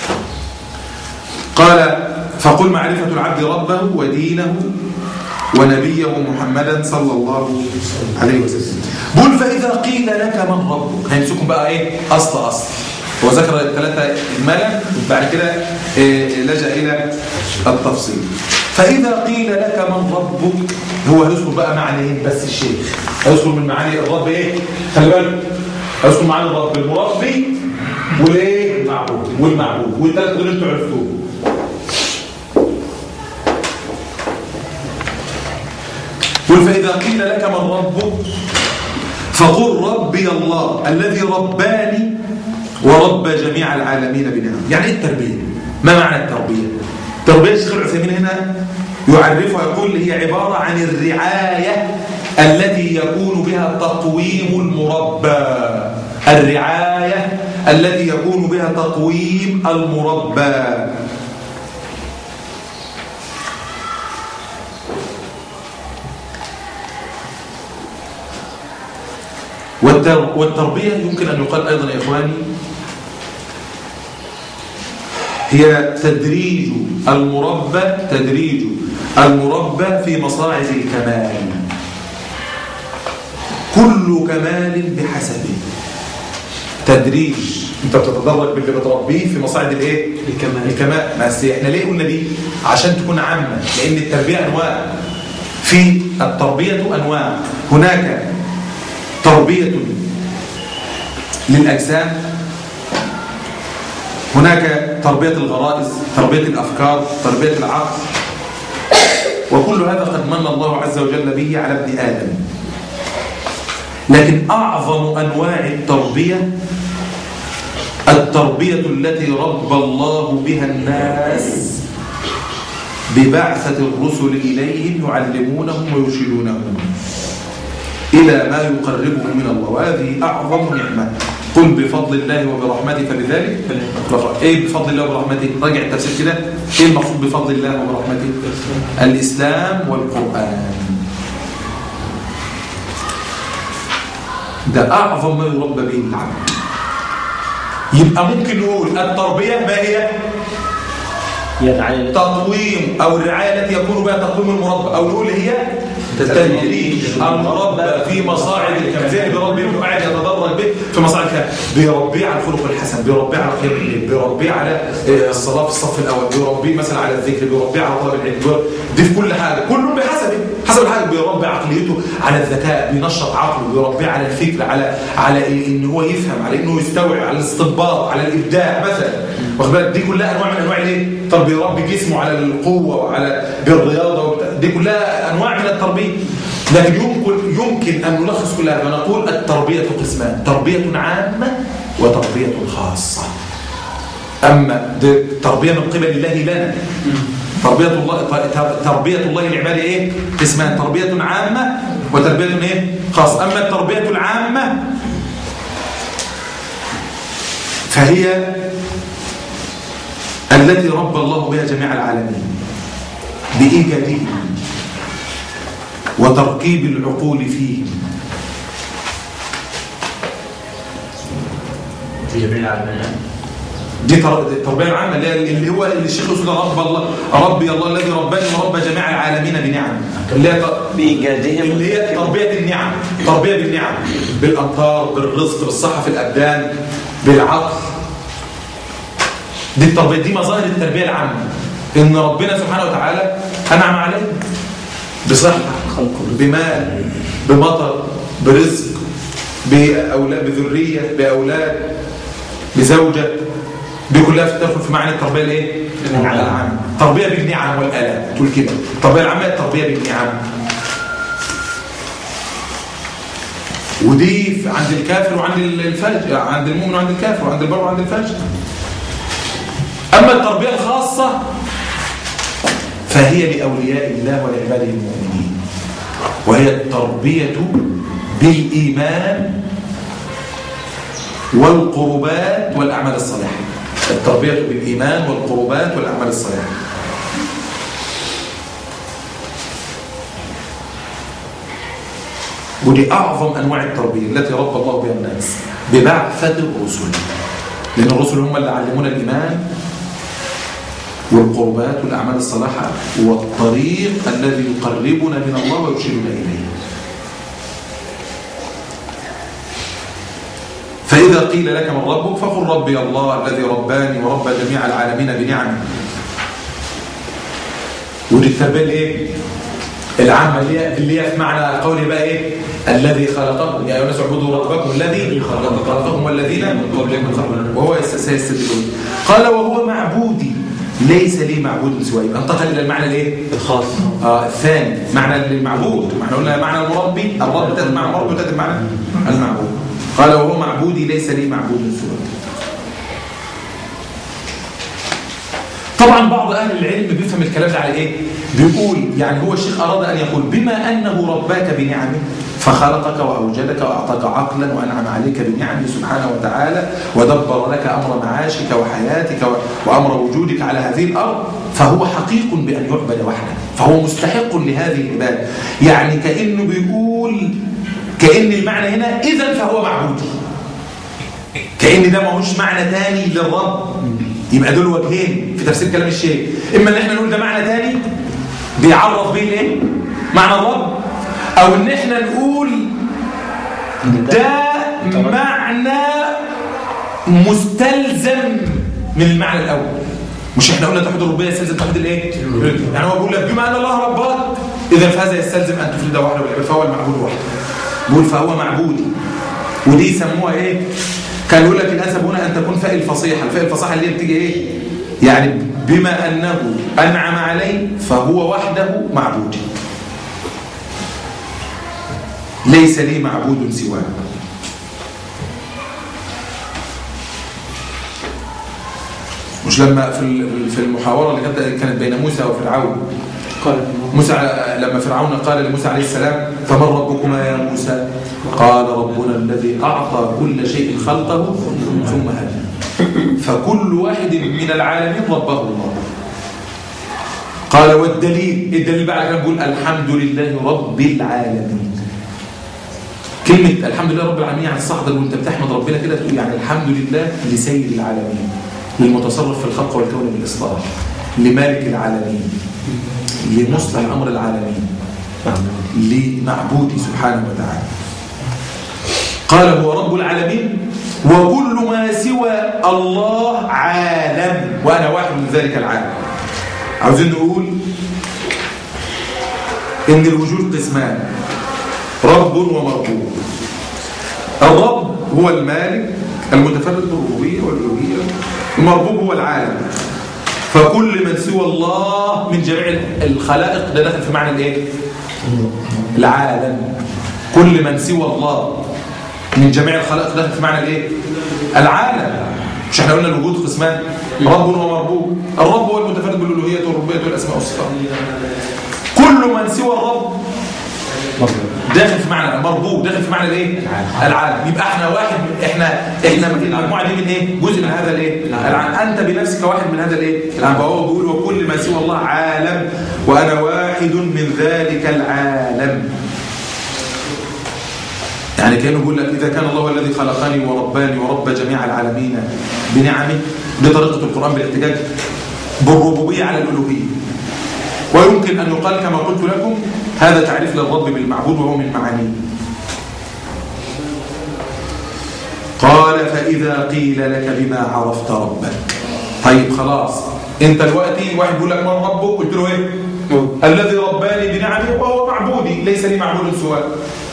قال فقل معرفة العبد ربه ودينه ونبيه محمدا صلى الله عليه وسلم قل فإذا قيل لك من ربك هيمسكم بقى ايه أصل أصل هو ذكر الثلاثة إجمالا بعد كده إيه، لجأ إلى التفصيل فإذا قيل لك من ربك هو هيذكر بقى معنيين بس الشيخ هيذكر من معاني الرب ايه خلي بالك هيذكر معاني الرب المربي والايه المعبود والمعبود والثلاثة دول انتوا عرفتوهم قل فإذا قيل لك من ربك فقل ربي الله الذي رباني ورب جميع العالمين بنعم يعني ايه التربية ما معنى التربية التربية الشيخ العثيمين هنا يعرفها يقول هي عبارة عن الرعاية التي يكون بها تقويم المربى الرعاية التي يكون بها تقويم المربى والتر- والتربية يمكن أن يقال أيضا يا إخواني هي تدريج المربى تدريج المربى في مصاعد الكمال كل كمال بحسبه تدريج انت بتتدرج باللي بتربيه في مصاعد الايه الكمال. الكمال بس احنا ليه قلنا دي عشان تكون عامه لان التربيه انواع في التربيه انواع هناك تربيه للاجسام هناك تربيه الغرائز تربيه الافكار تربيه العقل وكل هذا قد من الله عز وجل به على ابن ادم لكن أعظم أنواع التربية التربية التي ربى الله بها الناس ببعثة الرسل إليهم يعلمونهم ويرشدونهم إلى ما يقربهم من الله وهذه أعظم نعمة قل بفضل الله وبرحمته فبذلك فليفرحوا. إيه بفضل الله وبرحمته راجع التفسير كده إيه المقصود بفضل الله وبرحمته الإسلام والقرآن ده أعظم ما يربى به العبد يبقى ممكن نقول التربية ما هي هي الرعاية تقويم أو الرعاية التي يكون بها تقويم المربى أو نقول هي تدريج المربى في مصاعد الكمال زي اللي بيربي ابنه قاعد يتدرج به في مصاعد الكمال بيربيه على الخلق الحسن بيربيه على قيام الليل بيربيه على آه، الصلاة في الصف الأول بيربيه مثلا على الذكر بيربيه على طلب العلم بير- دي في كل حاجة كله بحسبه حسب الحاجة بيربي عقليته على الذكاء بينشط عقله بيربيه على الفكر على على إيه؟ ان هو يفهم على انه يستوعب على الاستنباط على الابداع مثلا واخد بالك دي كلها انواع من انواع الايه طب بيربي جسمه على القوه وعلى بالرياضه وبتاع. دي كلها انواع من التربيه لكن يمكن يمكن ان نلخص كل هذا ونقول التربيه قسمان تربيه عامه وتربيه خاصه اما دي تربيه من قبل الله لنا تربيه الله ت- تربيه الله لعباده ايه قسمان تربيه عامه وتربيه ايه خاصه اما التربيه العامه فهي التي ربى الله بها جميع العالمين بإيجادهم وتركيب العقول فيهم في جميع العالمين دي تر- دي التربيه العامه اللي هي- اللي هو اللي الشيخ يقول رب الله ربي الله الذي رباني ورب جميع العالمين بنعم اللي هي ت- بإيجادهم اللي هي تربيه النعم تربيه بالنعم بالامطار بالرزق بالصحه في الابدان بالعقل دي التربيه دي مظاهر التربيه العامه ان ربنا سبحانه وتعالى انعم علينا بصحه بمال بمطر برزق باولاد بذريه باولاد بزوجه دي كلها بتدخل في معنى التربيه الايه؟ العامه تربيه بالنعم والالام تقول كده التربيه العامه هي التربيه بالنعم ودي في- عند الكافر وعند الفاجر عند المؤمن وعند الكافر وعند البر وعند الفاجر اما التربيه الخاصه فهي لاولياء الله ولعباده المؤمنين وهي التربيه بالايمان والقربات والاعمال الصالحه التربيه بالايمان والقربات والاعمال الصالحه ودي أعظم أنواع التربية التي ربى الله بها الناس ببعثة الرسل لأن الرسل هم اللي علمونا الإيمان والقربات والأعمال الصالحة والطريق الذي يقربنا من الله ويرشدنا إليه فإذا قيل لك من ربك فقل ربي الله الذي رباني ورب جميع العالمين بنعمه ودي التربية الإيه؟ العامة اللي هي اللي هي في معنى قوله بقى ايه الذي خلقكم يا ايها الناس اعبدوا ربكم الذي خلقكم والذين من قبلكم وهو سيستدلون قال وهو معبودي ليس لي معبود سواه يبقى انتقل الى المعنى الايه الخاص آه الثاني معنى المعبود ما احنا قلنا معنى المربي الرب تاتي معنى المربي وتاتي معنى المعبود قال وهو معبودي ليس لي معبود سواه طبعا بعض اهل العلم بيفهم الكلام ده على ايه بيقول يعني هو الشيخ اراد ان يقول بما انه رباك بنعمه فخلقك واوجدك واعطاك عقلا وانعم عليك بنعمه سبحانه وتعالى ودبر لك امر معاشك وحياتك و- وامر وجودك على هذه الارض فهو حقيق بان يعبد وحده فهو مستحق لهذه العباده يعني كانه بيقول كان المعنى هنا اذا فهو معبود كأن ده ماهوش معنى تاني للرب يبقى دول وجهين في تفسير كلام الشيخ إما إن إحنا نقول ده معنى تاني بيعرف بيه الإيه؟ معنى الرب أو إن إحنا نقول ده معنى مستلزم من المعنى الأول مش إحنا قلنا توحيد الربوبية يستلزم توحيد الإيه؟ يعني هو بيقول لك بما أن الله ربك إذا فهذا يستلزم أن تفرد وحده بالعبادة فهو المعبود وحده بيقول فهو معبودي ودي يسموها ايه كان يقول لك الاسب هنا ان تكون فاء الفصيحه الفاء الفصيحه اللي هي بتيجي ايه يعني بما انه انعم عليه فهو وحده معبود ليس لي معبود سواه مش لما في ال- في المحاوره اللي كانت كانت بين موسى وفرعون قال موسى لما فرعون قال لموسى عليه السلام فمن ربكما يا موسى قال ربنا الذي أعطى كل شيء خلقه ثم هدى فكل واحد من العالمين ربه الله قال والدليل الدليل بعد كده بيقول الحمد لله رب العالمين كلمة الحمد لله رب العالمين يعني الصحدة وانت بتحمد ربنا كده تقول يعني الحمد لله لسيد العالمين للمتصرف في الخلق والكون بالإصلاح لمالك العالمين لمصلح أمر العالمين لمعبودي سبحانه وتعالى قال هو رب العالمين وكل ما سوى الله عالم وأنا واحد من ذلك العالم عاوزين نقول إن الوجود قسمان رب ومربوب الرب هو المالك المتفرد بالربوبية والألوهية المربوب هو العالم فكل من سوى الله من جميع الخلائق ده داخل في معنى الايه العالم كل من سوى الله من جميع الخلائق داخل في معنى الايه العالم مش احنا قلنا الوجود قسمان رب ومربوب الرب هو المتفرد بالالوهيه والربوبيه والاسماء والصفات كل من سوى الرب داخل في معنى مربوب داخل في معنى الايه العالم يبقى احنا واحد احنا احنا المجموعه دي من ايه جزء من هذا الايه العالم انت بنفسك واحد من هذا الايه العالم فهو بيقول وكل ما سوى الله عالم وانا واحد من ذلك العالم يعني كانه بيقول لك اذا كان الله الذي خلقني ورباني ورب جميع العالمين بنعمه بطريقه القران بالاحتجاج بالربوبيه على الالوهيه ويمكن ان يقال كما قلت لكم هذا تعريف للرب بالمعبود وهو من معانيه قال فاذا قيل لك بما عرفت ربك طيب خلاص انت دلوقتي واحد بيقول لك من ربك قلت له ايه الذي رباني بنعمه وهو معبودي ليس لي معبود سواه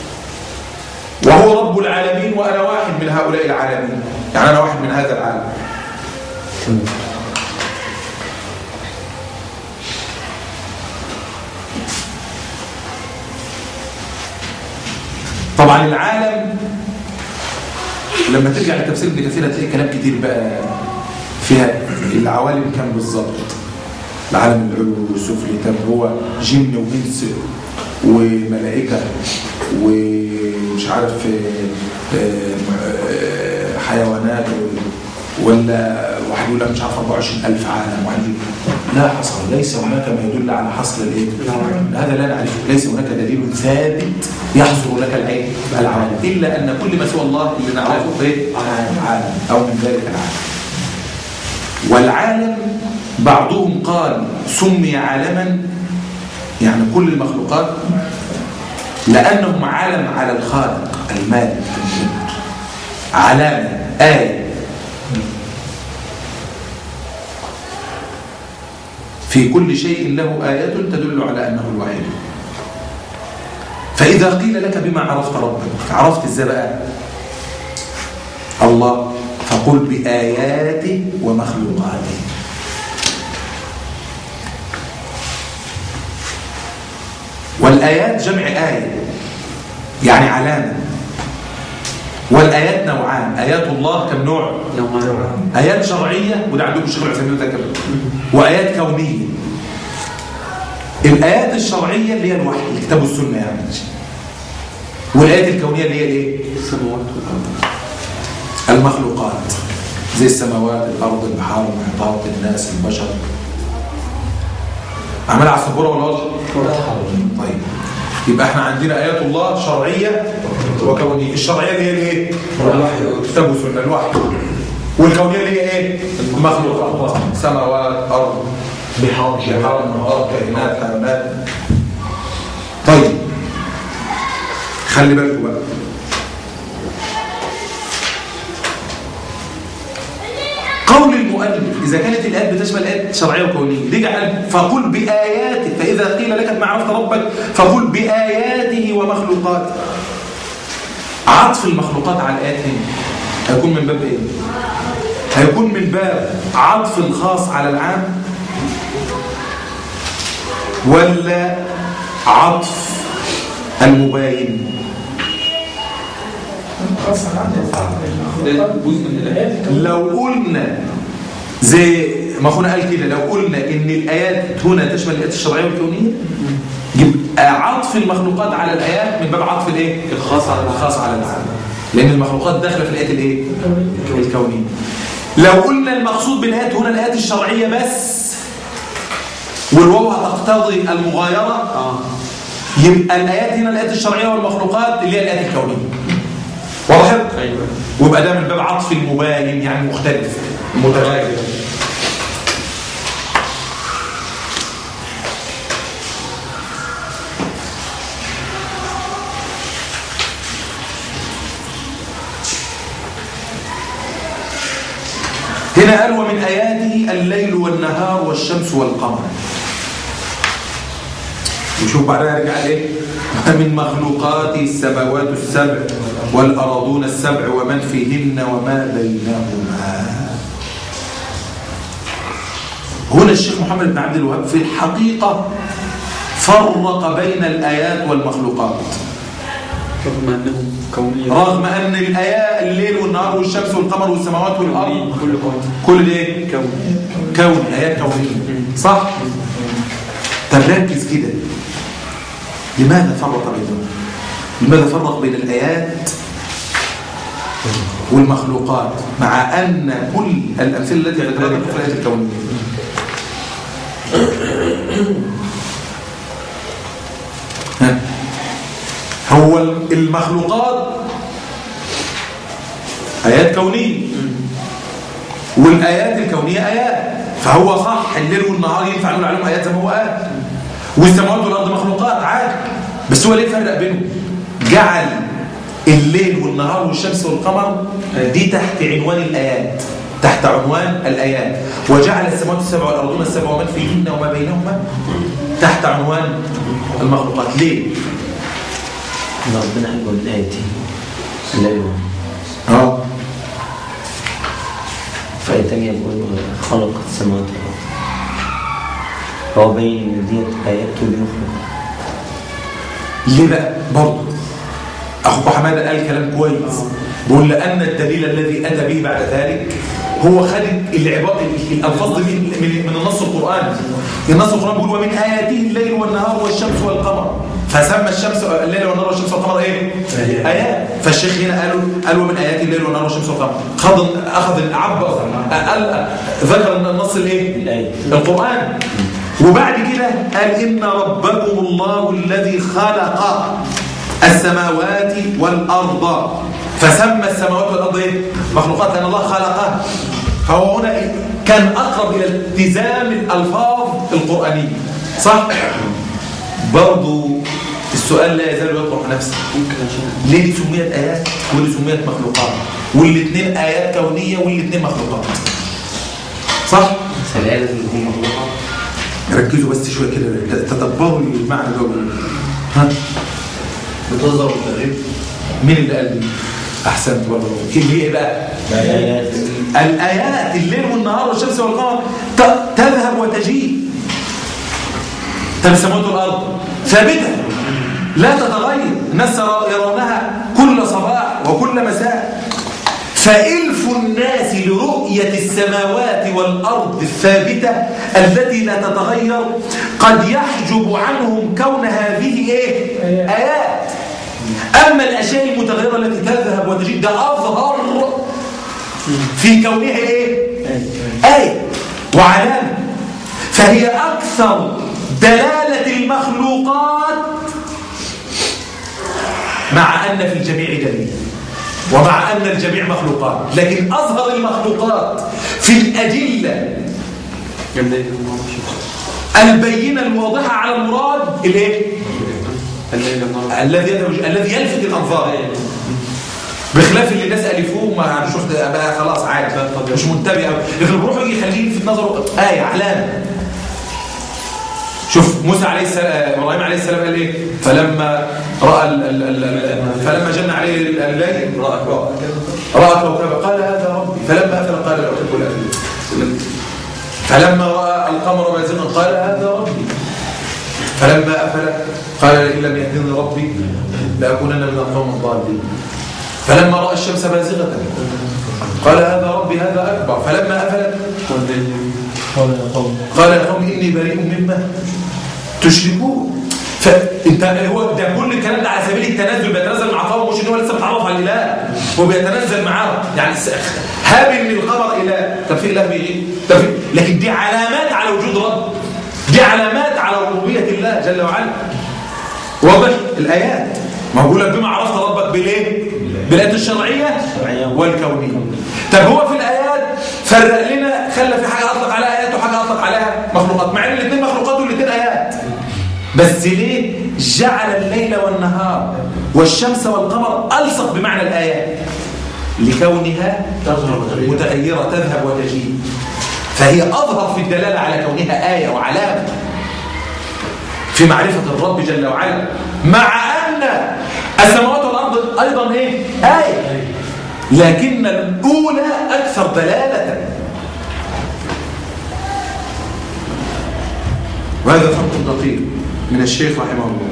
وهو رب العالمين وأنا واحد من هؤلاء العالمين يعني أنا واحد من هذا العالم طبعا العالم لما ترجع لتفسير ابن كثير هتلاقي كلام كتير بقى فيها العوالم كام بالظبط العالم العلوي والسفلي طب هو جن وانس وملائكه ومش عارف آه، آه، حيوانات ولا واحد يقول لك مش عارف 24000 عالم واحد يقول لا حصر ليس هناك ما يدل على حصر الايه هذا لا نعرفه ليس هناك دليل ثابت يحصر لك الايه العالم الا ان كل ما سوى الله اللي نعرفه ايه عالم او من ذلك العالم والعالم بعضهم قال سمي عالما يعني كل المخلوقات لأنهم علم على الخالق المالك المدبر علامة آية في كل شيء له آيات تدل على أنه الواحد فإذا قيل لك بما عرفت ربك عرفت ازاي بقى الله فقل بآياته ومخلوقاته والآيات جمع آية يعني علامة والآيات نوعان آيات الله كم نوع؟ نوعان آيات شرعية وده عندكم الشيخ العثيمين ذكر وآيات كونية الآيات الشرعية اللي هي الوحي الكتاب والسنة يعني والآيات الكونية اللي هي الايه؟ السماوات والأرض المخلوقات زي السماوات الأرض البحار المحيطات الناس البشر عمال على السبورة ولا واضحة؟ طيب يبقى احنا عندنا آيات الله شرعية وكونية الشرعية اللي هي الايه؟ كتاب وسنة الوحي والكونية اللي هي ايه؟ المخلوقات سماوات أرض بحار بحار نهار كائنات حيوانات طيب خلي بالكم بقى قول المؤلف إذا كانت الآيات بتشمل آيات شرعية وكونية دي جعل فقل بآياته فإذا قيل لك ما عرفت ربك فقل بآياته ومخلوقاته عطف المخلوقات على الآيات هنا هيكون من باب إيه؟ هيكون من باب عطف الخاص على العام ولا عطف المباين خاصة عن ده جزء من الآيات لو قلنا زي ما اخونا قال كده لو قلنا ان الايات هنا تشمل الايات الشرعيه والكونيه يبقى عطف المخلوقات على الايات من باب عطف الايه الخاص على الخاص على العام لان المخلوقات داخله في الايات الايه الكونيه لو قلنا المقصود بالايات هنا الايات الشرعيه بس والواو هتقتضي المغايره اه يبقى الايات هنا الايات الشرعيه والمخلوقات اللي هي الايات الكونيه واضح ايوه ويبقى ده من باب عطف المباين يعني مختلف متغير هنا قال ومن آياته الليل والنهار والشمس والقمر وشوف بعدها يرجع ليه من مخلوقات السماوات السبع والأراضون السبع ومن فيهن وما بينهما هنا الشيخ محمد بن عبد الوهاب في الحقيقة فرق بين الآيات والمخلوقات رغم انهم كونية رغم أن الآيات الليل والنهار والشمس والقمر والسماوات والأرض كل كون كل ده إيه؟ كون كوني آيات كونية صح؟ طب ركز كده لماذا فرق بينهم؟ لماذا فرق بين الآيات والمخلوقات مع أن كل الأمثلة التي ذكرها في الآيات الكونية ها؟ هو المخلوقات آيات كونية والآيات الكونية آيات فهو صح الليل والنهار ينفع نقول عليهم آيات زي ما هو قال والسماوات والأرض مخلوقات عادي بس هو ليه فرق بينهم جعل الليل والنهار والشمس والقمر دي تحت عنوان الآيات تحت عنوان الآيات وجعل السماوات السبع والأرضون السبع ومن فيهن وما بينهما تحت عنوان المخلوقات ليه؟ إن ربنا قال من آياته الليل اه فآية تانية بيقول خلق السماوات والأرض فهو باين إن ديت آيات ودي مخلوقات ليه بقى برضه اخوك حماده قال كلام كويس بيقول لان الدليل الذي اتى به بعد ذلك هو خد العباره الالفاظ دي من من من النص القراني النص القراني بيقول ومن اياته الليل والنهار والشمس والقمر فسمى الشمس الليل والنهار والشمس والقمر ايه ايات فالشيخ هنا قالوا قالوا من ايات الليل والنهار والشمس والقمر خد اخذ عبر قال ذكر النص الايه الآية القرآن وبعد كده قال إن ربكم الله الذي خلق السماوات والأرض فسمى السماوات والأرض إيه؟ مخلوقات لأن الله خلقها فهو هنا إيه؟ كان أقرب إلى التزام الألفاظ القرآنية صح؟ برضو السؤال لا يزال يطرح نفسه ليه دي سميت آيات ودي سميت مخلوقات والاثنين آيات كونية والاثنين مخلوقات صح؟ بس الآية لازم تكون مخلوقة ركزوا بس شويه كده تدبروا المعنى ده ها بتظهر بالتدريب مين اللي قال دي احسنت برضه اللي هي بقى آيات الايات الليل والنهار والشمس والقمر ت- تذهب وتجيء طب السماوات والارض ثابته لا تتغير الناس يرى- يرونها كل صباح وكل مساء فإلف الناس لرؤية السماوات والأرض الثابتة التي لا تتغير قد يحجب عنهم كون هذه إيه؟ آيات أما الأشياء المتغيرة التي تذهب وتجيء ده أظهر في كونها إيه؟ آية وعلامة فهي أكثر دلالة المخلوقات مع أن في الجميع دليل ومع أن الجميع مخلوقات لكن أظهر المخلوقات في الأدلة الليل والنهار والشمس البينة الواضحة على المراد الايه؟ الليل والنهار الذي يدهج- الذي يلفت الأنظار بخلاف اللي الناس ألفوه ما عندوش واحد بقى خلاص عادي مش منتبه قوي لكن اللي بيروحوا يجي يخليه يلفت نظره آية علامة شوف موسى عليه السلام ابراهيم عليه السلام قال ايه فلما راى ال ال ال ال فلما جن عليه الليل راى راى كوكبا قال هذا ربي فلما افل قال لا احب الافلين فلما راى القمر بازغا قال هذا ربي فلما افل قال ان لم يهدني ربي لاكونن من القوم الضالين فلما راى الشمس بازغه قال هذا ربي هذا اكبر فلما افلت قال يا قوم قال يا قوم اني بريء مما تشركون فانت هو ده كل الكلام ده على سبيل التنازل بيتنازل مع قوم مش ان هو لسه متعرف على الاله هو بيتنازل معاه يعني س- هاب ان القمر اله طب في اله بيغيب طب في لكن دي علامات على وجود رب دي علامات على ربوبيه الله جل وعلا واضح الايات ما هو بيقول لك بما عرفت ربك بالايه بالايات الشرعيه الشرعية. والكونيه طب هو في الايات فرق لنا خلى في حاجه اطلق عليها ايات وحاجه اطلق عليها مخلوقات مع ان الاثنين مخلوقات والاثنين ايات بس ليه جعل الليل والنهار والشمس والقمر الصق بمعنى الايات لكونها متغيره تذهب وتجيء فهي اظهر في الدلاله على كونها ايه وعلامه في معرفة الرب جل وعلا مع أن السماوات والأرض أيضا إيه؟ آية لكن الأولى أكثر دلالة وهذا فرق دقيق من الشيخ رحمه الله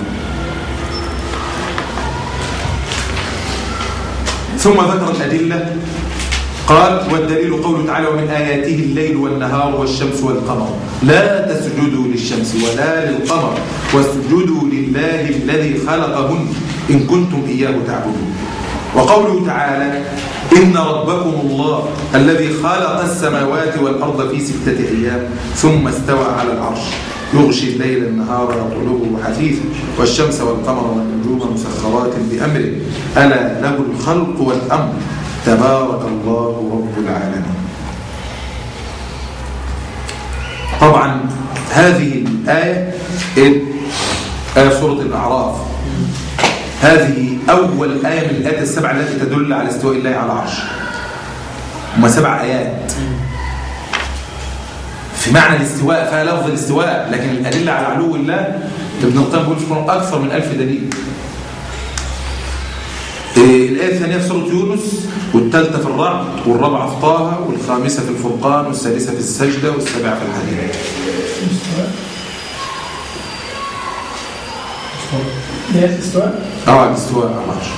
ثم ذكر الأدلة قال والدليل قوله تعالى ومن آياته الليل والنهار والشمس والقمر لا تسجدوا للشمس ولا للقمر واسجدوا لله الذي خلقهن إن كنتم إياه تعبدون وقوله تعالى إن ربكم الله الذي خلق السماوات والأرض في ستة أيام ثم استوى على العرش يغشي الليل النهار يطلبه حثيثا والشمس والقمر والنجوم مسخرات بأمره ألا له الخلق والأمر تبارك الله رب العالمين طبعا هذه الآية آية سورة الأعراف هذه أول آية من الآيات السبع التي تدل على استواء الله على العرش هما سبع آيات في معنى الاستواء فيها لفظ الاستواء لكن الأدلة على علو الله ابن القيم بيقول في القرآن أكثر من ألف دليل إيه، الآية الثانية في سورة يونس والثالثة في الرعد والرابعة في طه والخامسة في الفرقان والسادسة في السجدة والسابعة في الحديد نهاية الاستواء اه الاستواء على العرش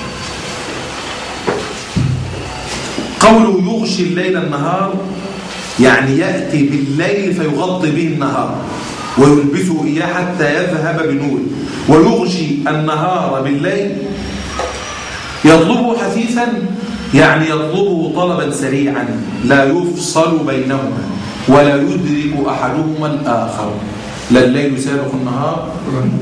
قوله يغشي الليل النهار يعني يأتي بالليل فيغطي به النهار ويلبسه إياه حتى يذهب بنور ويغشي النهار بالليل يطلبه حثيثا يعني يطلبه طلبا سريعا لا يفصل بينهما ولا يدرك أحدهما الآخر لا الليل سابق النهار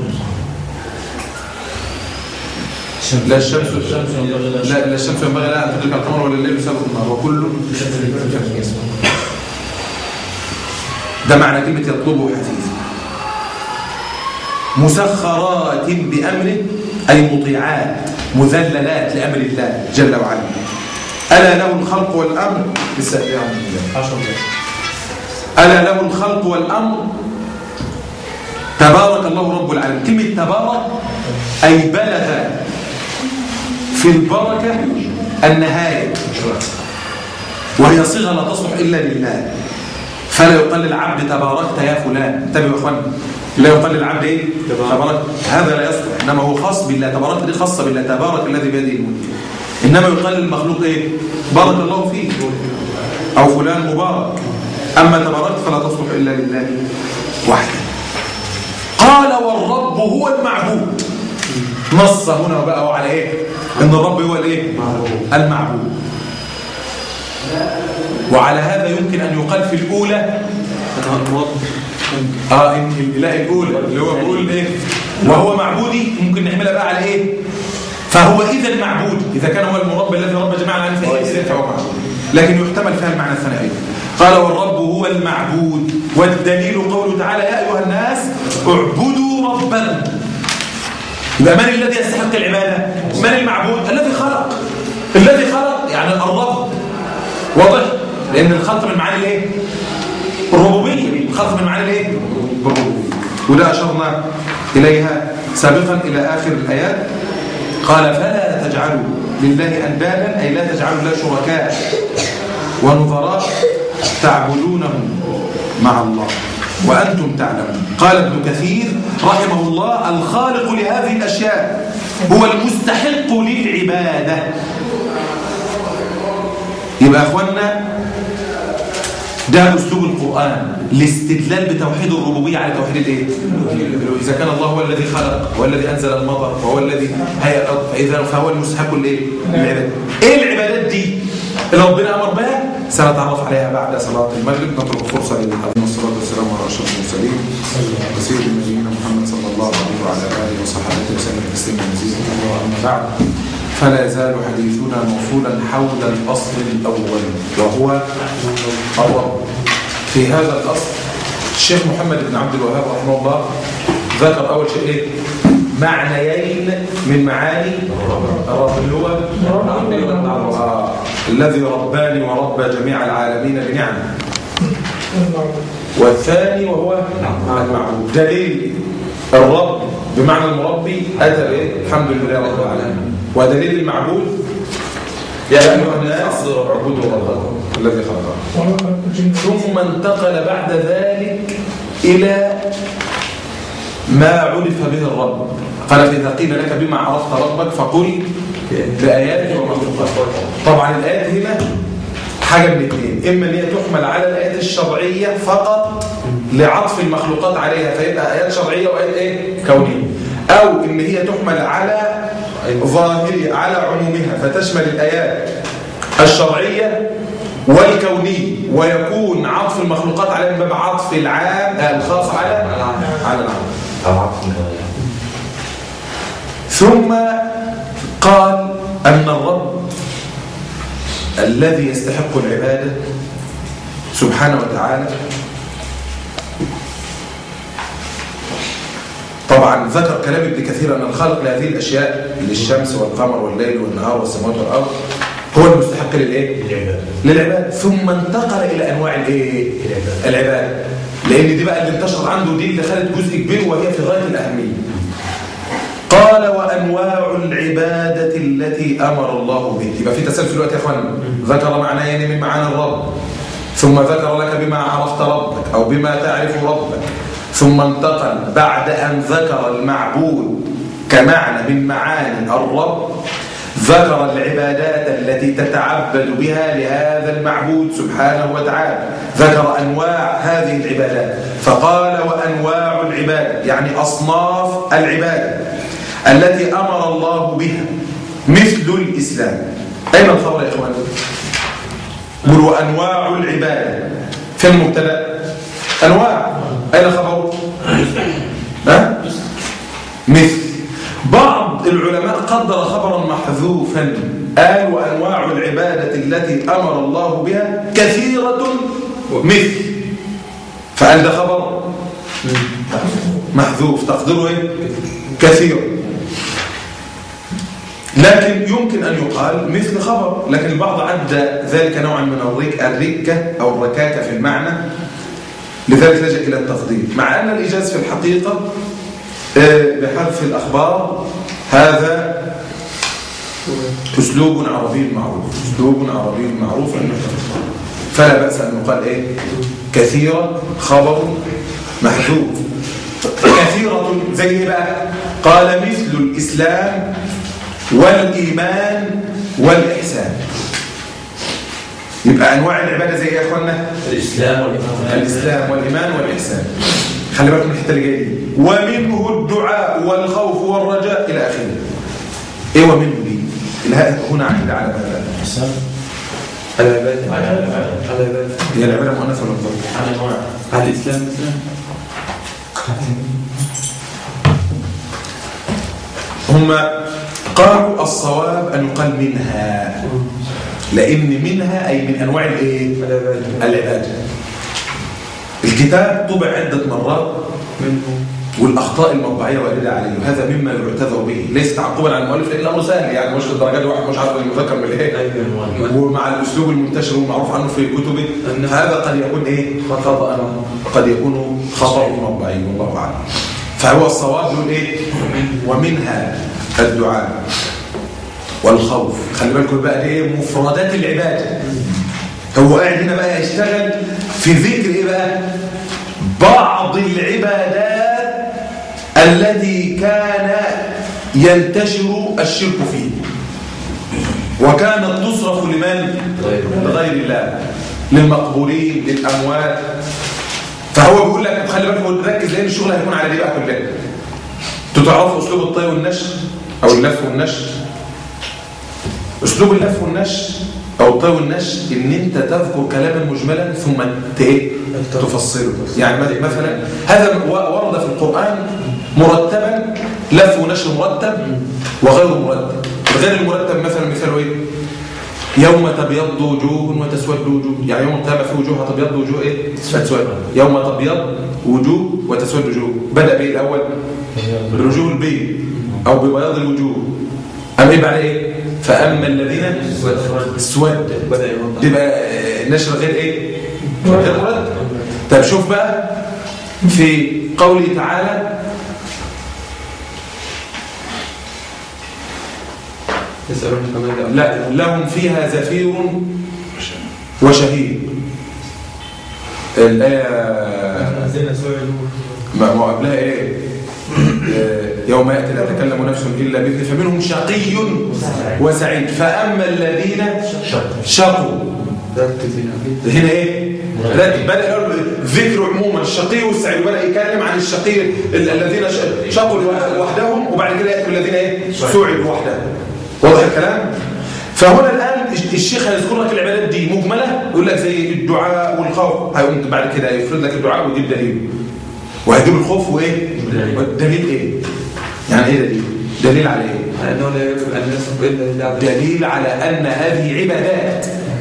لا الشمس لا لا الشمس ينبغي لها ان تدرك القمر ولا الليل سابق النهار وكل ده معنى كلمه يطلبه حثيثا مسخرات بامره اي مطيعات مذللات لامر الله جل وعلا الا له الخلق والامر لسه يعني الا له الخلق والامر تبارك الله رب العالمين كلمه تبارك اي بلغ في البركة النهاية وهي صيغة لا تصلح إلا لله فلا يقال للعبد تباركت يا فلان انتبهوا يا اخوان لا يقال للعبد ايه تبارك هذا لا يصلح انما هو خاص بالله تبارك دي خاصه بالله تبارك الذي بيده الملك انما يقال للمخلوق ايه بارك الله فيه او فلان مبارك اما تباركت فلا تصلح الا لله وحده قال والرب هو المعبود نص هنا بقى وعلى ايه ان الرب هو الايه المعبود وعلى هذا يمكن ان يقال في الاولى اه ان الاله الاولى اللي هو بيقول ايه وهو معبودي ممكن نعملها بقى على ايه فهو اذا المعبود اذا كان هو المرب الذي رب جميع العالمين فايه اذا فهو معبود لكن يحتمل فيها المعنى الثاني ايضا قال والرب هو المعبود والدليل قوله تعالى يا ايها الناس اعبدوا ربكم يبقى من الذي يستحق العبادة من المعبود الذي خلق الذي خلق يعني الرب واضح لأن الخلق من معاني الايه الربوبية الخلق من معاني الايه الربوبية وده أشرنا إليها سابقا إلى آخر الآيات قال فلا تجعلوا لله أندادا أي لا تجعلوا له شركاء ونظراء تعبدونهم مع الله وأنتم تعلمون قال ابن كثير رحمه الله الخالق لهذه الأشياء هو المستحق للعبادة يبقى أخوانا ده أسلوب القرآن الاستدلال بتوحيد الربوبية على توحيد الايه؟ إذا كان الله هو الذي خلق وهو الذي أنزل المطر وهو الذي هيئ الأرض فإذا فهو المستحق للايه؟ للعبادة إيه العبادات دي؟ اللي ربنا أمر بها سنتعرف عليها بعد صلاة المغرب نترك فرصة للحديث والصلاة والسلام على أشرف المرسلين وسيد نبينا محمد صلى الله عليه وعلى آله وصحبه وسلم تسليما مزيدا أما بعد فلا يزال حديثنا موصولا حول الأصل الأول وهو الرب في هذا الأصل الشيخ محمد بن عبد الوهاب رحمه الله ذكر أول شيء إيه؟ معنيين من معاني الرب اللي هو آه، الذي رباني وربى جميع العالمين بنعمه والثاني وهو المعبود دليل الرب بمعنى المربي أتى إيه؟ الحمد لله رب العالمين ودليل المعبود يا أيها الناس اعبدوا ربكم الذي خلقكم ثم انتقل بعد ذلك إلى ما عرف به الرب قال فإذا قيل لك بما عرفت ربك فقل بآياته ومخلوقاته طبعا الآيات هنا حاجة من اثنين إما أن هي تحمل على الآيات الشرعية فقط لعطف المخلوقات عليها فيبقى آيات شرعية وآيات إيه؟ كونية أو إن هي تحمل على ظاهرية على عمومها فتشمل الآيات الشرعية والكونية ويكون عطف المخلوقات عليها من باب عطف العام آه، الخاص على على العام أو عطف متغير ثم قال أن الرب الذي يستحق العبادة سبحانه وتعالى طبعا ذكر كلام ابن كثير أن الخالق لهذه الأشياء للشمس والقمر والليل والنهار والسماوات والأرض هو المستحق للإيه؟ العبادة للعبادة ثم انتقل إلى أنواع الإيه؟ العبادة لأن دي بقى اللي انتشر عنده دي اللي خدت جزء كبير وهي في غاية الأهمية قال وأنواع العبادة التي أمر الله به يبقى في تسلسل دلوقتي يا أخوانا ذكر معنيين من معاني الرب ثم ذكر لك بما عرفت ربك أو بما تعرف ربك ثم انتقل بعد أن ذكر المعبود كمعنى من معاني الرب ذكر العبادات التي تتعبد بها لهذا المعبود سبحانه وتعالى ذكر أنواع هذه العبادات فقال وأنواع العبادة يعني أصناف العبادة التي أمر الله بها مثل الإسلام أين الخبر يا إخوان؟ قل وأنواع العبادة في المبتدا أنواع أين خبره؟ ها؟ مثل بعض العلماء قدر خبرا محذوفا قال وأنواع العبادة التي أمر الله بها كثيرة مثل فقال ده خبر محذوف تقديره ايه كثير لكن يمكن أن يقال مثل خبر لكن البعض عد ذلك نوعا من الرك الركة أو الركاكة في المعنى لذلك لجأ إلى التقدير مع أن الإجاز في الحقيقة بحذف الأخبار هذا أسلوب عربي معروف أسلوب عربي معروف فلا بأس أن يقال إيه كثيرة خبر محذوف كثيرة زي إيه بقى قال مثل الإسلام والإيمان والإحسان يبقى أنواع العبادة زي إيه يا أخوانا الإسلام والإيمان الإسلام والإيمان والإحسان خلي بالكم من الحته اللي جايه دي ومنه الدعاء والخوف والرجاء الى اخره ايه ومنه دي الهاء هنا عند على ماذا الإحسان العبادة على العبادة. على العبادة هي العباده مؤنثه ولا مذكره على الأنواع على الإسلام مثلا هم قالوا الصواب ان يقال منها لان منها اي من انواع الايه العبادة العباده الكتاب طبع عده مرات منه والاخطاء المطبعيه والده عليه وهذا مما يعتذر به ليس تعقبا على المؤلف لان الامر سهل يعني مش للدرجه دي واحد مش عارف المذكر من الايه أيوة ومع الاسلوب المنتشر والمعروف عنه في كتبه هذا قد يكون ايه خطا قد يكون خطا مطبعي والله اعلم فهو الصواب يقول ايه ومنها الدعاء والخوف خلي بالكم بقى دي ايه مفردات العباده هو قاعد هنا بقى يشتغل في ذكر ايه بقى بعض العبادات التي كان ينتشر الشرك فيه وكانت تصرف لمن لغير الله للمقبولين للاموات فهو بيقول لك خلي بالك ركز لان الشغل هيكون على دي بقى كلها انتوا تعرفوا اسلوب الطي والنشر او اللف والنشر اسلوب اللف والنشر او الطي والنشر ان انت تذكر كلاما مجملا ثم ت- ايه تفصله يعني مثلا هذا ورد في القران مرتبا لف ونشر مرتب وغير مرتب غير المرتب مثلا مثاله ايه يوم تبيض وجوه وتسود وجوه يعني يوم القيامه في وجوه تبيض وجوه ايه تسود يوم تبيض وجوه وتسود وجوه بدا بايه الاول بالوجوه البيض او ببياض الوجوه ام ايه بعد ايه فاما الذين اسود بدأ يوضح دي بقى آه، نشر غير ايه غير مرتب طب شوف بقى في قوله تعالى يسألون كمان لا لهم فيها زفير وشهيد الآية ما ما قبلها ايه آه، يوم يأتي لا تكلم نفس إلا بإذنه فمنهم شقي وسعيد فأما الذين شقوا ركز هنا أكيد هنا ايه رتب بدأ يقول ذكر عموما الشقي والسعيد وبدأ يتكلم عن الشقي ال- الذين ش- شقوا لوحدهم وبعد كده يأتوا الذين ايه سعدوا وحدهم واضح الكلام فهنا الآن الشيخ هيذكر لك العبادات دي مجملة يقول لك زي الدعاء والخوف هيقوم بعد كده يفرض لك الدعاء ويجيب دليل وهيجيب الخوف وايه والدليل ايه يعني ايه دليل دليل على ايه على أنه لا يجب أن يصف إلا لله عز وجل. دليل على أن هذه عبادات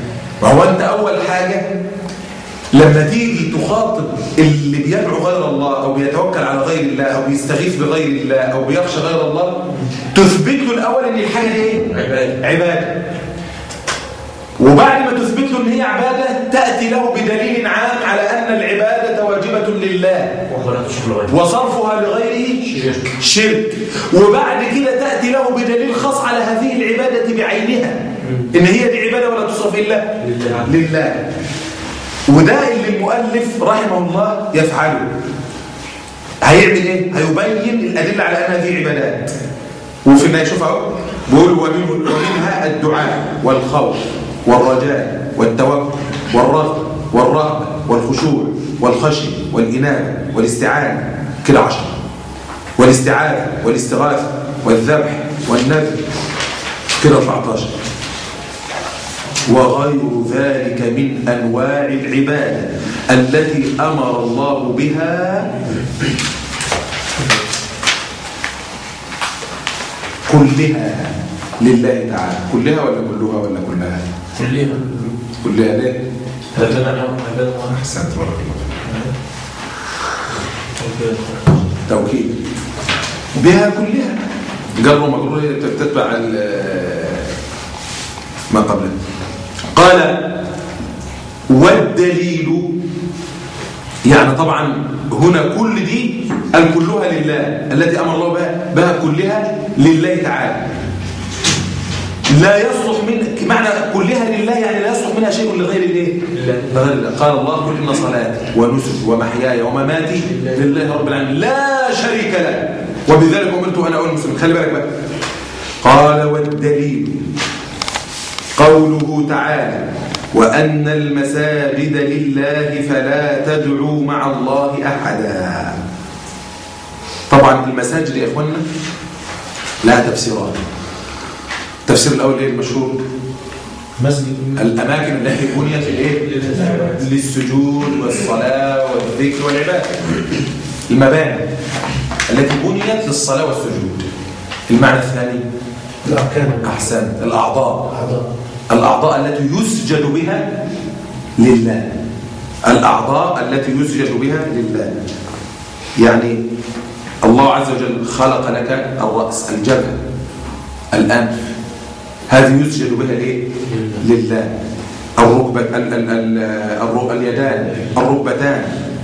ما هو انت اول حاجه لما تيجي تخاطب اللي بيدعو غير الله او بيتوكل على غير الله او بيستغيث بغير الله او بيخشى غير الله تثبت له الاول ان الحاجه دي ايه عبادة. عباده وبعد ما تثبت له ان هي عباده تاتي له بدليل عام على ان العباده واجبه لله ولا تشكر غيره وصرفها لغيره شرك. شرك وبعد كده تأتي له بدليل خاص على هذه العبادة بعينها إن هي دي عبادة ولا تصرف إلا لله. لله وده اللي المؤلف رحمه الله يفعله هيعمل ايه؟ هيبين الأدلة على أن هذه عبادات وفي النهاية شوف اهو بيقول ومنه ومنها الدعاء والخوف والرجاء والتوكل والرغبة والرهبة والخشوع والخشية والإنابة والاستعانة كده عشرة والاستعاذة والاستغاثة والذبح والنذر كده 14 وغير ذلك من أنواع العبادة التي أمر الله بها كلها لله تعالى كلها ولا كلها ولا كلها كلها كلها ليه هذا معنى هذا معنى أحسنت بارك الله فيك. توكيد. توكيد بها كلها جر ومجرور هي تتبع ال- ما قبله قال والدليل يعني طبعا هنا كل دي قال كلها لله التي امر الله بها, بها كلها لله تعالى لا يصلح من معنى كلها لله يعني لا يصلح منها شيء لغير الايه لغير الله قال الله قل ان صلاتي ونسكي ومحياي ومماتي لله رب العالمين لا شريك له وبذلك امرت انا اول مسلم خلي بالك بقى قال والدليل قوله تعالى وأن المساجد لله فلا تدعوا مع الله أحدا طبعا المساجد يا إخوانا لها تفسيرات التفسير الأول إيه المشهور مسجد الأماكن التي بنيت لإيه؟ للسجود والصلاة والذكر والعبادة المباني التي بنيت للصلاة والسجود المعنى الثاني الأركان أحسن الأعضاء الأعضاء الأعضاء التي يسجد بها لله الأعضاء التي يسجد بها لله يعني الله عز وجل خلق لك الرأس الجبهة الأنف هذه يسجد بها ليه؟ لله الركبة ال ال ال الر- اليدان الركبتان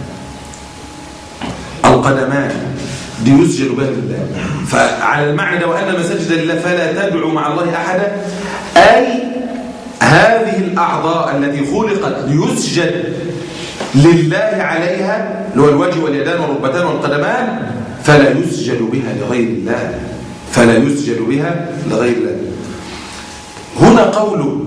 القدمان دي يسجد بها لله فعلى المعنى ده وأن مساجد لله فلا تدعو مع الله أحدا أي هذه الأعضاء التي خلقت ليسجد لله عليها اللي هو الوجه واليدان والركبتان والقدمان فلا يسجد بها لغير الله فلا يسجد بها لغير الله هنا قوله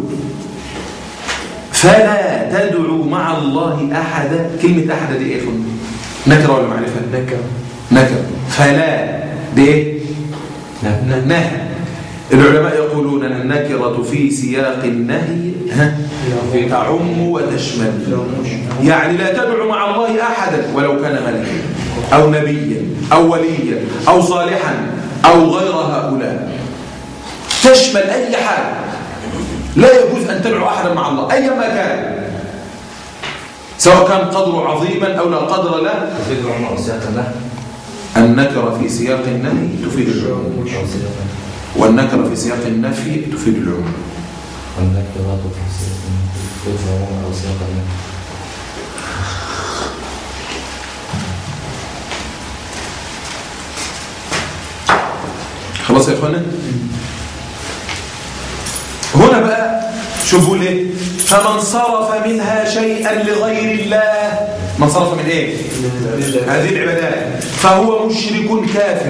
فلا تدعو مع الله أحدا كلمة أحدا دي إيه يا إخوان؟ نكرة ولا معرفة؟ نكر نكرة فلا دي إيه؟ نهي العلماء يقولون أن النكرة في سياق النهي ها؟ تعم وتشمل يعني لا تدعو مع الله أحدا ولو كان ملكا أو نبيا أو وليا أو صالحا أو غير هؤلاء تشمل أي حال لا يجوز أن تدعو أحدا مع الله أيما كان سواء كان قدره عظيما أو لا قدر له تفيد العمر وسياق الله النكرة في سياق النهي تفيد العموم أو سياق والنكرة في سياق النفي تفيد العموم والنكرات في سياق تفيد العمر أو سياق الله خلاص يا اخوانا هنا بقى شوفوا ليه فمن صرف منها شيئا لغير الله من صرف من ايه هذه العبادات فهو مشرك كافر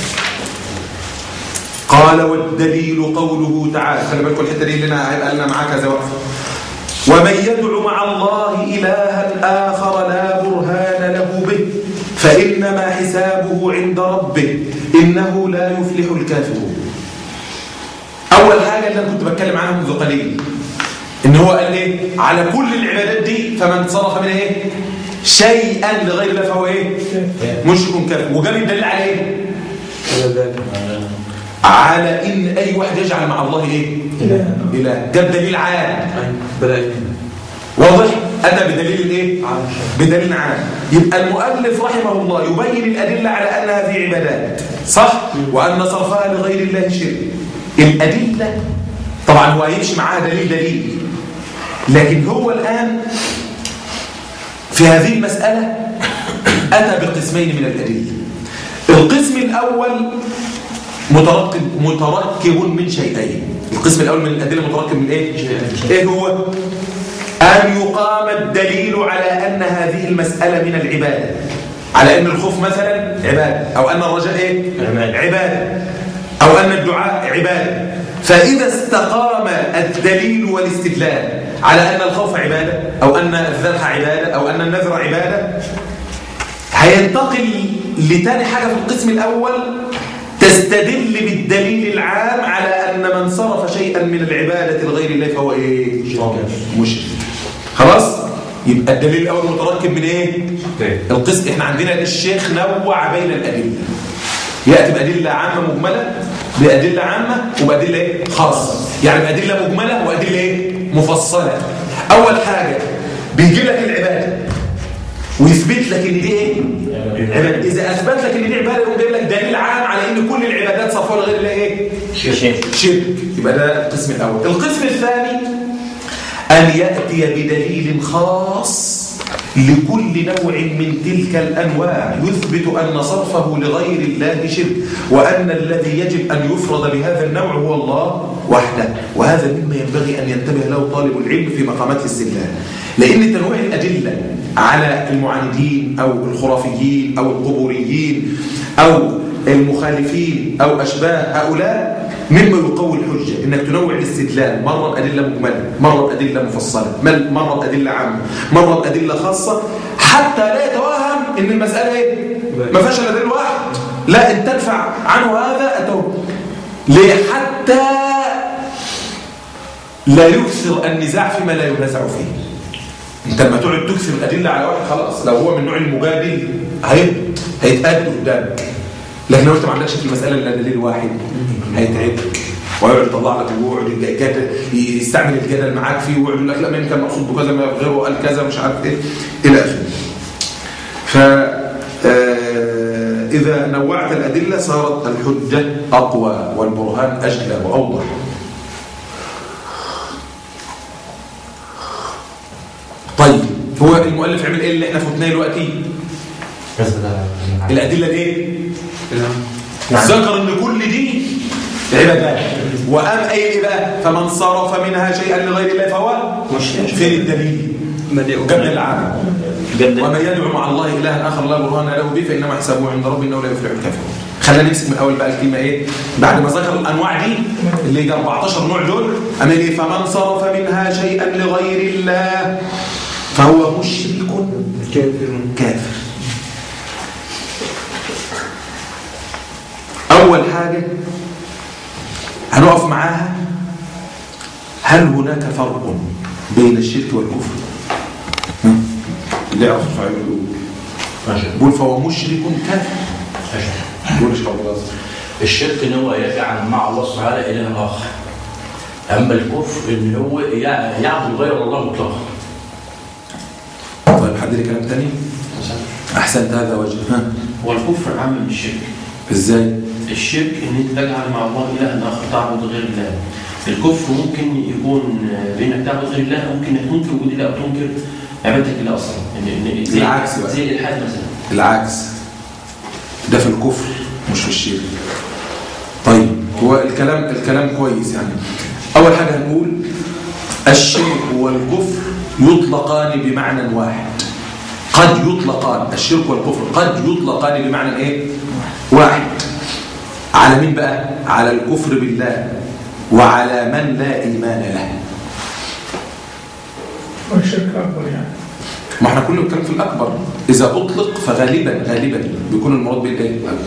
قال والدليل قوله تعالى خلي بالكم الحته دي اللي انا هيبقى لنا معاك كذا وقفه ومن يدعو مع الله إلها آخر لا برهان له به فإنما حسابه عند ربه إنه لا يفلح الكافرون أول حاجة اللي أنا كنت بتكلم عنها منذ قليل إن هو قال إيه على كل العبادات دي فمن صرف منها إيه شيئا لغير الله فهو إيه مشرك كافر وجاب الدليل على إيه على ذلك على إن أي واحد يجعل مع الله إيه إله. إله جاب دليل عام أيوة بدأ يمين واضح أتى بدليل الإيه؟ عام بدليل عام يبقى المؤلف رحمه الله يبين الأدلة على أنها في عبادات صح؟ وأن صرفها لغير الله شرك الأدلة طبعا هو هيمشي معاها دليل دليل لكن هو الآن في هذه المسألة أتى بقسمين من الأدلة القسم الأول متركب متركب من شيئين القسم الأول من الأدلة متركب من إيه؟ إيه هو؟ أن يقام الدليل على أن هذه المسألة من العبادة على أن الخوف مثلا عبادة أو أن الرجاء إيه؟ عبادة. عبادة أو أن الدعاء عبادة فإذا استقام الدليل والاستدلال على أن الخوف عبادة أو أن الذبح عبادة أو أن النذر عبادة هينتقل لتاني حاجة في القسم الأول تستدل بالدليل العام على أن من صرف شيئا من العبادة لغير الله فهو إيه؟ مشرك خلاص؟ يبقى الدليل الأول متركب من إيه؟ القسم إحنا عندنا الشيخ نوع بين الأدلة يأتي بأدلة عامة مجملة بأدلة عامة وبأدلة إيه؟ خاصة يعني بأدلة مجملة وأدلة إيه؟ مفصلة أول حاجة بيجي لك العبادة ويثبت لك ان دي ايه عبادة. اذا اثبت لك ان دي عباده يقوم جايب لك دليل عام على ان كل العبادات صرفها لغير الله ايه شرك شرك يبقى ده القسم الاول القسم الثاني ان ياتي بدليل خاص لكل نوع من تلك الانواع يثبت ان صرفه لغير الله شرك وان الذي يجب ان يفرض بهذا النوع هو الله وحده وهذا مما ينبغي ان ينتبه له طالب العلم في مقامات الاستدلال لان تنويع الادله على المعاندين او الخرافيين او القبوريين او المخالفين او اشباه هؤلاء مما يقوي الحجه انك تنوع الاستدلال مره بادله مجمله مره بادله مفصله مل- مره بادله عامه مره بادله خاصه حتى لا يتوهم ان المساله ايه ما فيهاش الا دليل واحد لا ان تدفع عنه هذا اتوه ليه حتى لا يكثر النزاع فيما لا ينازع فيه انت لما تقعد تكثر الادله على واحد خلاص لو هو من نوع المجادل هيبقى هيتقاد قدامك لكن لو انت ما عندكش في المساله الا دليل واحد هيتعبك ويقعد يطلع لك ويقعد يجادل- يستعمل الجدل معاك فيه ويقعد يقول لك لا ما يمكن مقصود بكذا ما غيره قال كذا مش عارف ايه الى اخره ف آه، إذا نوعت الأدلة صارت الحجة أقوى والبرهان أجلى وأوضح طيب هو المؤلف عمل ايه اللي احنا فوتناه دلوقتي بس ده الادله الايه نعم. ذكر ان كل دي عبادات وقام قايل ايه بقى فمن صرف منها شيئا لغير الله فهو مشرك. فين الدليل مليء قبل العالم قبل ومن يدعو مع الله الها اخر لا برهان له به فانما حسابه عند ربه انه لا يفلح الكافرون خلينا نمسك من اول بقى الكلمه ايه بعد ما ذكر الانواع دي اللي هي 14 نوع دول قام قايل ايه فمن صرف منها شيئا لغير الله فهو مشرك كافر اول حاجه هنقف معاها هل هناك فرق بين الشرك والكفر هم؟ اللي يعرف يرفع يده يقول. بيقول فهو مشرك كافر بيقول ايش قبل الله الشرك ان هو يجعل مع الله سبحانه اله اخر اما الكفر ان هو يع- يعبد غير الله مطلقا طيب حد لي كلام تاني احسنت هذا وجه ها هو الكفر عام من الشرك ازاي الشرك ان انت تجعل مع الله الها اخر تعبد غير الله الكفر ممكن يكون بانك تعبد غير الله ممكن انك تنكر وجود الله او تنكر عبادتك لله اصلا إن- إن- زي العكس بقى. زي الالحاد مثلا العكس ده في الكفر مش في الشرك طيب هو الكلام الكلام كويس يعني اول حاجه هنقول الشرك والكفر يطلقان بمعنى واحد قد يطلقان الشرك والكفر قد يطلقان بمعنى ايه واحد على مين بقى على الكفر بالله وعلى من لا ايمان له والشرك أكبر يعني ما احنا كله بنتكلم في الاكبر اذا اطلق فغالبا غالبا بيكون المراد به الايه الاكبر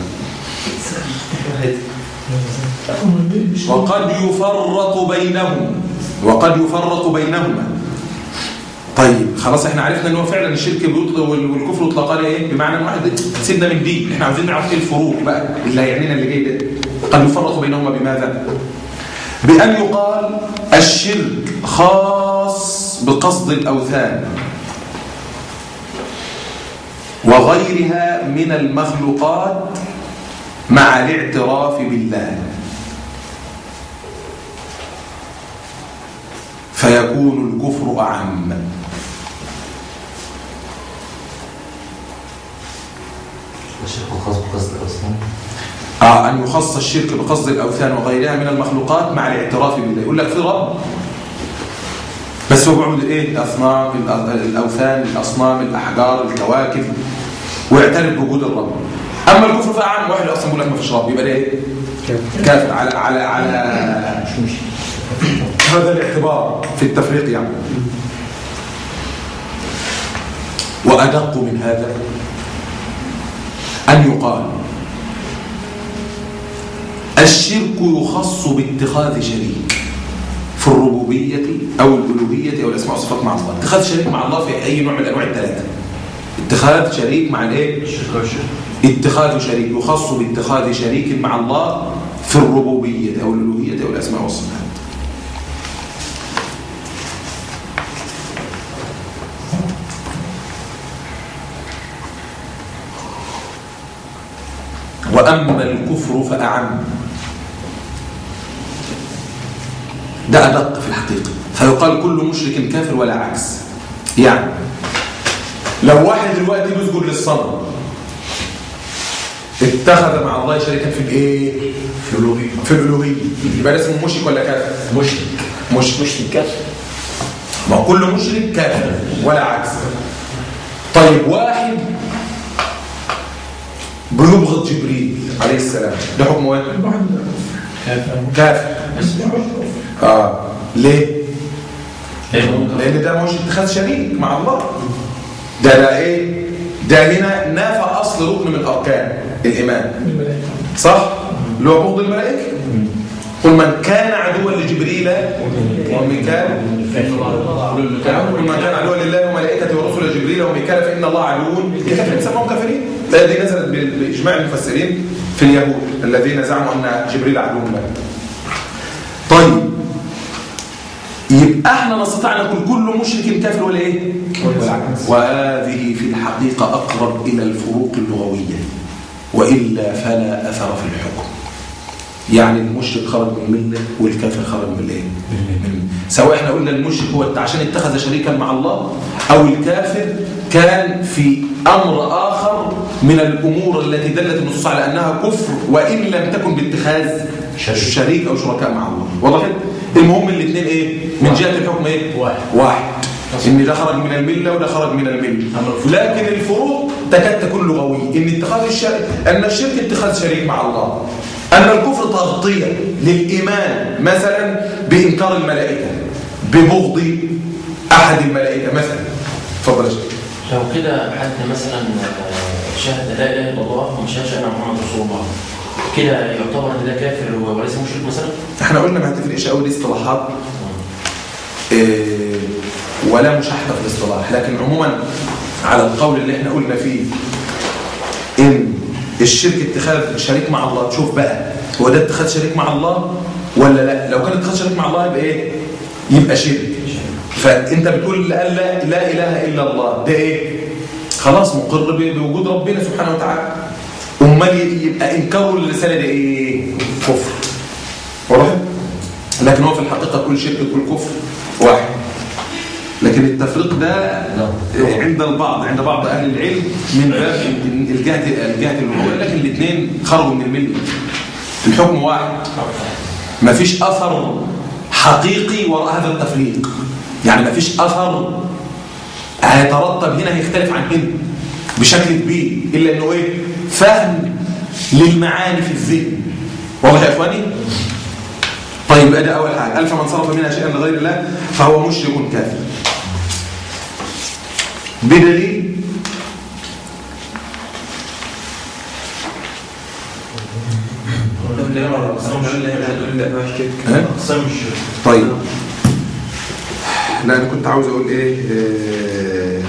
وقد يفرق بينهم وقد يفرق بينهما طيب خلاص احنا عرفنا ان هو فعلا الشرك بيطلق وال- والكفر يطلقان ايه بمعنى واحد سيبنا من دي احنا عاوزين نعرف ايه الفروق بقى اللي هيعنينا اللي جاي ده قد يفرق بينهما بماذا بأن يقال الشرك خاص بقصد الأوثان وغيرها من المخلوقات مع الاعتراف بالله فيكون الكفر أعم الشرك خاص بقصد الأصنام آه أن يخص الشرك بقصد الأوثان وغيرها من المخلوقات مع الاعتراف بالله يقول لك في رب بس هو بيعبد ايه الأصنام الأ- الأوثان الأصنام الأحجار الكواكب ويعترف بوجود الرب أما الكفر فأعم واحد أصلا بيقول لك ما فيش رب يبقى ده ايه كافر على على على هذا الاعتبار في التفريق يعني وأدق من هذا أن يقال الشرك يخص باتخاذ شريك في الربوبية أو الألوهية أو الأسماء والصفات مع الله اتخاذ شريك مع الله في أي نوع من الأنواع الثلاثة اتخاذ شريك مع الايه اتخاذ شريك يخص باتخاذ شريك مع الله في الربوبية أو الألوهية أو الأسماء والصفات وأما الكفر فأعم ده أدق في الحقيقة فيقال كل مشرك كافر ولا عكس يعني لو واحد دلوقتي بيسجد للصنم اتخذ مع الله شريكا في الايه في الالوهيه في الالوهيه يبقى ده اسمه مشرك ولا كافر مشرك مشرك مشرك كافر ما هو كل مشرك كافر ولا عكس طيب واحد بيبغض جبريل عليه السلام ده حكمه ايه كافر اه ليه لان ده مش اتخاذ شريك مع الله ده ده ايه ده هنا نافى اصل ركن من اركان الايمان صح اللي هو بغض الملائكه قل من كان عدوا لجبريل وميكال قل من كان عدوا لله وملائكته ورسل جبريل وميكال فان الله عدو لكافرين سموهم كافرين الايه دي نزلت باجماع المفسرين في اليهود الذين زعموا ان جبريل عدو لله طيب يبقى احنا نستطيع ان نقول كل مشرك كافر ولا ايه وهذه في الحقيقه اقرب الى الفروق اللغويه والا فلا اثر في الحكم يعني المشرك خرج من المله والكافر خرج من الايه من سواء احنا قلنا المشرك هو عشان اتخذ شريكا مع الله او الكافر كان في امر اخر من الامور التي دلت النصوص على انها كفر وان لم تكن باتخاذ شريك او شركاء مع الله وضحت المهم الاثنين ايه من جهه الحكم ايه واحد واحد ان ده خرج من المله وده خرج من المله لكن الفروق تكاد تكون لغويه ان اتخاذ الشريك ان الشرك اتخاذ شريك مع الله ان الكفر تغطيه للايمان مثلا بانكار الملائكه ببغض احد الملائكه مثلا اتفضل يا شيخ لو كده حد مثلا شهد لا اله الا الله ومش شهد ان محمد رسول الله كده يعتبر ان ده كافر وليس مشرك مثلا احنا قلنا ما هتفرقش قوي دي اصطلاحات إيه ولا مشاحنه في الاصطلاح لكن عموما على القول اللي احنا قلنا فيه ان الشرك اتخاذ شريك مع الله تشوف بقى هو ده اتخاذ شريك مع الله ولا لا لو كان اتخاذ شريك مع الله يبقى ايه يبقى شرك فانت بتقول لا, لا, لا اله الا الله ده ايه خلاص مقر بوجود ربنا سبحانه وتعالى امال يبقى انكاره للرساله دي ايه كفر واضح لكن هو في الحقيقه كل شرك كل كفر واحد لكن التفريق ده عند البعض عند بعض اهل العلم من باب الجهه الجهه اللغويه لكن الاثنين خرجوا من المله الحكم واحد مفيش اثر حقيقي وراء هذا التفريق يعني مفيش اثر هيترتب هنا هيختلف عن هنا بشكل كبير الا انه ايه فهم للمعاني في الذهن واضح يا اخواني طيب ده اول حاجه الف من صرف منها شيئا لغير الله فهو مشرك كافر بدليل طيب لا انا كنت عاوز اقول ايه آه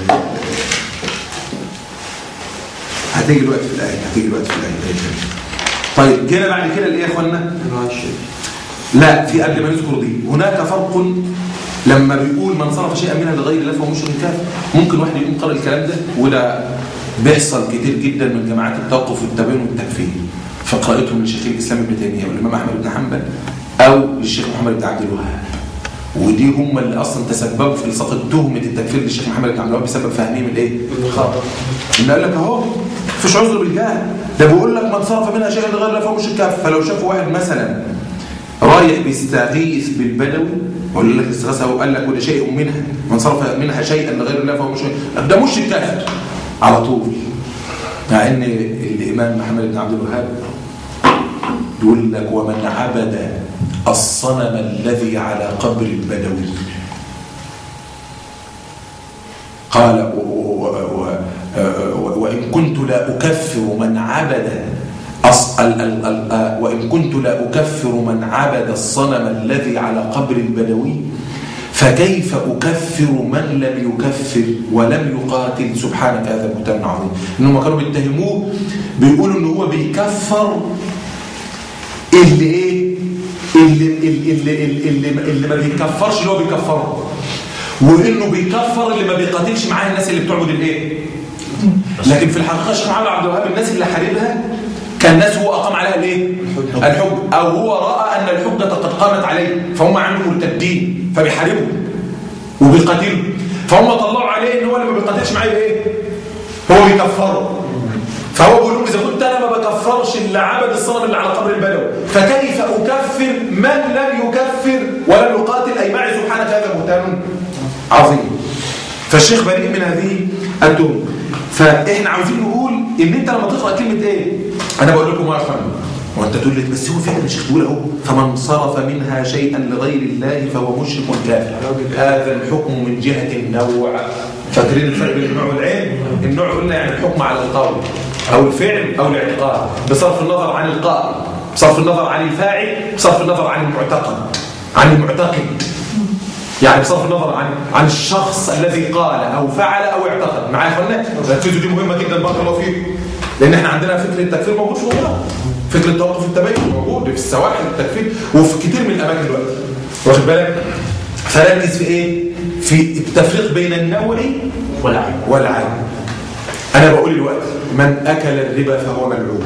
هتيجي الوقت في الايه هتيجي الوقت في الايه طيب جينا بعد كده الايه يا اخوانا لا في قبل ما نذكر دي هناك فرق لما بيقول من صرف شيئا منها لغير الله فهو مشرك كافر ممكن واحد يقوم قرأ الكلام ده وده بيحصل كتير جدا من جماعات التوقف والتبين والتكفير فقرأتهم لشيخ الإسلام ابن تيمية والإمام أحمد بن حنبل أو للشيخ محمد بن عبد الوهاب ودي هم اللي اصلا تسببوا في الصاق تهمه التكفير للشيخ محمد بن عبد الوهاب بسبب فهمهم الايه؟ الخطا. اللي قال لك اهو مفيش عذر بالجهل ده بيقول لك من صرف منها شيئا لغير الله فهو مش كافر فلو شافوا واحد مثلا رايح بيستغيث بالبدوي ولا لك استغاثه هو قال لك ولا شيء منها من صرف منها شيئا لغير الله فهو مش ده مش كافر على طول مع ان الامام محمد بن عبد الوهاب يقول لك ومن عبد الصنم الذي على قبر البدوي قال و و و و وإن كنت لا أكفر من عبد أص ال ال ال وإن كنت لا أكفر من عبد الصنم الذي على قبر البدوي فكيف أكفر من لم يكفر ولم يقاتل سبحانك هذا بهتان عظيم إنهم كانوا بيتهموه بيقولوا إن هو بيكفر اللي إيه اللي اللي اللي, اللي, اللي ما بيكفرش اللي هو بيكفره وانه بيكفر اللي ما بيقاتلش معاه الناس اللي بتعبد الايه لكن في الحقيقه الشيخ محمد عبد الوهاب الناس اللي حاربها كان ناس هو اقام عليها الايه الحج او هو راى ان الحجه قد قامت عليه فهم عنده مرتدين فبيحاربوا وبيقاتلوا فهم طلعوا عليه ان هو اللي ما بيقاتلش معاه ايه هو بيكفره فهو بيقول لهم اذا كنت انا ما بكفرش اللي عبد الصنم اللي على قبر البدوي فكيف اكفر من لم يكفر ولم يقاتل اي معي سبحانك هذا بهتان عظيم فالشيخ بريء من هذه التهم فاحنا عاوزين نقول ان انت لما تقرا كلمه ايه انا بقول لكم يا اخوان وانت تقول لي بس هو فعلا الشيخ بيقول اهو فمن صرف منها شيئا لغير الله فهو مشرك كافر هذا الحكم من جهه النوع فاكرين الفرق بين النوع والعين النوع قلنا يعني الحكم على القول او الفعل او الاعتقاد بصرف النظر عن القائل بصرف النظر عن الفاعل بصرف النظر عن المعتقد عن المعتقد يعني بصرف النظر عن عن الشخص الذي قال او فعل او اعتقد معايا يا اخوانا ركزوا دي مهمه جدا بارك الله فيكم لان احنا عندنا فكره التكفير موجود في الغرب فكره توقف التبين موجود في السواحل التكفير وفي كتير من الاماكن دلوقتي واخد بالك فركز في ايه في التفريق بين النوع والعين والعين انا بقول دلوقتي من اكل الربا فهو ملعون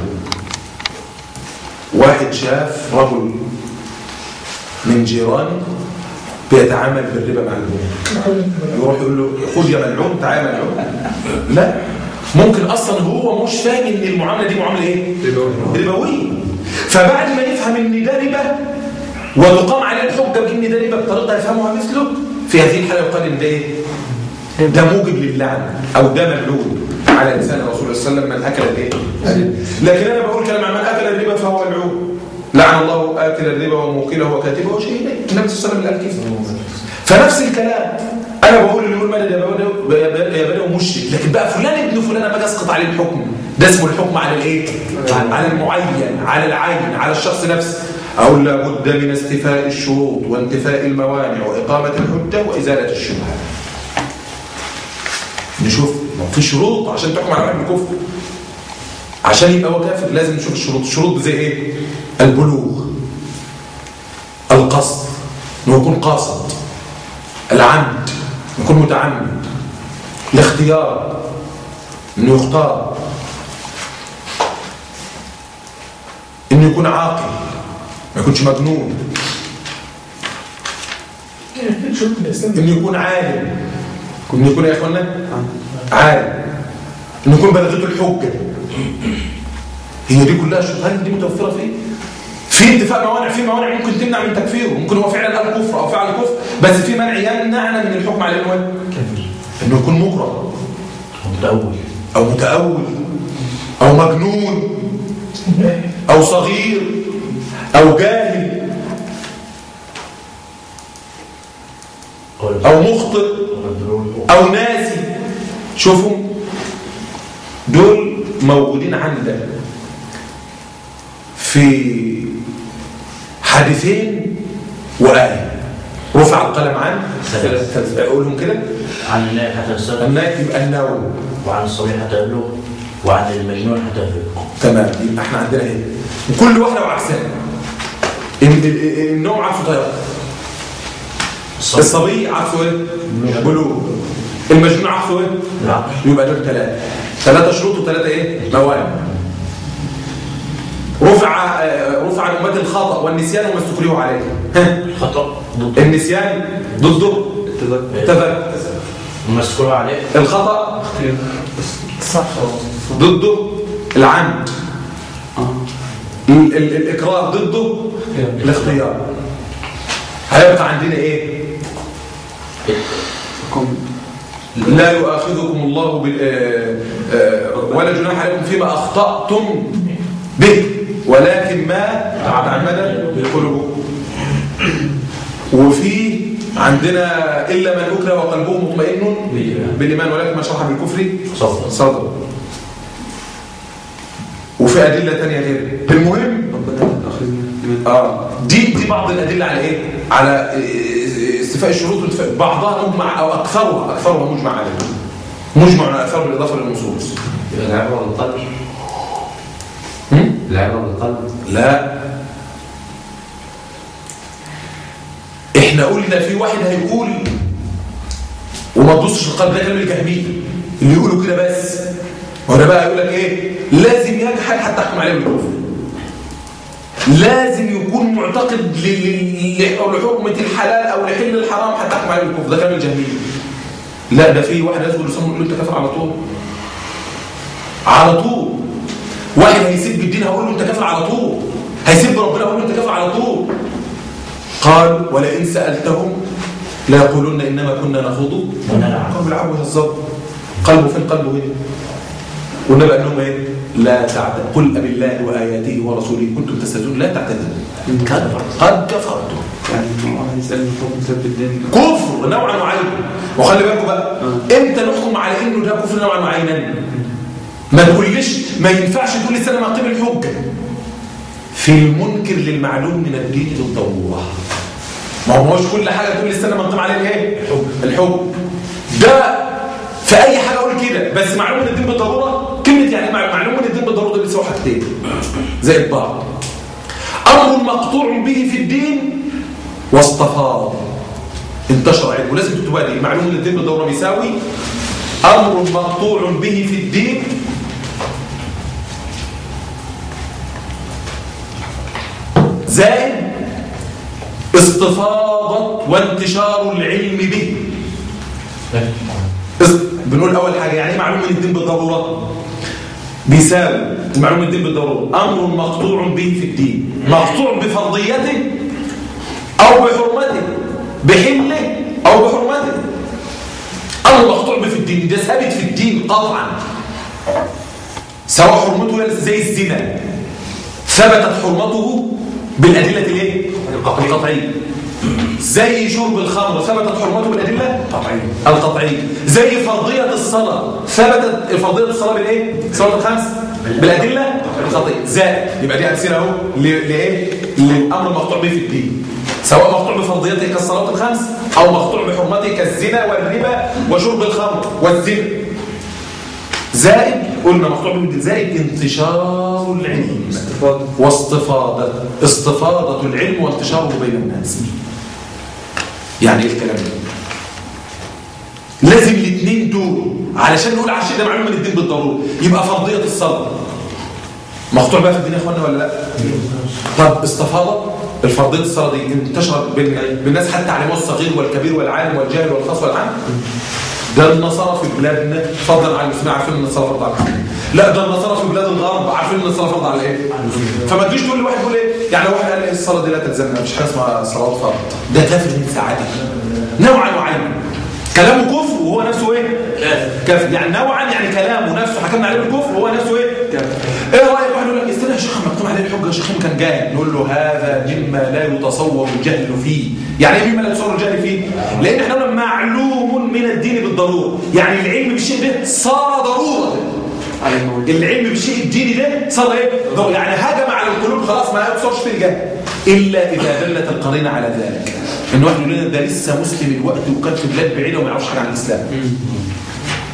واحد شاف رجل من جيرانه بيتعامل بالربا مع البنوك يروح يقول له خد يا ملعون تعالى يا ملعون لا ممكن اصلا هو مش فاهم ان المعامله دي معامله ايه ربويه فبعد ما يفهم ان ده ربا وتقام عليه الحجه بان ده ربا بطريقه يفهمها مثله في هذه الحاله يقال ان ده ايه ده موجب للعنه او ده ملعون على لسان الرسول صلى الله عليه وسلم من اكل الايه لكن انا بقول كلام عن من اكل الربا فهو ملعون لعن الله آكل الربا وموكله وكاتبه وشهيده النبي صلى الله عليه وسلم قال كده فنفس الكلام انا بقول اللي يقول مدد يا بدوي يا بدوي مشرك لكن بقى فلان ابن فلان اما اسقط عليه الحكم ده اسمه الحكم على الايه على المعين على العين على الشخص نفسه او لابد من استيفاء الشروط وانتفاء الموانع واقامه الحجه وازاله الشبهه نشوف في شروط عشان تحكم على واحد بالكفر عشان يبقى هو كافر لازم نشوف الشروط الشروط زي ايه البلوغ القصد انه يكون قاصد العمد يكون متعمد الاختيار انه يختار انه يكون عاقل ما يكونش مجنون انه يكون عالم انه يكون يا اخوانا عالم انه يكون بلغته الحجه هي دي كلها شروط هل دي متوفره فيه في انتفاء موانع في موانع ممكن تمنع من تكفيره ممكن هو فعلا قال كفر او فعل كفر بس في منع يمنعنا من الحكم عليه انه انه يكون مكره متأول او متأول او مجنون او صغير او جاهل او مخطئ او ناسي شوفوا دول موجودين عندك في حديثين وآية رفع القلم عن أقولهم كده عن النائم حتى يستيقظ النائم يبقى النوم وعن الصبي حتى يبلغ وعن المجنون حتى يفيق تمام يبقى احنا عندنا ايه وكل واحدة وعكسها ال- ال- النوم عكسه طيران الصبي عكسه ايه؟ بلوغ المجنون عكسه ايه؟ يبقى دول ثلاثة ثلاثة شروط وثلاثة ايه؟ موانع رفع آه، رفع عن أمة الخطأ والنسيان وما استكرهوا عليه ها؟ خطأ النسيان ضده التذكر مسكور عليه الخطأ صح ضده العمد ال- ال- الإكراه ضده الاختيار هيبقى عندنا ايه لا يؤاخذكم الله بال آه، آه، ولا جناح عليكم فيما اخطاتم به ولكن ما تعمدت قلوبكم وفي عندنا الا من اكره وقلبه مطمئن بالايمان ولكن من شرح بالكفر صدق. صدر وفي ادله ثانيه غير المهم ربنا لا تؤاخذنا بما اه دي دي بعض الادله على ايه على إيه، استيفاء الشروط والاتفاق. بعضها مجمع او اكثرها اكثرها مجمع عليه مجمع على اكثر بالاضافه للنصوص يبقى العبرة بالقلب هم؟ العبرة بالقلب لا احنا قلنا في واحد هيقول وما تبصش القلب ده كلام الجهميه اللي يقولوا كده بس وده بقى يقول لك ايه لازم يجحد حتى تحكم عليه بالكفر لازم يكون معتقد ل- ل- ل- لحكمة الحلال او لحل الحرام حتى تحكم عليه بالكفر ده كلام الجهميه لا ده في واحد يذكر لسانه يقول له انت كافر على طول على طول واحد هيسيب الدين هقول له انت كافر على طول هيسيب ربنا هقول له انت كافر على طول قال ولئن سألتهم لا يقولون إنما كنا نخوض قالوا بيلعبوا يهزروا قلبه فين قلبه ايه والنبي قال لهم ايه لا تعتذروا قل أب الله وآياته ورسوله كنتم تستهزئون لا تعتذروا قد قد كفرتم يعني واحد يسألني حكم سب الدين كفر نوعا معينا وخلي بالكم بقى امتى نحكم على انه ده كفر نوعا معينا ما تقوليش ما ينفعش تقول لي سنه ما قبل الحجه في المنكر للمعلوم من الدين بالضروره ما هو مش كل حاجه تقول لي استنى ما نقيم عليه الايه الحكم ده في اي حاجه اقول كده بس معلوم من الدين بالضروره كلمه يعني مع- معلوم من الدين بالضروره ده بتساوي حاجتين زي بعض امر مقطوع به في الدين واصطفاض انتشر علم ولازم تكتبها دي معلوم ان الدين بالضروره بيساوي امر مقطوع به في الدين زائد استفاضة وانتشار العلم به اس- بنقول اول حاجه يعني ايه معلوم من الدين بالضروره بيساوي معلوم من الدين بالضروره امر مقطوع به في الدين مقطوع بفرضيته او بحرمته بحله او بحرمته امر مقطوع به في الدين ده ثابت في الدين قطعا سواء حرمته زي الزنا ثبتت حرمته بالادله الايه القطعيه زي شرب الخمر ثبتت حرمته بالادله القطعيه زي فرضيه الصلاه ثبتت فرضيه الصلاه بالايه صلاه الخمس بالادله القطعيه زائد يبقى دي امثله اهو ل- لايه للامر المقطوع به في الدين سواء مقطوع بفرضيته كالصلاه الخمس او مقطوع بحرمته كالزنا والربا وشرب الخمر والزنا زائد قلنا مقطوع به بالدين زائد انتشار العلم استفاضة واستفاضة استفاضة العلم وانتشاره بين الناس يعني ايه الكلام ده لازم الاثنين دول علشان نقول على الشيء ده معلوم من الدين بالضروره يبقى فرضيه الصلاه مقطوع بقى في الدين يا اخوانا ولا لا طب استفاضه الفرضيه الصلاه دي انتشرت بين بالناس حتى علموها الصغير والكبير والعالم والجاهل والخاص والعام ده النصارى في بلادنا فضلا عن المسلمين عارفين ان الصلاه فرض على المسلمين لا ده النصارى في بلاد الغرب عارفين ان الصلاه فرض على ايه فما تجيش تقول لواحد يقول ايه يعني واحد قال إيه الصلاه دي لا تلزمنا مش حاجه اسمها صلاه فرض ده كافر من ساعته نوعا معينا كلامه كفر وهو نفسه ايه كافر يعني نوعا يعني كلامه نفسه حكمنا عليه بالكفر وهو نفسه ايه ايه رايك واحد يقول لك استنى يا شيخ اما مكتوب عليه الحجه يا شيخ كان جاهل نقول له هذا مما لا يتصور الجهل فيه يعني ايه مما لا يتصور الجهل فيه لان احنا قلنا معلوم من الدين بالضروره يعني العلم بالشيء ده صار ضروره على الموجود العلم بالشيء الديني ده صار ايه ضروري. يعني هجم على القلوب خلاص ما يبصرش في الجهل الا اذا دلت القرينه على ذلك ان واحد يقول لنا ده لسه مسلم الوقت وكان في بلاد بعيده وما يعرفش حاجه عن الاسلام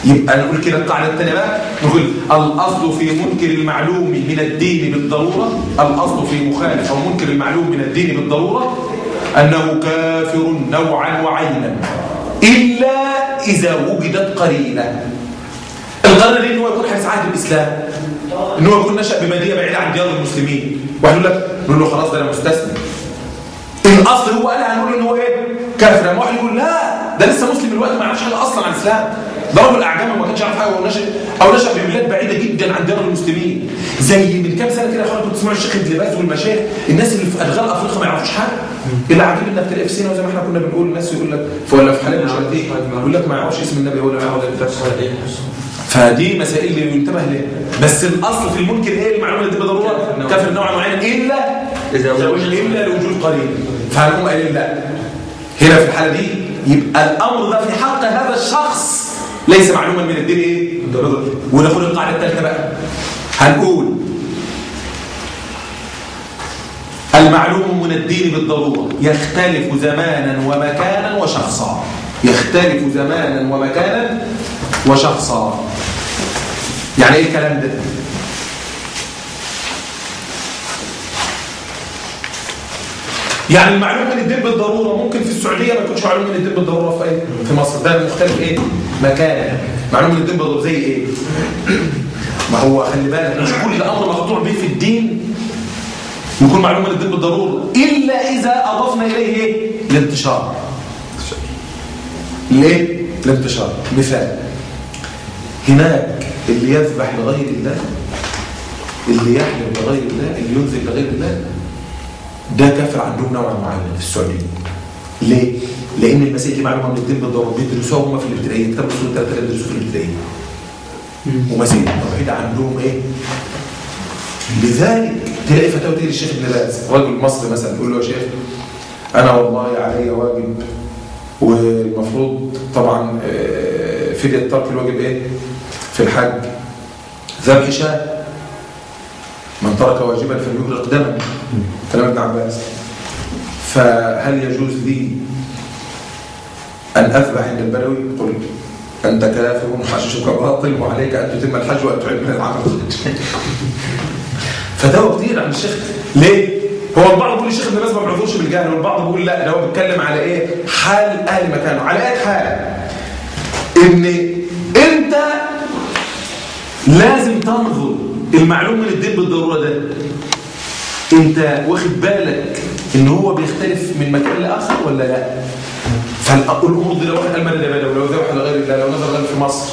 يبقى نقول كده القاعده الثانيه بقى نقول الاصل في منكر المعلوم من الدين بالضروره الاصل في مخالف او منكر المعلوم من الدين بالضروره انه كافر نوعا وعينا الا اذا وجدت قرينه القرينه دي ان هو يكون حديث عهد الاسلام ان هو يكون نشا بمدينه بعيده عن ديار المسلمين واحد يقول لك نقول له خلاص ده انا مستثني الاصل هو قال هنقول ان هو ايه كافر اما واحد يقول لا ده لسه مسلم دلوقتي ما يعرفش حاجه اصلا عن الاسلام ده رجل اعجمي وما كانش يعرف حاجه او نشا او نشا ببلاد بعيده جدا عن ديار المسلمين زي من كام سنه كده يا اخوانا كنت تسمعوا الشيخ ابن باز والمشايخ الناس اللي في ادغال افريقيا ما يعرفوش حاجه اللي عاجب انك تلاقي في سينا وزي ما احنا كنا بنقول الناس يقول لك في ولا في حلب مش عارف ايه يقول لك ما يعرفش اسم النبي ولا يعرف فدي مسائل اللي ينتبه لها بس الاصل في المنكر ايه المعلومه دي بالضروره كافر نوعا معينا الا إذا وجد- الا لوجود قرين فهنقوم قايلين لا هنا في الحاله دي يبقى الامر ده في حق هذا الشخص ليس معلوما من الدين ايه وناخد القاعده الثالثه بقى هنقول المعلوم من الدين بالضروره يختلف زمانا ومكانا وشخصا يختلف زمانا ومكانا وشخصا يعني ايه الكلام ده يعني المعلوم من الدين بالضروره ممكن في السعوديه ما يكونش معلوم من الدين بالضروره في ايه في مصر ده مختلف ايه مكان معلوم من الدين بالضروره زي ايه ما هو خلي بالك مش كل امر مقطوع به في الدين يكون معلوم من الدين بالضروره الا اذا اضفنا اليه ايه الانتشار ليه الانتشار مثال هناك اللي يذبح لغير الله اللي يحلم لغير الله اللي ينزل لغير الله ده كافر عندهم نوعا معين في السعوديه ليه؟ لان المسائل دي معلومه من الدين بالضروره بيدرسوها هم في الابتدائيه كتاب الاصول الثلاثه اللي بيدرسوه في الابتدائيه ومسائل التوحيد عندهم ايه؟ لذلك تلاقي فتاوى تيجي للشيخ ابن باز رجل مصري مثلا يقول له يا شيخ انا والله علي واجب والمفروض طبعا آه، فدية ترك الواجب ايه؟ في الحج ذبح شاة من ترك واجبا فليغرق دما كلام ابن عباس فهل يجوز لي أن أذبح عند البدوي قل أنت كافر وحششك باطل وعليك أن تتم الحج وأن تعيد من العمل فتاوى كتير عن الشيخ ليه؟ هو البعض بيقول الشيخ ابن باز ما بيعذرش بالجهل والبعض بيقول لا ده هو بيتكلم على ايه؟ حال اهل مكانه على ايه حال؟ ان انت لازم تنظر المعلوم من الدين بالضروره ده انت واخد بالك ان هو بيختلف من مكان لاخر ولا لا فالامور دي لو واحد قال ده بدوي لو ذبح لغير الله لو نظر غير في مصر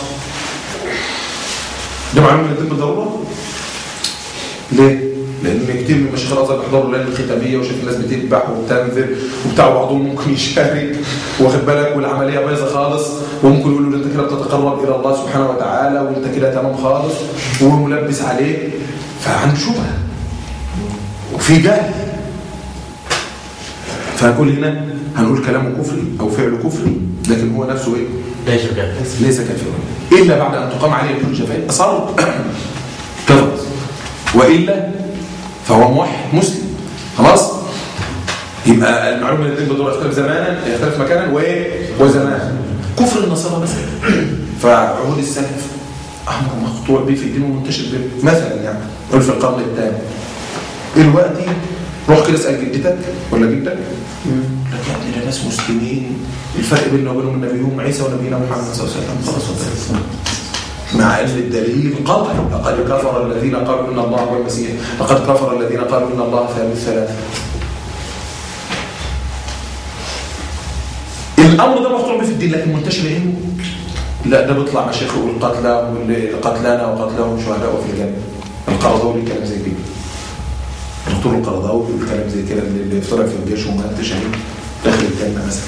ده معلوم من الدين بالضروره ليه لان كتير من مشايخ الازهر بيحضروا ليله الختاميه وشايف الناس بتذبح وبتنذر وبتاع بعضهم ممكن يشارك واخد بالك والعمليه بايظه خالص وممكن يقولوا له انت كده بتتقرب الى الله سبحانه وتعالى وانت كده تمام خالص وملبس عليه فعنده شبهه وفي جهل فهنقول هنا هنقول كلامه كفري او فعله كفري لكن هو نفسه ايه ليس كافر ليس كافرا الا بعد ان تقام عليه الحجه فان اصر كفر والا فهو موحد مسلم خلاص يبقى المعلومه الاثنين بالضروره يختلف زمانا يختلف مكانا و... وزمانا كفر النصارى مثلا فعهود السلف امر مقطوع به في الدين ومنتشر به مثلا يعني قول في القرن الثاني دلوقتي روح كده اسال جدتك ولا جدك لك يا ابني ده ناس مسلمين الفرق بيننا وبينهم نبيهم عيسى ونبينا محمد صلى الله عليه وسلم خلاص وخلاص. مع ان الدليل قطعي لقد كفر الذين قالوا ان الله هو المسيح لقد كفر الذين قالوا ان الله ثالث ثلاثه الامر ده مقطوع به في الدين لكن منتشر علمه لا ده بيطلع مشايخ يقول قتلى قتلانا وقتلهم شهداء في الجنه القرضاوي كلام زي كده الدكتور القرضاوي بيقول كلام زي كده اللي افترق في الجيش ومات شهيد داخل الجنه مثلا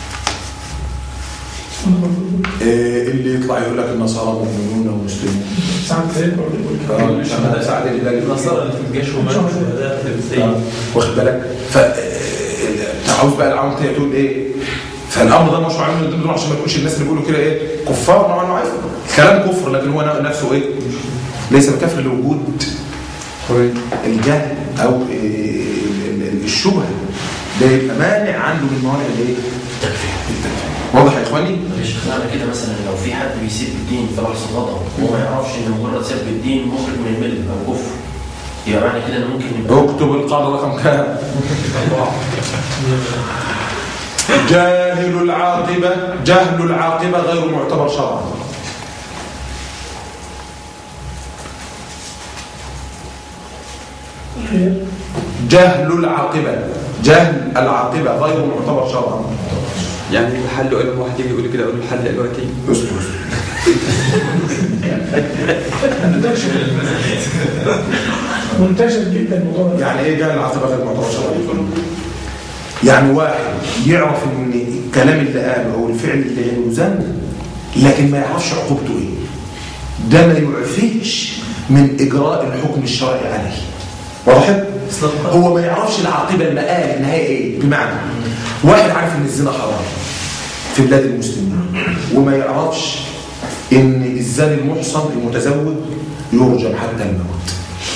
إيه اللي يطلع يقول لك النصارى مؤمنون ومسلمون ساعات تاني آه، سعد- سعد الهلالي النصارى اللي في الجيش وماتوا شهداء في الفلسطين واخد بالك ف آه، عاوز بقى العام تاني تقول ايه فالامر ده مش معلوم من ضمن عشان ما تقولش الناس اللي بيقولوا كده ايه كفار نوعا معين كلام كفر لكن هو نفسه ايه ليس بكفر لوجود الجهل او إيه ال- ال- الشبهه ده يبقى مانع عنده من موانع الايه التكفير واضح يا اخواني يا شيخ معنى كده مثلا لو في حد بيسيب الدين في لحظه غضب وهو ما يعرفش ان مجرد سب الدين مخرج من المله او كفر يبقى معنى كده انه ممكن يبقى اكتب القاعده رقم كام جاهل العاقبه جهل العاقبه غير معتبر شرعا خير جهل العاقبه جهل العاقبه غير معتبر شرعا يعني الحل قالوا واحد يجي يقول لي كده اقول له الحل دلوقتي اسكت منتشر منتشر جدا الموضوع ده. يعني ايه جهل العاقبه غير معتبر شرعا يعني واحد يعرف ان الكلام اللي قاله او الفعل اللي قاله ذنب لكن ما يعرفش عقوبته ايه ده ما يعفيش من اجراء الحكم الشرعي عليه واضح هو ما يعرفش العاقبه المآل النهايه ايه بمعنى واحد عارف ان الزنا حرام في بلاد المسلمين وما يعرفش ان الزاني المحصن المتزوج يرجم حتى الموت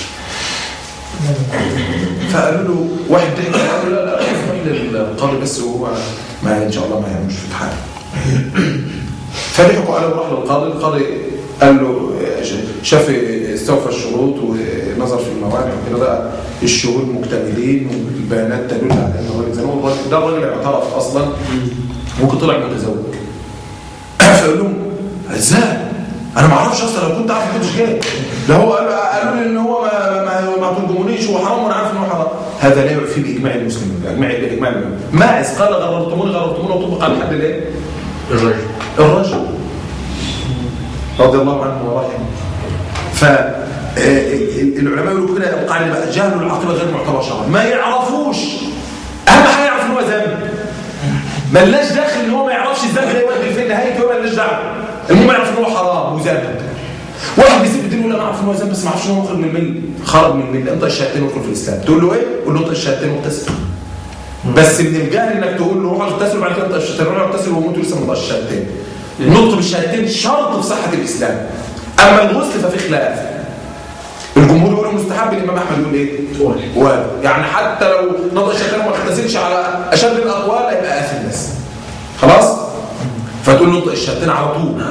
فقالوا له واحد ضحك قال له لا لا روح للقاضي بس وهو ما ان شاء الله ما يعملش في حاجه فضحكوا قالوا روح للقاضي القاضي قال له شاف استوفى الشروط ونظر في الموانع وكده بقى الشهود مكتملين والبيانات تدل على ان الراجل زي ما هو الراجل- ده الراجل اعترف اصلا ممكن طلع متزوج فقال لهم ازاي انا ما اعرفش اصلا لو كنت عارف ما كنتش جاي ده هو قال قالوا لي ان هو ما ما ما ترجمونيش هو حرام وانا عارف ان هو حرام هذا لا يعفي باجماع المسلمين باجماع باجماع المسلمين ماعز قال غررتموني غررتموني وطبق على حد الايه الرجل الرجل رضي الله عنه ورحمه ف آه، العلماء يقولوا كده قاعده بقى جهل العاقبه غير معتبر شرعا ما يعرفوش اهم حاجه يعرف ان هو ذنب ملناش دخل ان هو ما يعرفش الذنب ده يودي فين نهايته هو ملناش دعوه المهم يعرف ان هو حرام وذنب واحد بيسيب الدين يقول انا اعرف ان هو ذنب بس ما اعرفش ان هو مخرج من المله خرج من المله انت الشهادتين وادخل في الاسلام تقول له ايه؟ قول له انت الشهادتين واغتسل بس من الجهل انك تقول له روح اغتسل وبعد كده انت الشهادتين روح اغتسل وموت لسه ما ضاعش الشهادتين النطق بالشهادتين شرط في صحه الاسلام اما الغسل ففي خلاف الجمهور يقول مستحب الامام احمد يقول ايه واجب يعني حتى لو نطق الشهادتين وما اغتسلش على اشد الاقوال يبقى اثم بس خلاص فتقول له نطق الشهادتين على طول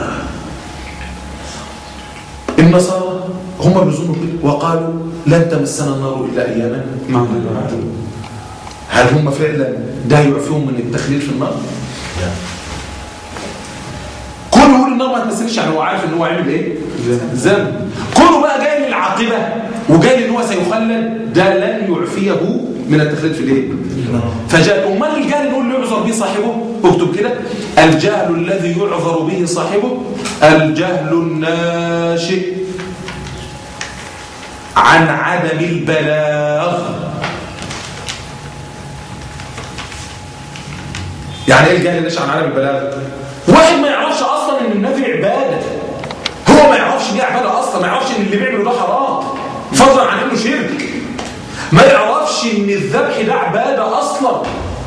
النصارى هم بيظنوا كده وقالوا لن تمسنا النار الا اياما معدودة. هل هم فعلا ده يعفيهم من التخليل في النار؟ كونه يقول النار ما تمسنيش يعني هو عارف ان هو عامل ايه؟ ذنب كونه بقى جاي للعاقبه وجاي ان هو سيخلد ده لن يعفيه من التخليد في الايه؟ فجاء امال الجهل نقول اللي يعذر به صاحبه اكتب كده الجهل الذي يعذر به صاحبه الجهل الناشئ عن عدم البلاغ يعني ايه الجهل الناشئ عن عدم البلاغ واحد ما يعرفش اصلا ان النفي عباده هو ما يعرفش دي عباده اصلا ما يعرفش ان اللي بيعمله ده حرام فضلا عن انه شرك ما يعرفش ان الذبح ده عباده اصلا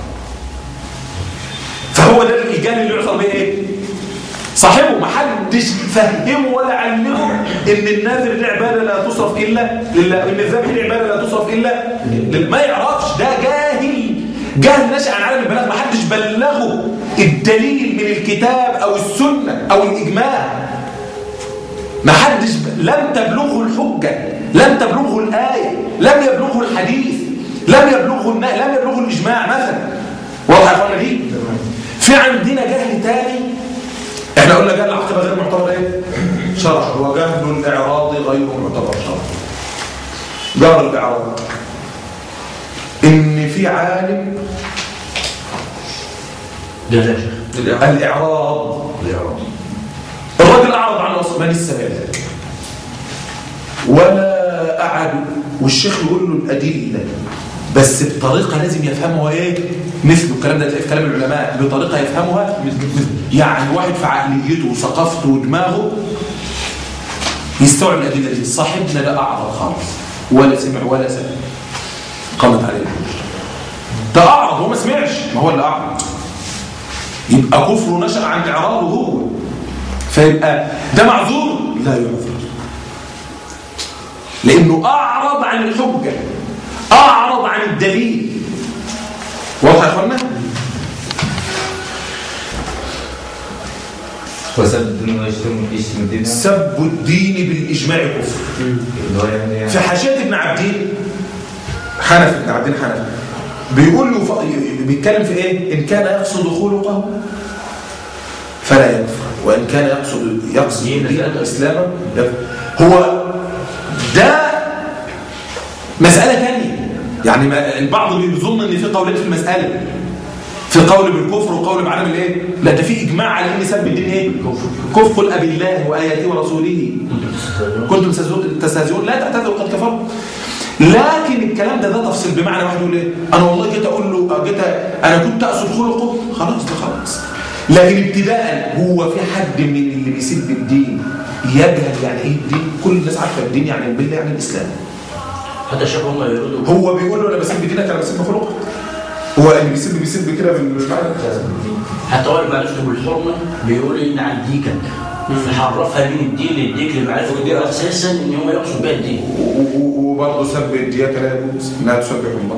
فهو ده الجهل اللي يعصر به ايه صاحبه ما حدش فهمه ولا علمه ان النذر دي عباده لا تصرف الا لله ان الذبح دي عباده لا تصرف الا لله ما يعرفش ده جاهل جهل نشأ عن عالم البلاغ ما حدش بلغه الدليل من الكتاب او السنه او الاجماع ما حدش ب... لم تبلغه الحجه لم تبلغه الايه لم يبلغه الحديث لم يبلغه النا... لم يبلغه الاجماع مثلا واضح يا اخوانا دي في عندنا جهل تاني احنا قلنا جهل العقيده غير معتبر ايه شرع هو جهل الاعراض غير معتبر شرع جهل الاعراض ان في عالم ده لا شيخ الاعراض الاعراض الراجل اعرض عن وصف من السبيل ولا قعد والشيخ يقول له الادله بس بطريقه لازم يفهمها ايه مثل الكلام ده تلاقيه في كلام العلماء بطريقه يفهمها مثل يعني واحد في عقليته وثقافته ودماغه يستوعب الادله دي صاحبنا ده اعرض خالص ولا سمع ولا سمع قامت عليه الحجه ده اعرض هو ما سمعش ما هو اللي اعرض يبقى كفره نشأ عن اعراضه هو فيبقى ده معذور لا يعذر لانه اعرض عن الحجه اعرض عن الدليل واضح يا اخوانا وسب الدين ويشتم يشتم الدين سب الدين بالاجماع كفر اللي هو يعني يعني في حاشيه ابن عبدين حنفي ابن عبدين حنفي بيقول له ف... بيتكلم في ايه ان كان يقصد خلقه فلا يكفر وان كان يقصد يقصد دين دين الأدب. اسلاما يكفر هو ده مساله ثانيه يعني ما البعض بيظن ان في قولين في المساله في قول بالكفر وقول بعدم الايه لا ده في اجماع على ان سب الدين ايه كفر قل ابي الله واياته ورسوله كنتم تستهزئون- تستهزئون لا تعتذروا قد كفروا لكن الكلام ده ده تفصيل بمعنى واحد يقول ايه انا والله جيت اقول له جيت انا كنت اقصد خلقه خلاص ده خلاص لكن ابتداء هو في حد من اللي بيسب الدين يجهل يعني ايه الدين كل الناس عارفه الدين يعني المله يعني الاسلام حتى الشيخ هم يردوا هو بيقول له انا بسب دينك انا بسب خلقك هو اللي بيسب بيسب كده بالمعنى حتى هو لما عرفته بالحرمه بيقول ان عنديكك فحرفها من الدين للديك لمعرفه الدين اساسا ان هو يقصد بها الدين و- و- وبرضه سب الدياكه لا يجوز انها تسبح الله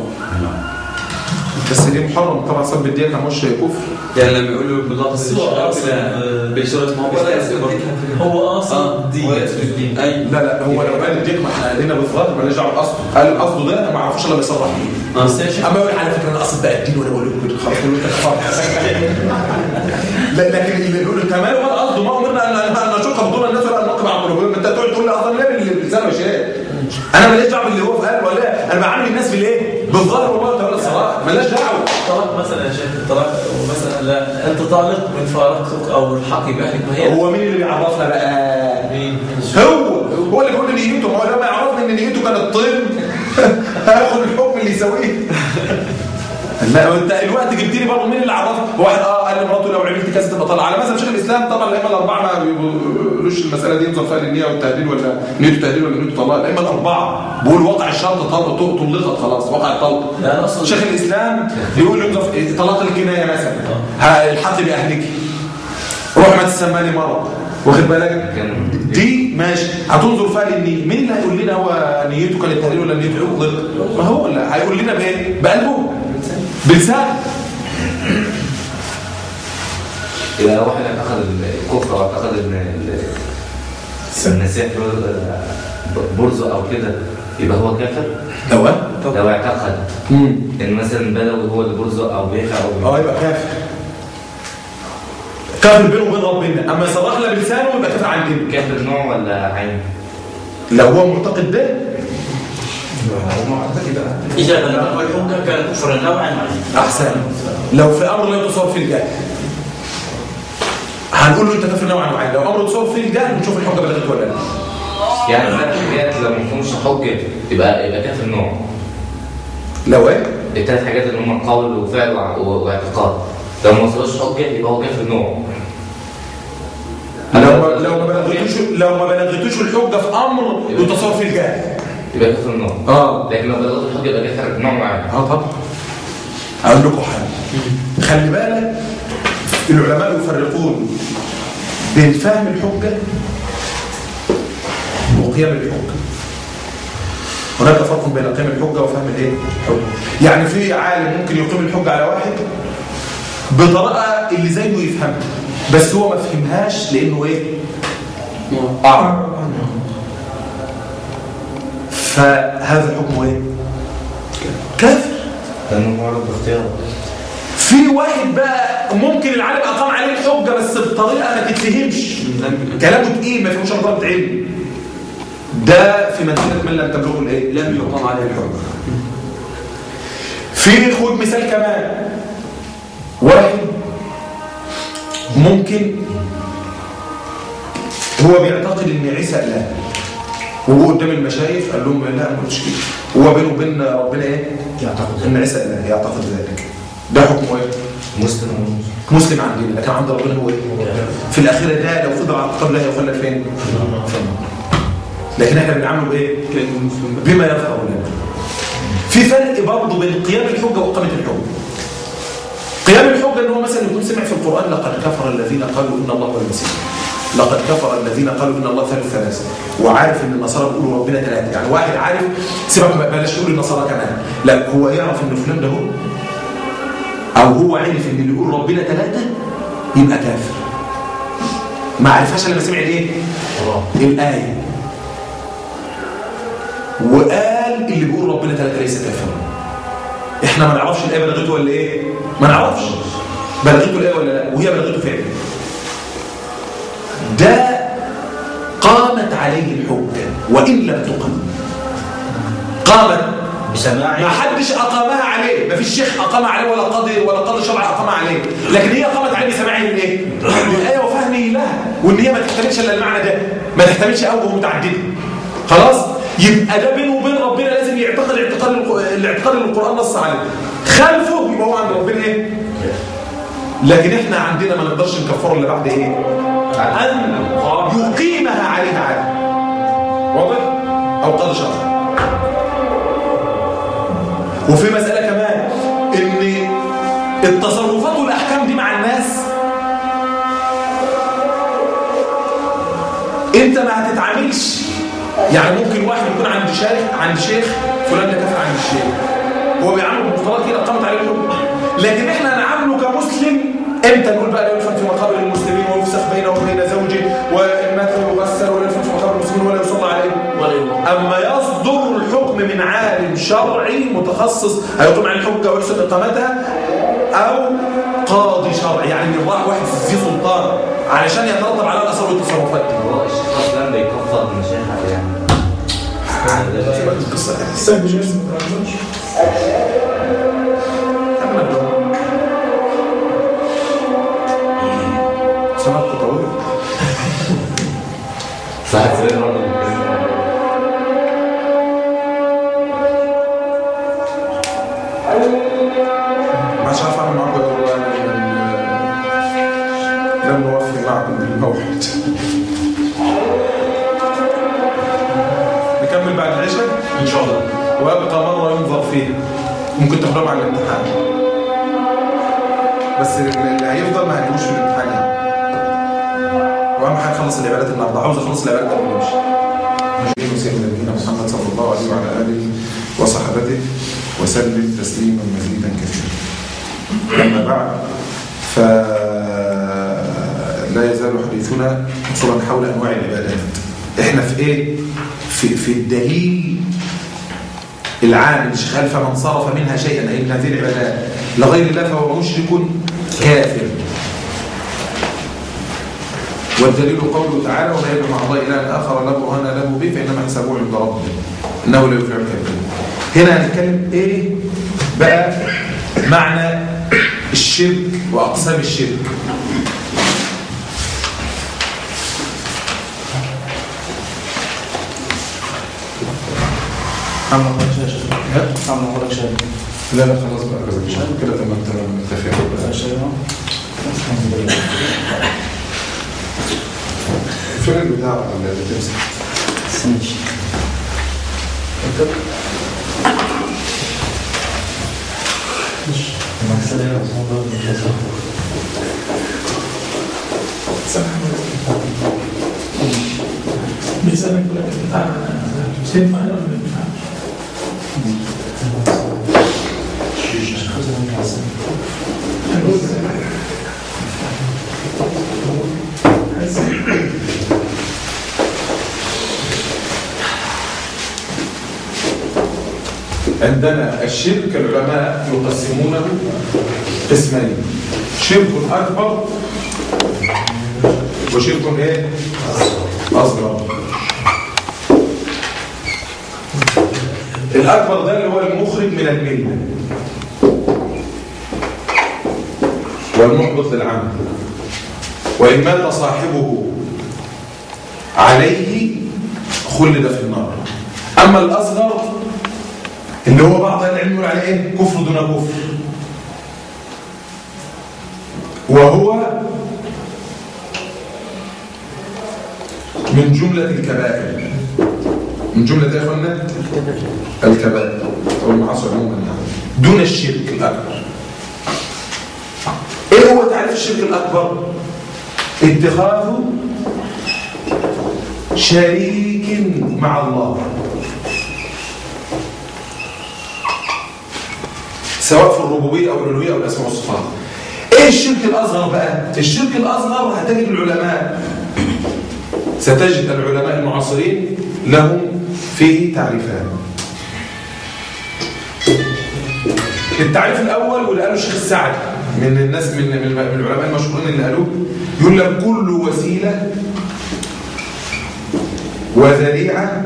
بس دي محرم طبعا سب الدياكه مش كفر يعني لما يقولوا بضغط بس هو أصلاً، آه، بصورة ما هو ولا بيستأذن برضه. هو آه. اصلا دين هو يقصد الدين. أي لا لا هو لو قال الديك ما احنا قالنا بالظاهر مالناش دعوه باصله قال قصده ده ما اعرفوش الا بيصرح بيه بس يا شيخ اما يقول على فكره انا قصد بقى الدين وانا بقول لكم كده خلاص كله انت كفرت لا لكن اللي يقول كمان هو قصده ما امرنا ان ان نشق بدون الناس ولا ان نقبع قلوبهم انت تقعد تقول لي اصلا ليه باللسان وشيء انا ماليش دعوه باللي هو في قلبه ولا انا بعامل الناس بالايه بالظاهر والله تعالى الصراحه مالناش دعوه طلاق مثلا يا شيخ الطلاق مثلا لا انت طالق من فارقتك او الحق باهلك ما هي هو مين اللي بيعرفنا بقى مين؟ هو هو اللي بيقول لي نيته ما هو لما يعرفني ان نيته كانت طين هاخد الحكم اللي يساويه لا انت الوقت جبت لي برضه مين اللي عرفك واحد اه قال لمراته لو عملت كذا تبقى طالعه على مذهب شيخ الاسلام طبعا الائمه الاربعه ما بيقولوش المساله دي ينظر فيها للنيه والتهديد ولا نيته تهديد ولا نيته طلاق الائمه الاربعه بيقول وقع الشرط طلق طلقت خلاص وقع الطلق لا انا اصلا شيخ الاسلام بيقول ينظر في طلاق الكنايه مثلا ها، الحق باهلك روح ما تسماني مرض واخد بالك دي ماشي هتنظر فيها للنية مين اللي هيقول لنا هو نيته كانت تهديد ولا نيته يطلق ما هو اللي هيقول لنا بايه بقلبه بلسان يبقى واحد اعتقد الكفر او اعتقد ان ال- المسيح برزه او كده يبقى هو كافر لو لو اعتقد امم ان مثلا بدوي هو اللي برزه او بيخع او اه يبقى كافر كافر بينه وبين ربنا اما صرح له بلسانه يبقى كافر عندنا كافر نوع ولا عين لو هو معتقد ده اذا بلغ الحجه كان كفرا نوعا معين احسن لو في امر لا يتصور فيه الجهل هنقول له انت كافر نوعا معين لو امر يتصور فيه الجهل نشوف الحجه بلغت ولا لا يعني ثلاث حاجات لو ما فيهمش حجه يبقى يبقى كافر نوع لو ايه الثلاث حاجات اللي هم قول وفعل وع- و- واعتقاد لو ما وصلوش حجه يبقى هو كافر نوع لو ما لو ما بلغتوش لو ما بلغتوش الحجه في امر يتصور فيه الجهل يبقى كافر نوع اه لكن لو بلغت الحجه يبقى كافر نوع معين اه طبعا اقول لكم حاجه خلي بالك العلماء يفرقون بين فهم الحجه وقيام الحجه هناك فرق بين قيام الحجه وفهم الايه الحجه يعني في عالم ممكن يقيم الحجه على واحد بطريقه اللي زيه يفهمها بس هو ما فهمهاش لانه ايه اعرض فهذا حكمه ايه كافر لانه معرض باختياره في واحد بقى ممكن العالم اقام عليه الحجه بس بطريقه ما تتفهمش كلامه تقيل ما فيهوش طلبه علم ده في منزله من لم تبلغه الايه لم يقام عليه الحجه في خد مثال كمان واحد ممكن هو بيعتقد ان عيسى اله وهو قدام المشايخ قال لهم لا ما قلتش كده هو بينه وبين ربنا ايه يعتقد ان عيسى اله يعتقد ذلك ده حكمه ايه مسلم مسلم عندنا لكن عند ربنا هو ايه في الاخيره ده لو فضل على العقاب لا يخلد فين في النار. لكن احنا بنعامله بايه بما يظهر لنا في فرق برضه بين قيام الحجه واقامه الحجه قيام الحجه ان هو مثلا يكون سمع في القران لقد كفر الذين قالوا ان الله هو المسيح لقد كفر الذين قالوا ان الله ثالث ثلاثه وعارف ان النصارى بيقولوا ربنا ثلاثه يعني واحد عارف سيبك ما بلاش تقول النصارى كمان لا هو يعرف ان فلان ده هو او هو عرف ان اللي يقول ربنا ثلاثه يبقى كافر ما عرفهاش لما سمع الايه الايه وقال اللي بيقول ربنا ثلاثه ليس كافرا احنا ما نعرفش الايه بلغته ولا ايه ما نعرفش بلغته الايه ولا لا وهي بلغته فعلا ده قامت عليه الحجه وان لم تقم قامت بسماع ما حدش اقامها عليه ما فيش شيخ اقامها عليه ولا قاضي ولا قاضي شرعي اقامها عليه لكن هي قامت عليه بسماعه الايه الايه وفهمه لها وان هي ما تحتملش الا المعنى ده ما تحتملش اوجه متعدده خلاص يبقى ده بينه وبين ربنا لازم يعتقد اعتقاد الق- الاعتقاد اللي القران نص عليه خلفه يبقى هو عند ربنا ايه لكن احنا عندنا ما نقدرش نكفره الا بعد ايه ان يقيمها عليه عادي واضح او قال شرعي وفي مسألة كمان ان التصرفات والاحكام دي مع الناس انت ما هتتعاملش يعني ممكن واحد يكون عند شيخ عند شيخ فلان ده كافر عند الشيخ هو بيعامله بمفترض كده قامت عليه الحكم لكن احنا نعامله كمسلم امتى نقول بقى لا يدفن في مقابر المسلمين ويفسخ بينه وبين زوجه وان مات لا يغسل ولا يدفن في مقابر المسلمين ولا يصلى عليه اما يصدر الحكم من عالم شرعي متخصص هيقوم على الحجه ويحسن اقامتها او قاضي شرعي يعني من راح واحد ذي سلطان علشان يترتب على الاثار والتصرفات دي هو الشيخ اصلا بيكفر المشايخ يعني سهل جدا ما تعرفوش. سمعت طويل صح زي برضه مش عارف اعمل معاكم ايه والله لم- لم نوفي معكم بالموعد نكمل بعد العشاء ان شاء الله وابقى مره ينظر فيها ممكن تاخدوها على الامتحان بس اللي هيفضل ما هيجوش في الامتحان يعني واهم حاجه نخلص العبادات النهارده عاوز اخلص العبادات قبل ما نمشي مجيء سيدنا نبينا محمد صلى الله عليه وعلى اله وصحبه وسلم تسليما مزيدا كثيرا اما بعد فلا يزال حديثنا مصورا حول انواع العبادات احنا في ايه في في الدليل العام اللي شغال فمن صرف منها شيئا اي من هذه العبادات لغير الله فهو مشرك كافر والدليل قوله تعالى ولا يدعو مع الله الها اخر لا برهان له به فانما حسابه عند ربه انه لا يفلح الكافرين هنا هنتكلم ايه بقى معنى الشرك واقسام الشرك عم نقول شاشة عم نقول شاشة لا لا خلاص بقى كده كده تمام تمام متفق الحمد لله فين البتاع اللي بتمسك ماشي بيسألك يقول لك بتاع تنفع هنا ولا ما ينفعش؟ عندنا الشرك العلماء يقسمونه قسمين شرك أكبر وشرك ايه أصغر الأكبر ده اللي هو المخرج من الملة والمحبط للعمل وإن مات صاحبه عليه خلد في النار أما الأصغر اللي هو بعض أهل العلم يقول عليه إيه؟ كفر دون كفر وهو من جملة الكبائر من جملة إيه يا اخوانا الكبائر أو المعاصي عموما يعني دون الشرك الأكبر إيه هو تعريف الشرك الأكبر؟ اتخاذ شريك مع الله سواء في الربوبية أو الألوهية أو الأسماء والصفات إيه الشرك الأصغر بقى؟ الشرك الأصغر هتجد العلماء ستجد العلماء المعاصرين لهم فيه تعريفان التعريف الأول واللي قاله الشيخ السعدي من الناس من من من العلماء المشهورين اللي قالوه يقول لك كل وسيلة وذريعة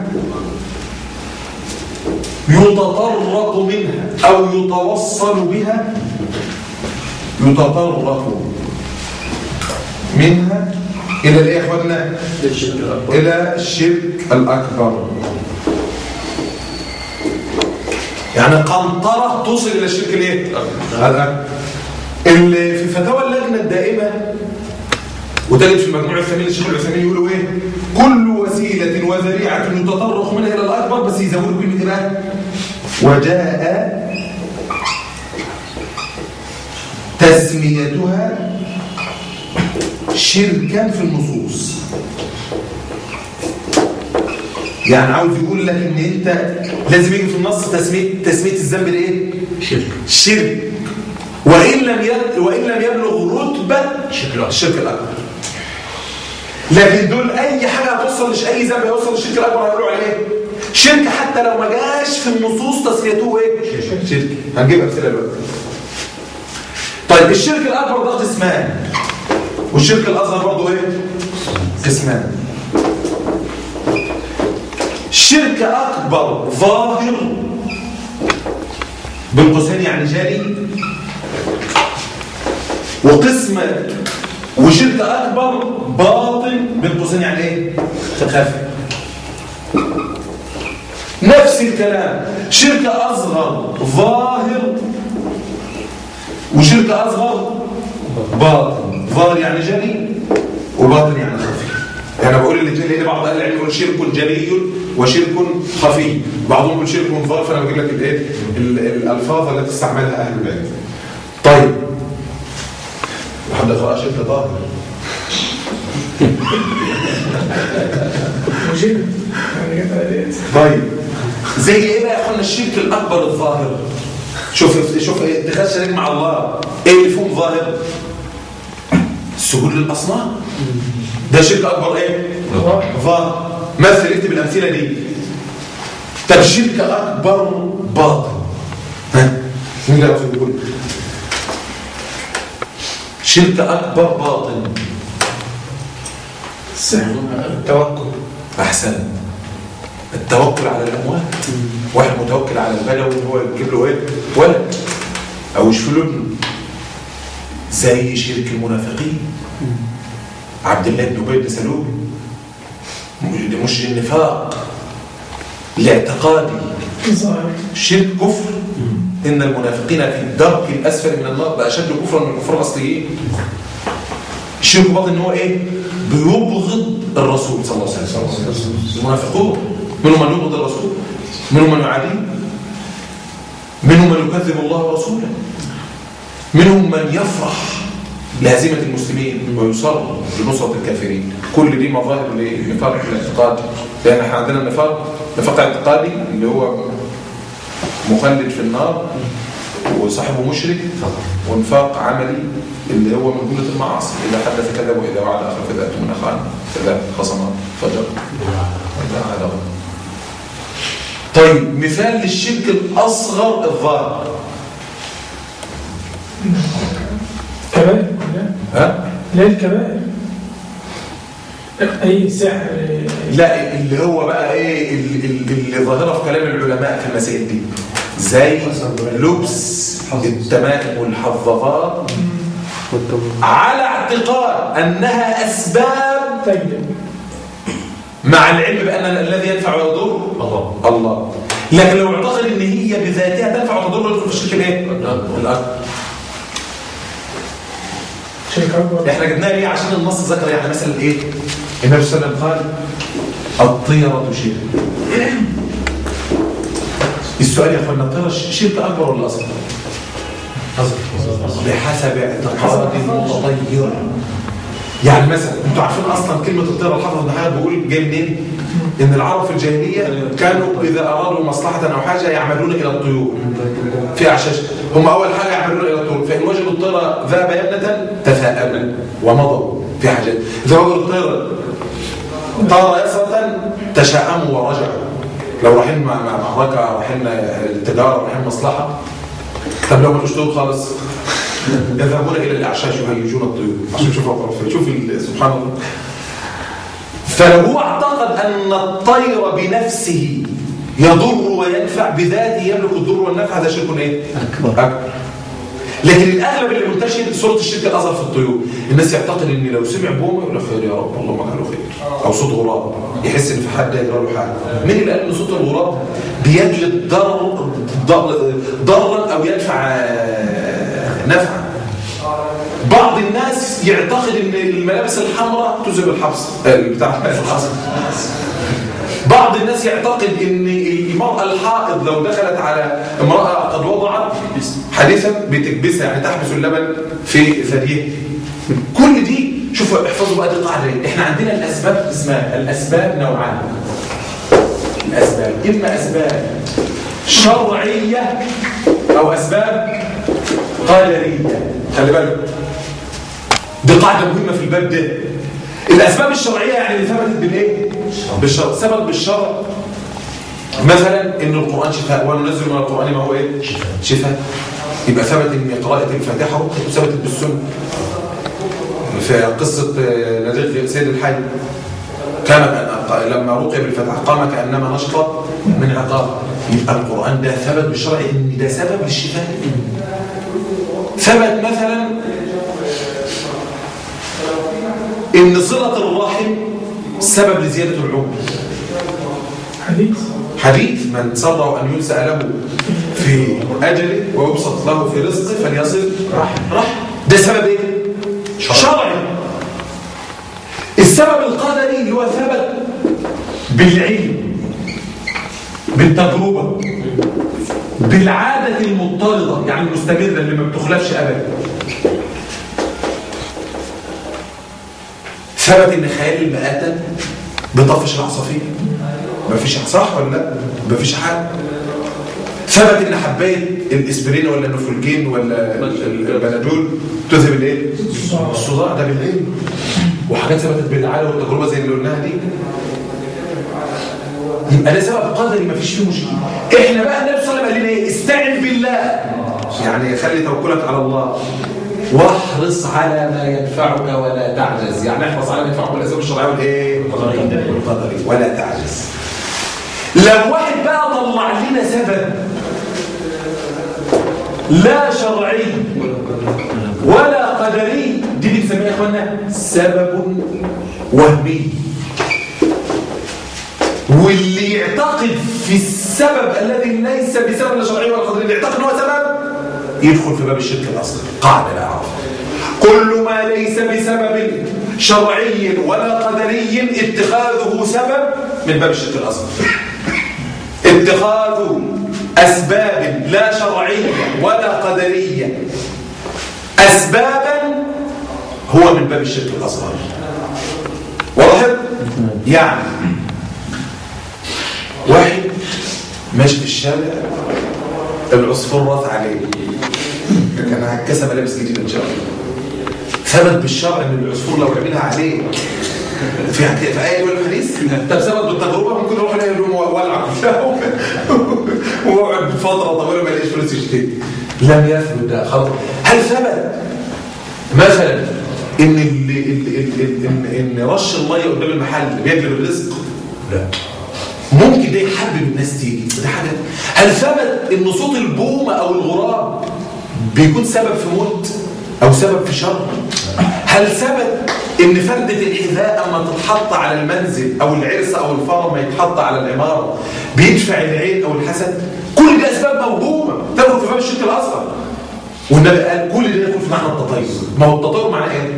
يتطرق منها أو يتوصل بها يتطرق منها إلى الإيه يا إخواننا؟ إلى الشرك الأكبر يعني قنطرة توصل إلى الشرك الإيه؟ الأكبر اللي في فتاوى اللجنة الدائمة وتجد في المجموع الثمين للشيخ العثيمين يقولوا ايه كل وسيلة وذريعة يتطرق منها إلى الأكبر بس يزودوا كلمة بقى وجاء تسميتها شركا في النصوص يعني عاوز يقول لك ان انت لازم يجي في النص تسميه تسميه الذنب الايه شرك شرك وان لم يد... وان لم يبلغ رتبه الشرك الاكبر لكن دول اي حاجه هتوصل لش اي ذنب هيوصل للشرك الاكبر هيقولوا عليه ايه شرك حتى لو ما جاش في النصوص تسميته ايه شرك هنجيب امثله دلوقتي طيب الشرك الاكبر ده قسمان والشرك الاصغر برضه ايه قسمان شرك اكبر ظاهر بين قوسين يعني جاري وقسم وشرك اكبر باطن بين قوسين يعني ايه خفي نفس الكلام شرك اصغر ظاهر وشرك اصغر باطن ظاهر يعني جلي وباطن يعني خفي يعني بقول الاثنين لان بعض اهل العلم يقول شرك جلي وشرك خفي بعضهم يقول شرك ظاهر فانا بجيب لك الايه ال- الالفاظ التي استعملها اهل العلم طيب حد قرأ شرك ظاهر وجد يعني جت آيات طيب زي ايه بقى يا اخوانا الشرك الاكبر الظاهر شوف شوف إيه، اتخاذ شريك مع الله ايه اللي فيهم ظاهر السجود للاصنام ده شرك اكبر ايه ظاهر مثل اكتب الامثله دي طب شرك اكبر باطن ها مين اللي يعرف يقول شرك اكبر باطن التوكل احسن التوكل على الاموات واحد متوكل على البلوي هو يجيب له ايه ولد او يشفي له ابنه زي شرك المنافقين عبد الله بن ابي بن سلول مش- مش النفاق الاعتقادي ظاهر شرك كفر ان المنافقين في الدرك الاسفل من النار ده اشد كفرا من الكفار الاصليين الشرك باطن ان هو ايه بيبغض الرسول صلى الله عليه وسلم المنافقون منهم من يبغض الرسول منهم من يعاديه منهم من يكذب الله ورسوله منهم من يفرح لهزيمة المسلمين ويصر لنصرة الكافرين كل دي مظاهر للنفاق الاعتقادي لأن احنا عندنا النفاق نفاق اعتقادي اللي هو مخلد في النار وصاحبه مشرك ونفاق عملي اللي هو من جملة المعاصي إذا حدث كذب وإذا وعد آخر كذا من خان كذا خصم فجر وإذا عاد غدر. طيب مثال للشرك الأصغر الظاهر كبائر لا ها؟ لا الكبائر أي سحر لا اللي هو بقى ايه اللي, اللي ظاهره في كلام العلماء في المسائل دي زي لبس التمائم والحظاظات على اعتقاد انها اسباب طيب مع العلم بان الذي ينفع ويضر الله الله لكن لو اعتقد ان هي بذاتها تنفع وتضر يدخل في الشرك الايه؟ الاكبر شرك أكبر احنا جبناها ليه عشان النص ذكر يعني مثلا ايه النبي صلى الله عليه وسلم قال الطيرة شرك السؤال يا اخوانا الطيرة شرك اكبر ولا اصغر بحسب اعتقاد المتطير يعني مثلا انتوا عارفين اصلا كلمه الطيره الحافظ بن حجر بيقول جاي منين ان العرب في الجاهليه كانوا اذا ارادوا مصلحه او حاجه يعملون الى الطيور في اعشاش هم اول حاجه يعملون الى الطيور فان وجدوا الطيره ذهب يمنه تثاءبوا ومضوا في حاجات اذا وجدوا الطيره طار يسرة تشاءموا ورجعوا لو رايحين مع مع معركة رايحين التجارة رايحين مصلحة طب لو ملوش طيور خالص يذهبون إلى الأعشاش يهيجون الطيور عشان يشوفوا الطرف شوف ال- سبحان الله فلو هو اعتقد أن الطير بنفسه يضر وينفع بذاته يملك الضر والنفع هذا شرك ايه؟ أكبر. أكبر لكن الاغلب اللي منتشر صوره الشرك الاصغر في الطيور الناس يعتقد ان لو سمع بومه يقول له خير يا رب اللهم اجعله خير او صوت غراب يحس ان في حد يجرى له حاجه مين اللي قال ان صوت الغراب بيجلب ضر ضر- ضرا او يدفع آه، نفعا بعض الناس يعتقد ان الملابس الحمراء تذهب الحبس آه، بتاع الحبس بعض الناس يعتقد ان المرأة الحائض لو دخلت على امرأة قد وضعت حديثا بتكبسها يعني تحبس اللبن في ثديها كل دي شوفوا احفظوا بقى دي القاعدة احنا عندنا الاسباب اسمها الاسباب نوعان الاسباب اما اسباب شرعية او اسباب قدرية خلي بالك دي قاعدة مهمة في الباب ده الأسباب الشرعية يعني اللي ثبتت بالإيه؟ بالشرع ثبت بالشرع مثلا إن القرآن شفاء وننزل من القرآن ما هو إيه؟ شفاء يبقى ثبت إن قراءة الفاتحة رقية وثبتت بالسنة في قصة آه، نزيل سيد الحي كان كان- لما رقي بالفتح قام كأنما نشط من عقاب يبقى القرآن ده ثبت بالشرع إن ده سبب للشفاء ثبت مثلا ان صلة الرحم سبب لزيادة العمر حديث حديث من سره أن ينسأ له في أجله ويبسط له في رزقه فليصل رحم رحم ده سبب ايه؟ شرعي السبب القدري اللي هو ثبت بالعلم بالتجربة بالعادة المضطردة يعني المستمرة اللي ما بتخلفش أبدا ثبت ان خيال المآتة بطفش العصافير مفيش صح ولا لا مفيش حاجه ثبت ان حبايه الاسبرين ولا النفولجين ولا البنادول تذهب الايه الصداع ده بالعلم وحاجات ثبتت بالعاله والتجربه زي اللي قلناها دي يبقى ده سبب قدري مفيش فيه مشكله احنا بقى النبي صلى الله عليه وسلم قال لنا ايه استعن بالله يعني خلي توكلك على الله واحرص على ما ينفعك ولا تعجز يعني احرص على ما ينفعك بالاسباب الشرعيه والايه والقدري ولا تعجز لو واحد بقى طلع لنا سبب لا شرعي ولا قدري دي اللي بنسميها يا اخوانا سبب وهمي واللي يعتقد في السبب الذي ليس بسبب لا شرعي ولا قدري اللي يعتقد ان هو سبب يدخل في باب الشرك الاصغر قاعده لا اعرف كل ما ليس بسبب شرعي ولا قدري اتخاذه سبب من باب الشرك الاصغر اتخاذ اسباب لا شرعيه ولا قدريه اسبابا هو من باب الشرك الاصغر واضح يعني واحد ماشي في الشارع العصفور راث عليه كان هكسب ملابس جديده ان شاء الله ثبت بالشرع ان العصفور لو عملها عليه في في ايه يقول الحديث طب ثبت بالتجربه ممكن يروح عليه يقول ولع ويقعد فتره طويله ما يلاقيش فلوس يشتري لم يثبت ده خلاص هل ثبت مثلا ان ال ال ال ان ان رش الميه قدام المحل بيجلب الرزق لا ممكن ده يحبب الناس تيجي ده حاجه هل ثبت ان صوت البومه او الغراب بيكون سبب في موت او سبب في شر هل ثبت ان فردة الحذاء اما تتحط على المنزل او العرس او الفار ما يتحط على العمارة بيدفع العين او الحسد كل دي اسباب موهومة تدخل في باب الشرك الاصغر والنبي قال كل ده يدخل في معنى التطير ما هو التطير معناه ايه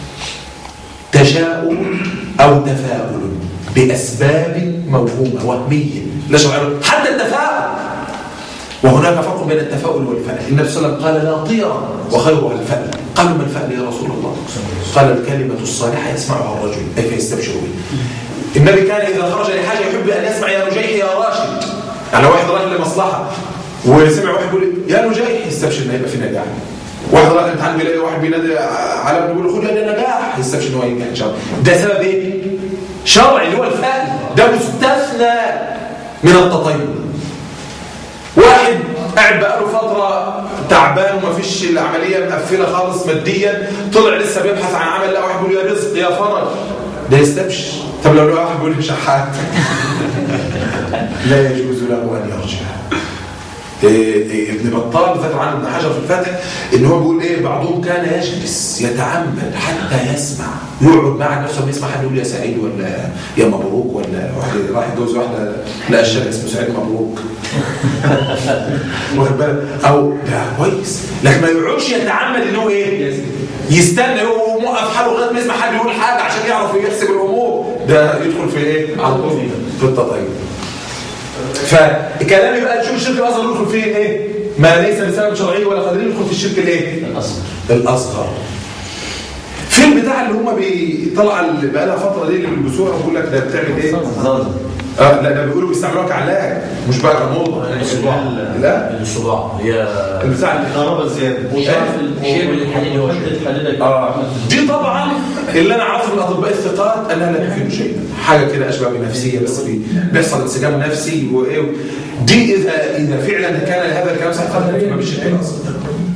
تشاؤم او تفاؤل باسباب موهومة وهمية لا شرعية حتى التفاؤل وهناك فرق بين التفاؤل والفأل النبي صلى الله عليه وسلم قال لا طيرة وخيرها الفأل قالوا ما الفأل يا رسول الله قال الكلمة الصالحة يسمعها الرجل أي فيستبشر به النبي كان إذا خرج لحاجة يحب أن يسمع يا نجيح يا راشد يعني واحد راح لمصلحة وسمع واحد يقول يا نجيح يستبشر انه يبقى في نجاح واحد راح الامتحان بيلاقي واحد بينادي على ابنه بيقول له خد يا نجاح يستبشر انه ينجح ان شاء الله ده سبب ايه شرعي اللي هو الفعل ده مستثنى من التطيب واحد قاعد بقاله فترة تعبان وما فيش العملية مقفلة خالص ماديا طلع لسه بيبحث عن عمل لا واحد بيقول يا رزق يا فرج ده يستبشر طب لو لقى واحد بيقول لي شحات لا يجوز له ان يرجع إيه إيه ابن بطال ذكر عن ابن حجر في الفتح ان هو بيقول ايه بعضهم كان يجلس يتعمد حتى يسمع يقعد مع نفسه بيسمع حد يقول يا سعيد ولا يا مبروك ولا واحد راح يتجوز واحده لا الشاب اسمه سعيد مبروك واخد بالك او ده كويس لكن ما يقعدش يتعمد ان هو ايه يستنى هو موقف حاله لغايه ما يسمع حد يقول حاجه عشان يعرف يحسب الامور ده يدخل في ايه على طول في التطيب فكلامي بقى شوف الشرك الاصغر يدخل فيه ايه ما ليس بسبب شرعي ولا قدري يدخل في الشرك الايه الاصغر الاصغر في البتاع اللي هم بيطلع اللي بقى لها فتره دي اللي بيلبسوها ويقول لك ده بتعمل ايه اه لا ده بيقولوا بيستعملوها كعلاج مش بقى كموضه الصباع لا الصباع هي البتاع الكهرباء زياده شيء من الحديد هو شيء. اه دي طبعا اللي انا اعرفه من اطباء الثقات انها لا تفيد شيء حاجه كده اشبه بنفسيه بس بي- بيحصل انسجام نفسي وايه دي اذا اذا فعلا كان هذا الكلام صحيح فلا ما بالشرك الاصغر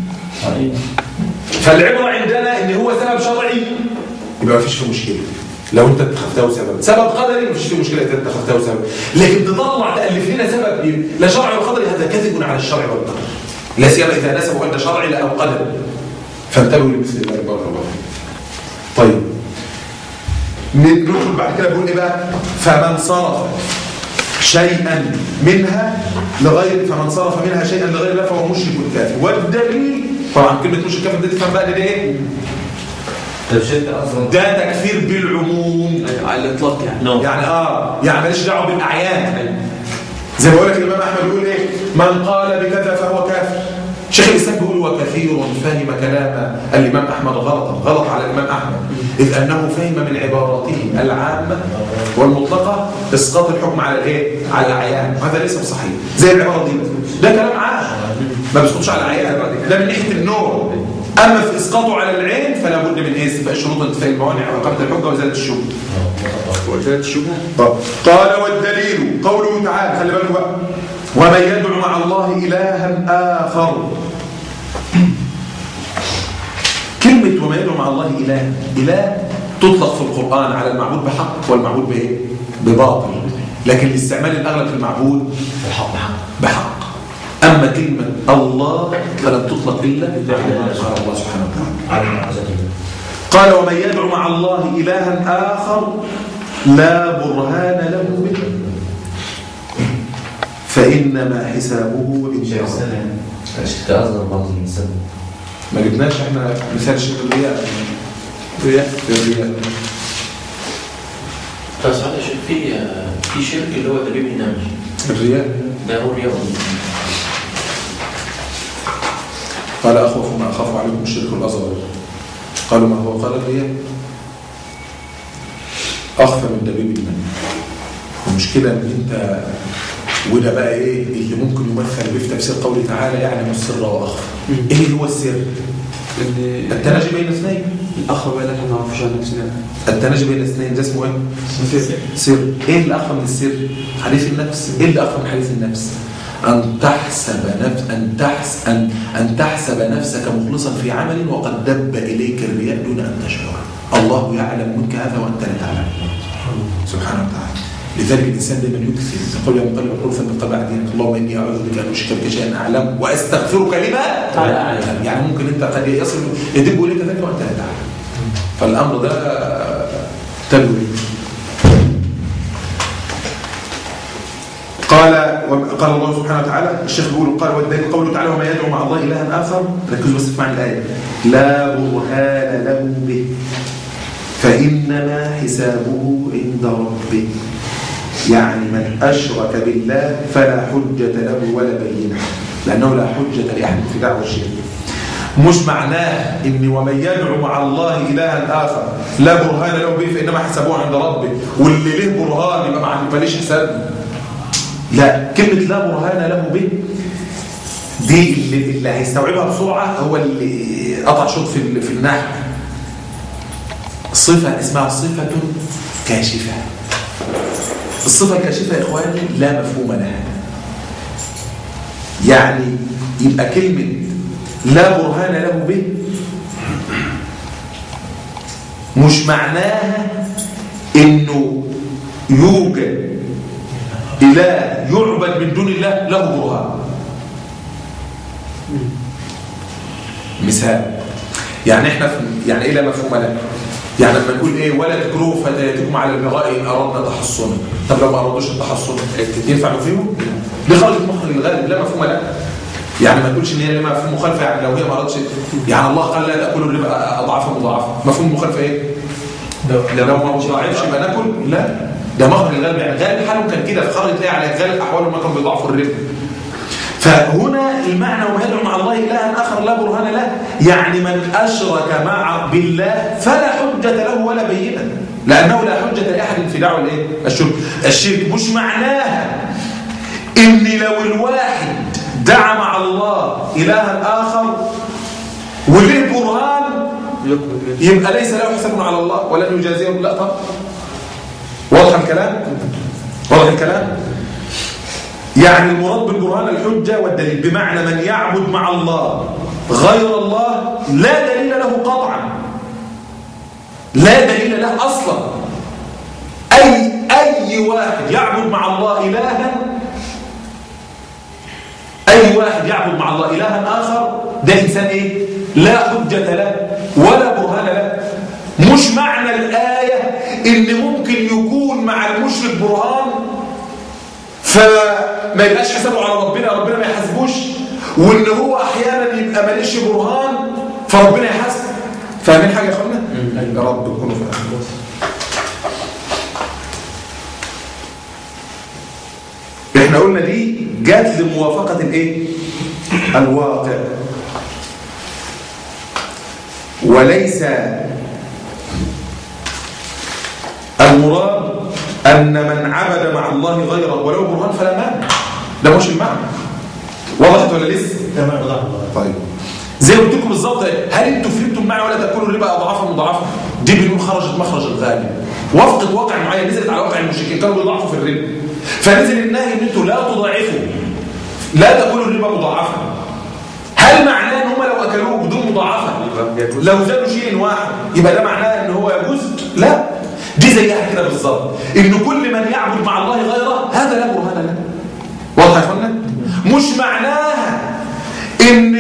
فالعبره عندنا ان هو سبب شرعي يبقى ما فيش فيه مشكله لو انت اتخذته سبب سبب قدري ما فيش فيه مشكله اذا انت اتخذته سبب لكن تطلع تالف لنا سبب ي- لا شرعي ولا قدري هذا كذب على الشرع والقدر لا سيما اذا نسبوا ان شرعي لا او قدري فانتبهوا لمثل ذلك بارك الله فيكم. طيب ن- ندخل بعد كده بيقول ايه بقى فمن صرف شيئا منها لغير فمن صرف منها شيئا لغير الله فهو مشرك كافر والدليل طبعا كلمه مشرك كافر دي تفهم بقى دي ايه طب شرك اصغر ده تكفير بالعموم على الاطلاق يعني يعني اه يعني ماليش دعوه بالاعيان زي ما بقول لك الامام احمد بيقول ايه من قال بكذا فهو كافر شيخ الاسلام بيقول وكثير فهم كلام الامام احمد غلطا غلط على الامام احمد اذ انه فهم من عباراته العامه والمطلقه اسقاط الحكم على الايه على الاعيان وهذا ليس بصحيح زي العباره دي ده كلام عام ما بيسقطش على الاعيان ده من ناحيه النوع اما في اسقاطه على العين فلا بد من ايه استيفاء الشروط انتفاء الموانع واقامه الحجه وازاله الشبهه وإزالة الشبهة طب قال والدليل قوله تعالى خلي بالك بقى ومن يدعو مع الله إلها آخر كلمة ومن يدعو مع الله إله إله تطلق في القرآن على المعبود بحق والمعبود بإيه؟ بباطل لكن الاستعمال الأغلب في المعبود الحق بحق بحق أما كلمة الله فلم تطلق إلا على الله سبحانه وتعالى على معزته قال ومن يدعو مع الله إلها آخر لا برهان له به فإنما حسابه عند شيخ الله سلام شرك اصغر برضه من السبب ما جبناش احنا مثال شرك الرياء رياء الرياء طب سؤال يا شيخ في في شرك اللي هو دبيب النمل الرياء ده هو الرياض قال أخوف ما أخاف عليكم الشرك الأصغر قالوا ما هو قال الرياء أخفى من دبيب النمل المشكلة إن أنت وده بقى إيه اللي ممكن يمثل به في تفسير قوله تعالى يعلم السر وأخفى إيه هو السر؟ اللي التناجي بين اثنين الأخ بقى اللي احنا ما نعرفوش عن نفسنا التناجي بين الاثنين ده اسمه ايه؟ سر ايه اللي اخفى من السر؟ حديث النفس ايه اللي اخفى من حديث النفس؟ ان تحسب نفس ان تحس ان ان تحسب نفسك مخلصا في عمل وقد دب اليك الرياء دون ان تشعر الله يعلم منك هذا وانت لا تعلم سبحانه وتعالى لذلك الانسان دائما يكثر يقول يا مقلب القلوب ثبت قلب دينك اللهم اني اعوذ بك ان اشرك بك شيئا اعلم واستغفرك لما لا اعلم يعني ممكن انت قد يصل يدب اليك ذلك وانت لا تعلم فالامر ده تلوي قال قال الله سبحانه وتعالى الشيخ بيقول قال والدليل قوله تعالى وما يدعو مع الله الها اخر ركزوا بس في معنى الايه لا برهان له به فانما حسابه عند ربه يعني من اشرك بالله فلا حجه له ولا بينه لانه لا حجه لاحد في دعوه الشرك مش معناه ان ومن يدعو مع الله الها اخر لا برهان له به فانما حسابه عند ربه واللي له برهان يبقى ما ماليش حساب لا كلمه لا برهان له به دي اللي, اللي هيستوعبها بسرعه هو اللي قطع شوط في ال- في النحو صفه اسمها صفه كاشفه الصفة الكاشفة يا إخواني لا مفهوم لها يعني يبقى كلمة لا برهان له به مش معناها انه يوجد اله يعبد من دون الله له برهان مثال يعني احنا في يعني ايه لا مفهوم له يعني لما نقول ايه ولا تكرهوا فتياتكم على البغاء ان اردنا تحصنا طب لو ما ارادوش التحصن ينفع فيهم دي خرجت مخرج الغالب لا مفهوم له يعني ما تقولش ان هي لما مفهوم مخالفه يعني لو هي ما اردتش يعني الله قال لا تاكلوا الربا اضعافا مضاعفه مفهوم المخالفه ايه لو ما بيضاعفش يبقى ناكل لا ده مخرج الغالب يعني غالب حالهم كان كده فخرج تلاقي على غالب احوالهم ما كانوا بيضاعفوا الربا فهنا المعنى وما يدعو مع الله إلها آخر لا برهان له يعني من أشرك مع بالله فلا حجة له ولا بينة لأنه لا حجة لأحد في دعوة الإيه؟ الشرك الشرك مش معناها إن لو الواحد دعا مع الله إلها آخر وله برهان يبقى ليس له حساب على الله ولن يجازيه لا طبعا واضح الكلام واضح الكلام يعني المراد بالبرهان الحجة والدليل بمعنى من يعبد مع الله غير الله لا دليل له قطعا لا دليل له أصلا أي, أي واحد يعبد مع الله إلها أي واحد يعبد مع الله إلها آخر ده إنسان إيه؟ لا حجة له ولا برهان له مش معنى الآية إن ممكن يكون مع المشرك برهان فما يبقاش حسابه على ربنا ربنا ما يحاسبوش وان هو احيانا يبقى ماليش برهان فربنا يحاسب فاهمين حاجه يا اخوانا يا رب تكونوا فاهمين احنا قلنا دي جات لموافقه الايه الواقع وليس المراد أن من عبد مع الله غيره ولو برهان فلا مانع ده مش المعنى وضحت ولا لسه؟ تمام طيب زي ما قلت لكم بالظبط هل انتوا فهمتم معي ولا تاكلوا الربا اضعافا مضاعفه دي بنقول خرجت مخرج الغالب وفقت واقع معين نزلت على واقع المشركين كانوا بيضاعفوا في الربا فنزل النهي ان انتوا لا تضاعفوا لا تاكلوا الربا مضاعفه هل معناه ان هم لو اكلوه بدون مضاعفه لو زادوا شيء واحد يبقى ده معناه ان هو يجوز لا دي زيها كده بالظبط ان كل من يعبد مع الله غيره هذا لا برهان له واضح يا اخوانا مش معناها ان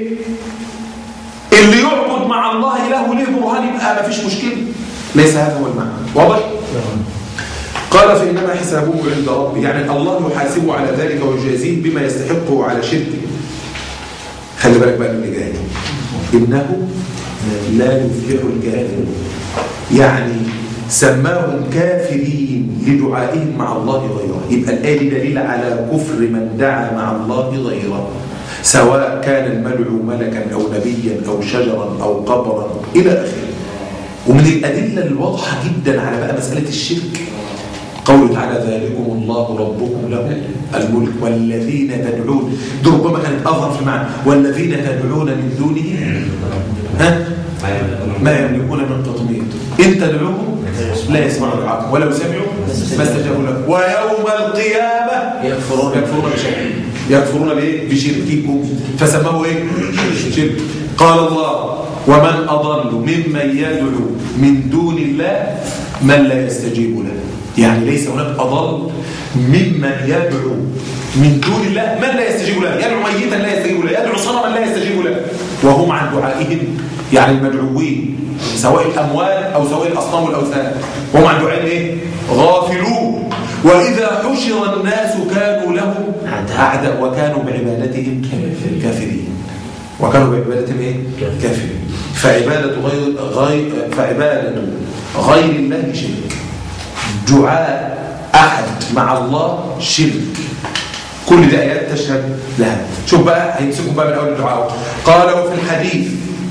اللي يعبد مع الله اله له برهان يبقى ما فيش مشكله ليس هذا هو المعنى واضح قال فانما حسابه عند ربه يعني الله يحاسبه على ذلك ويجازيه بما يستحقه على شركه خلي بالك بقى من اللي جاي انه لا يفلح الكافر يعني سماهم كافرين لدعائهم مع الله غيره يبقى الآية دي دليل على كفر من دعا مع الله غيره سواء كان المدعو ملكا أو نبيا أو شجرا أو قبرا إلى آخره ومن الأدلة الواضحة جدا على بقى مسألة الشرك قوله تعالى ذلكم الله ربكم له الملك والذين تدعون دي ربما كانت أظهر في المعنى والذين تدعون من دونه ها ما يملكون من قطمير إن تدعوهم لا يسمعوا دعاءكم ولو سمعوا ما استجابوا لكم ويوم القيامة يكفرون يكفرون بشرككم يكفرون بايه بشرككم فسموه ايه شرك قال الله ومن أضل ممن يدعو من دون الله من لا يستجيب له يعني ليس هناك أضل ممن يدعو من دون الله من لا يستجيب له يدعو ميتا لا يستجيب له يدعو صنما لا يستجيب له وهم عن دعائهم يعني المدعوين سواء الأموال أو سواء الأصنام والأوثان وهم عن دعائهم إيه؟ غافلون وإذا حشر الناس كانوا لهم أعداء وكانوا بعبادتهم كافرين وكانوا بعبادتهم إيه؟ كافرين فعبادة غير, غير فعبادة غير الله شرك دعاء أحد مع الله شرك كل دي آيات تشهد لها شوف بقى هيمسكوا بقى من أول الدعاء قال وفي الحديث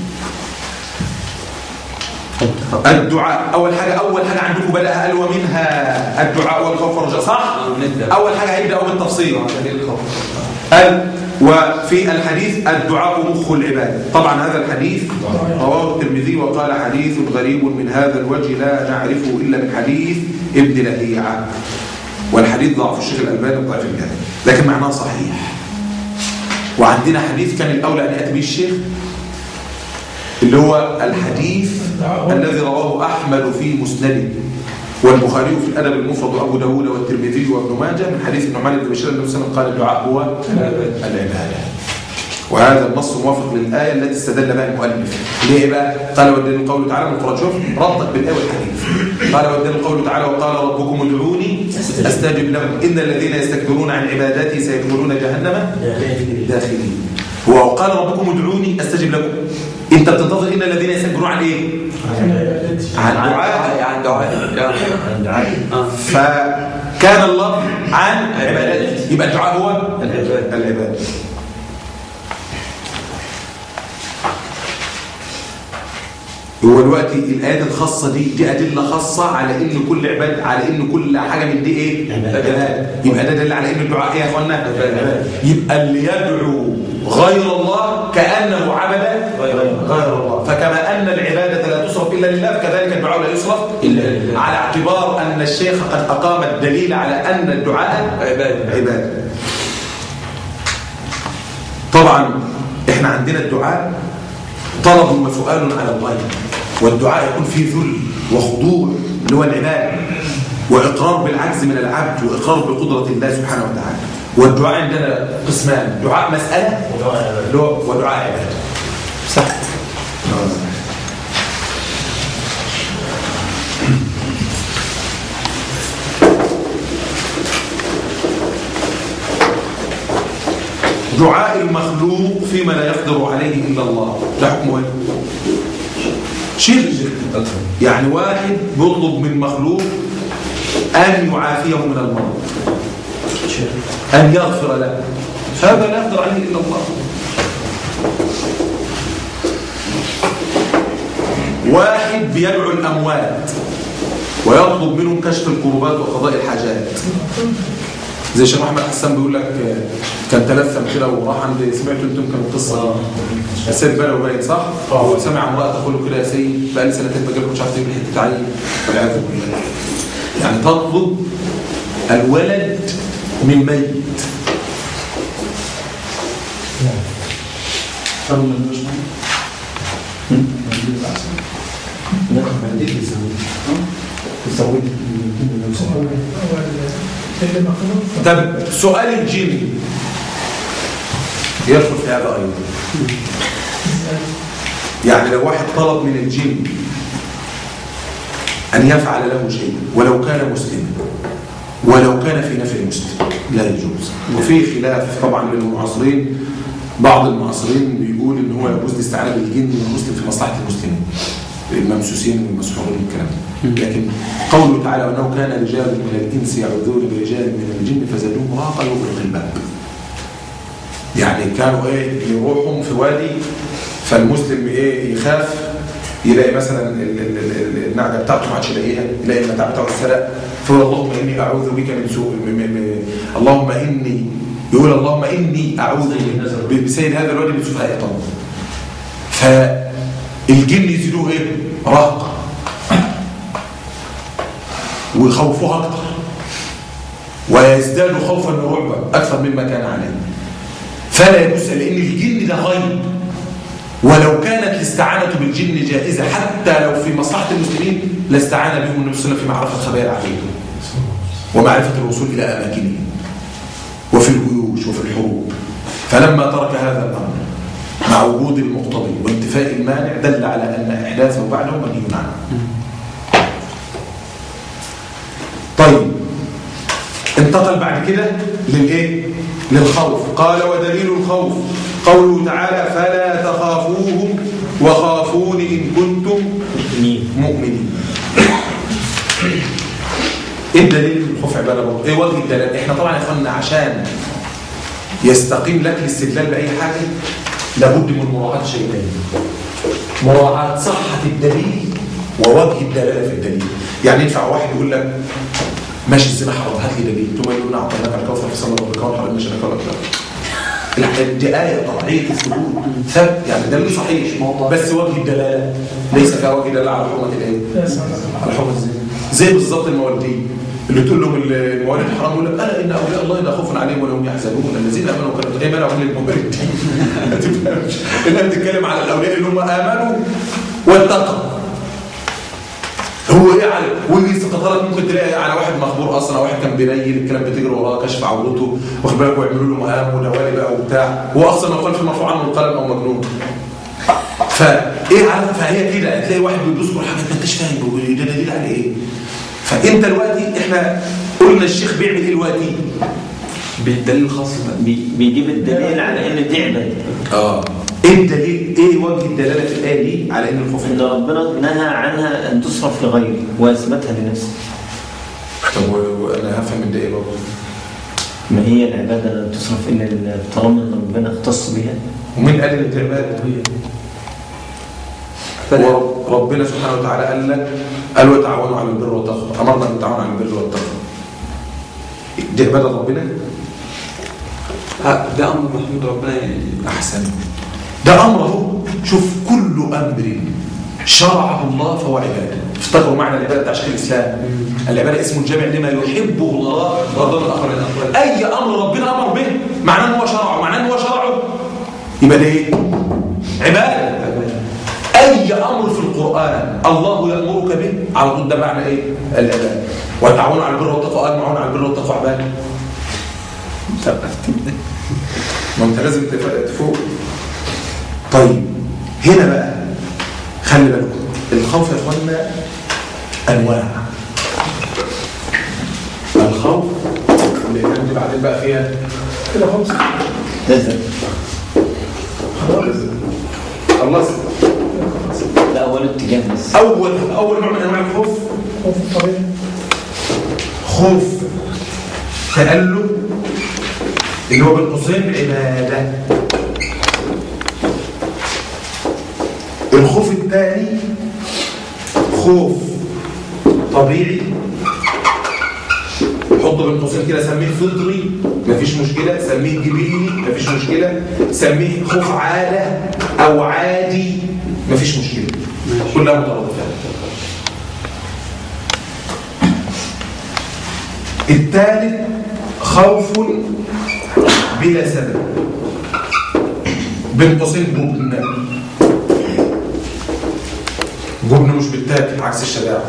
الدعاء أول حاجة أول حاجة عندكم بدأها قال ومنها الدعاء والخوف والرجاء صح؟ أول حاجة هيبدأوا بالتفصيل قال وفي الحديث الدعاء مخ العباد طبعا هذا الحديث رواه الترمذي وقال حديث غريب من هذا الوجه لا نعرفه إلا من حديث ابن لهيعة والحديث ضعف الشيخ الألباني وضعف الجامع لكن معناه صحيح وعندنا حديث كان الأولى أن يأتي به الشيخ اللي هو الحديث الذي رواه أحمد في مسنده والبخاري في الأدب المفرد وأبو داود والترمذي وابن ماجه من حديث النعمان بن بشير النبي صلى الله عليه وسلم قال الدعاء هو العبادة وهذا النص موافق للآية التي استدل بها المؤلف ليه بقى؟ قال ودين قوله تعالى من قرأت شوف ربطك بالآية والحديث قال ودين قوله تعالى وقال ربكم ادعوني أستجب لكم إن الذين يستكبرون عن عبادتي سيدخلون جهنم داخلين هو وقال ربكم ادعوني أستجب لكم انت بتنتظر ان الذين يستكبرون عن ايه عن دعاء عن دعاء عن دعائي فكان الله عن عبادته يبقى الدعاء هو العباده هو دلوقتي الايات الخاصه دي دي ادله خاصه على ان كل عباد على ان كل حاجه من دي ايه عباده يبقى ده دليل على ان الدعاء ايه يا اخوانا عباده يبقى اللي يدعو غير الله كانه عبد غير الله فكما ان العباده لا تصرف الا لله فكذلك الدعاء لا يصرف الا لله على اعتبار ان الشيخ قد اقام الدليل على ان الدعاء عباده عباده طبعا احنا عندنا الدعاء طلب وسؤال على الله والدعاء يكون فيه ذل وخضوع اللي هو العباده واقرار بالعجز من العبد واقرار بقدره الله سبحانه وتعالى والدعاء عندنا قسمان دعاء مساله اللي هو ودعاء عباده صح دعاء المخلوق فيما لا يقدر عليه الا الله ده حكمه ايه شرك يعني واحد بيطلب من مخلوق ان يعافيه من المرض ان يغفر له هذا لا يقدر عليه الا الله واحد بيدعو الاموات ويطلب منهم كشف الكربات وقضاء الحاجات زي شيخ احمد حسان بيقول لك كان تلثم كده وراح عند سمعتوا انتم كان القصه دي السيد بلوي باين صح؟ اه سمع امراه تقول له كده يا سيد بقى لي سنتين بجيب مش عارف تجيب لي حته عيل والعياذ بالله يعني تطلب الولد من ميت طب سؤال الجن يدخل في هذا ايضا يعني لو واحد طلب من الجن ان يفعل له شيء ولو كان مسلما ولو كان في نفع المسلم لا يجوز وفي خلاف طبعا بين المعاصرين بعض المعاصرين بيقول ان هو يجوز الاستعانه بالجن والمسلم في مصلحه المسلمين الممسوسين والمسحورين والكلام ده لكن قوله تعالى وانه كان رجال من الانس يعوذون برجال من الجن فزادوهم رهقا يغلق الباب يعني كانوا ايه يروحوا في وادي فالمسلم ايه يخاف يلاقي مثلا ال- ال- ال- النعجه بتاعته ما عادش يلاقيها يلاقي المتاع بتاعه اتسرق فيقول اللهم اني اعوذ بك من سوء م- م- م- اللهم اني يقول اللهم اني اعوذ ب- بسيد هذا الوادي من سوء الطمع فالجن يزيدوه ايه رهق ويخوفوه اكتر ويزدادوا خوفا ورعبا اكثر مما كان عليه فلا يجوز لان الجن ده غيب ولو كانت الاستعانة بالجن جائزة حتى لو في مصلحة المسلمين لاستعان بهم النبي صلى الله عليه وسلم في معرفة خبائر عليهم ومعرفة الوصول إلى أماكنهم وفي الجيوش وفي الحروب فلما ترك هذا الأمر مع وجود المقتضي وانتفاء المانع دل على أن إحداثه بعده منهي عنه طيب انتقل بعد كده للايه للخوف قال ودليل الخوف قوله تعالى فلا تخافوهم وخافون ان كنتم مؤمنين ايه الدليل الخوف عباده برضه ايه وجه الدلال احنا طبعا يا اخوانا عشان يستقيم لك الاستدلال باي حاجه لابد من مراعاه شيئين مراعاه صحه الدليل ووجه الدلاله في الدليل يعني ينفع واحد يقول لك ماشي الزنا حرام هات لي دليل ثم يقول لنا اعطيناك الكوثر في صلاه ربك وحرام مش لك ولا لا دي آية قطعية الثبوت ثبت يعني دليل صحيح بس وجه الدلالة ليس فيها وجه دلالة على حرمة الايه؟ على حرمة الزنا زي بالظبط الموالدين اللي تقول لهم الموالد حرام يقول لك الا ان اولياء الله لا خوف عليهم ولا هم يحزنون الذين امنوا وكانوا ايه مالهم للموالد ما تفهمش انها بتتكلم على الاولياء اللي هم امنوا واتقوا هو ايه على ويجي سقطات ممكن تلاقي على واحد مخبور اصلا واحد كان بينيل الكلام بتجري وراه كشف عورته واخد بالك ويعملوا له مهام ونوالي بقى وبتاع هو اصلا ما قال في مرفوع عنه القلم او مجنون فايه عارف فهي كده تلاقي واحد بيذكر حاجات ما انتش فاهم بيقول ده دليل على ايه فانت دلوقتي احنا قلنا الشيخ بيعمل ايه دلوقتي بالدليل الخاص بي- بيجيب الدليل على ان دي عباده اه ايه الدليل ايه وجه الدلاله في الايه دي على ان الخوف ان ربنا نهى عنها ان تصرف لغيره واثبتها لنفسه طب و- وانا هفهم من ده ايه برضه ما هي العباده لا تصرف الا لله طالما ان ربنا اختص بها ومين قال ان دي عباده هو ربنا سبحانه وتعالى قال لك قال وتعاونوا على البر والتقوى امرنا ان نتعاون على البر والتقوى دي عباده ربنا آه، ده امر محمود ربنا احسن ده امر اهو شوف كل امر شرعه الله فهو عباده افتكروا معنى العباده بتاع شيخ الاسلام العباده اسم جامع لما يحبه الله ويرضاه الاخرين اي امر ربنا امر به معناه ان هو شرعه معناه ان هو شرعه يبقى ده ايه عباده اي امر في القران الله يامرك به على طول ده معنى ايه العباده وتعاونوا على البر والتقوى قال معاون على البر والتقوى عباده ما انت لازم تف- تفوق طيب هنا بقى خلي بالكم الخوف يا اخوانا انواع الخوف اللي دي بعدين بقى فيها كده خمسة تزل خلاص خلاص ده اول اتجاه بس اول اول نوع من انواع الخوف خوف الطبيعي خوف تألم اللي هو بين قوسين عبادة الخوف الثاني خوف طبيعي حط بين قوسين كده سميه فطري مفيش مشكلة سميه جبيلي مفيش مشكلة سميه خوف عادة أو عادي مفيش مشكلة كلها مترادفات الثالث خوف بلا سبب بين قوسين جبن جبن مش بالتاكل عكس الشجاعة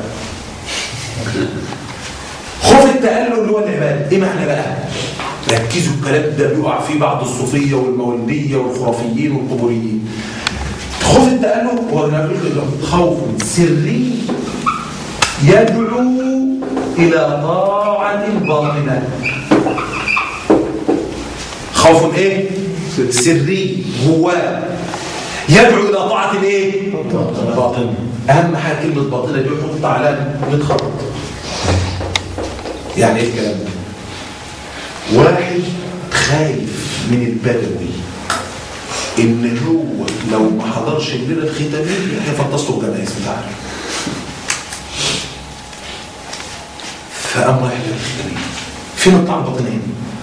خوف التألق اللي هو العبادة ايه معنى بقى ركزوا الكلام ده بيقع فيه بعض الصوفية والمولدية والخرافيين والقبوريين خوف التألق هو خوف سري يدعو إلى طاعة باطنة خوف ايه سري جواه يدعو الى طاعه الايه باطنه اهم حاجه كلمه باطنه دي حط على 100 خط يعني ايه الكلام ده واحد خايف من البدوي ان هو لو ما حضرش الليله الختاميه هيفطس له الجنائز بتاعته فقام رايح الليله الختاميه فين الطاعه الباطنيه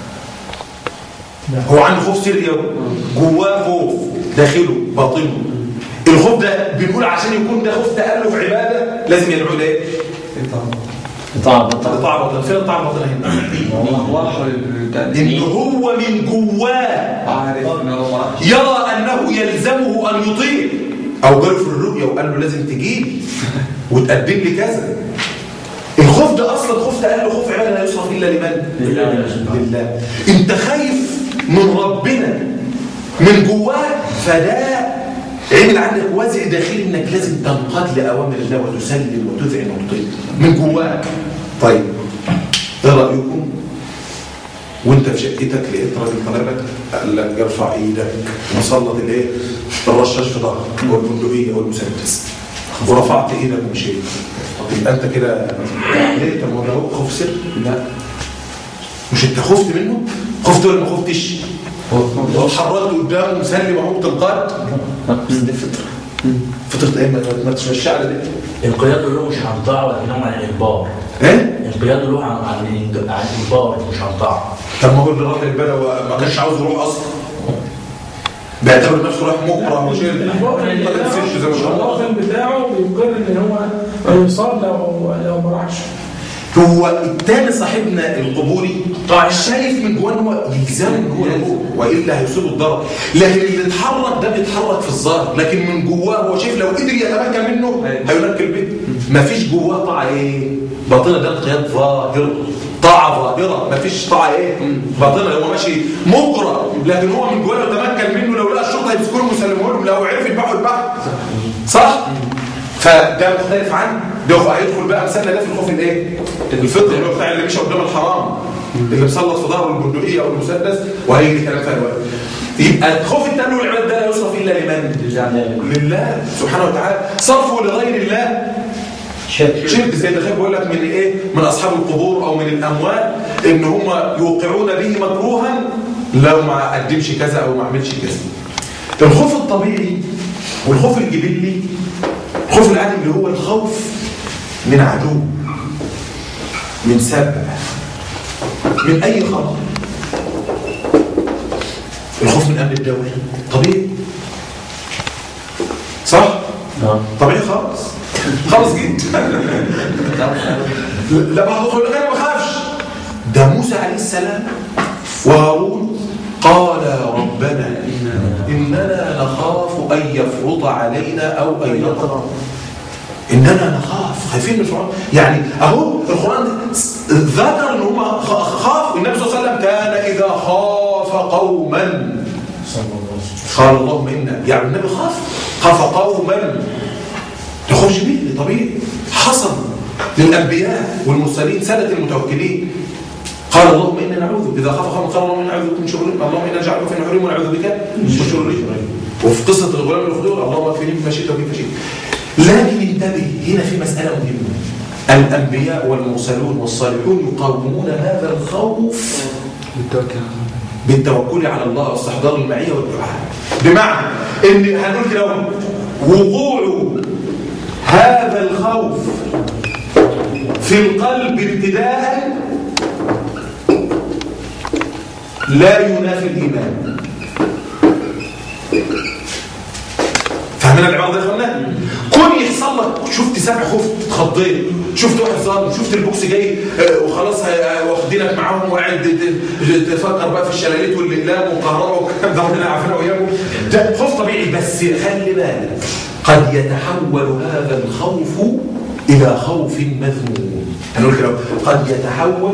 هو عنده خوف سري أهو. جواه خوف داخله باطنه الخوف ده بنقول عشان يكون ده خوف تألف عبادة لازم يدعو لايه؟ طاعة بطل الطاعة الباطنة فين الطاعة الباطنة هنا؟ الله إن هو من جواه عارف ان هو ما راحش يرى أنه يلزمه أن يطيع أو جاله في الرؤية وقال له لازم تجيلي وتقدم لي كذا الخوف ده أصلا خوف تألف خوف عبادة لا يصرف إلا لمن؟ لله انت خايف من ربنا من جواك فده عمل عندك وازع داخلي انك لازم تنقاد لاوامر الله وتسلم وتذعن وتطيع من جواك طيب ايه رايكم وانت في شقتك لقيت راجل طالبك قال لك ارفع ايدك وسلط الايه الرشاش في ظهرك والبندقيه والمسدس ورفعت ايدك ومشيت طب يبقى انت كده ليه طب ما ده هو خوف سر لا مش انت خفت منه خفت ولا ما خفتش اتحركت قدامه مسلم اهو بتنقاد بس دي فطرة فطرت ايه ما ما تمشي على دي القياد له مش عن طاعه ولكنهم عن الاجبار ايه القياد له عن عن الإنج- عن الاجبار مش عن طاعه طب ما هو اللي راح البلد ما كانش عاوز يروح اصلا بيعتبر نفسه رايح مكره وشيل الباطن طلع السيش زي ما شاء الله الباطن بتاعه بيقر ان هو هيصاب لو لو ما راحش هو التاني صاحبنا القبوري شايف من جواه ان هو يلزمه من جوه القبور والا هيصيبه الضرر لكن اللي اتحرك ده بيتحرك في الظاهر لكن من جواه هو شايف لو قدر يتمكن منه هينكل بيه مفيش جواه طاعه ايه باطنه ده انقياد ظاهر طاعه ظاهره مفيش طاعه ايه باطنه هو ماشي مقرى لكن هو من جواه لو تمكن منه لو لقى الشرطه يمسكوه ويسلموه لهم لو عرف يذبحوا يذبحوا صح فده مختلف عنه ده هو هيدخل بقى مثلنا ده في الخوف الايه الفطري اللي هو بتاع اللي مشى قدام الحرام اللي مسلط في ظهره البندقيه او المسدس وهيجي كلام فيها دلوقتي يبقى الخوف التاني والعباد ده لا يصرف الا لمن لله سبحانه وتعالى صرفه لغير الله شرك شرك زي ده بيقول لك من ايه من اصحاب القبور او من الاموال ان هم يوقعون به مكروها لو ما قدمش كذا او ما عملش كذا الخوف الطبيعي والخوف الجبلي الخوف العادي اللي هو الخوف من عدو من سبب من اي خطر الخوف من امن الدولة طبيعي صح؟ طبيعي خالص خالص جدا لا بعض يقول لك انا ما بخافش ده موسى عليه السلام وهارون قال ربنا اننا نخاف ان يفرض علينا او ان يطغى اننا نخاف خايفين من فرعون يعني اهو القران ذكر ان هم خافوا النبي صلى الله عليه وسلم كان اذا خاف قوما قال اللهم انا يعني النبي خاف خاف قوما تخرج به طبيعي حصل للانبياء والمرسلين سنه المتوكلين قال اللهم انا نعوذ اذا خاف قوم قال اللهم انا نعوذ بك من شرورهم اللهم انا نجعلك في نحورهم ونعوذ بك من شرورهم وفي قصه الغلام الخدود اللهم اكفني بما شئت وكيف شئت لكن انتبه هنا في مساله مهمه الانبياء والمرسلون والصالحون يقاومون هذا الخوف بالتوكل على الله واستحضار المعيه والدعاء بمعنى ان هنقول كده وقوع هذا الخوف في القلب ابتداء لا ينافي الايمان فاهمين العباره دي يا اخوانا كون يحصل لك شفت سبع خوف اتخضيت شفت واحد ظالم شفت البوكس جاي آه، وخلاص آه، واخدينك معاهم وقاعد ت- ت- تفكر بقى في الشلالات والاقلام والكهرباء والكلام ده ربنا عارفينه وياكم ده خوف طبيعي بس خلي بالك قد يتحول هذا الخوف الى خوف مذموم هنقول كده قد يتحول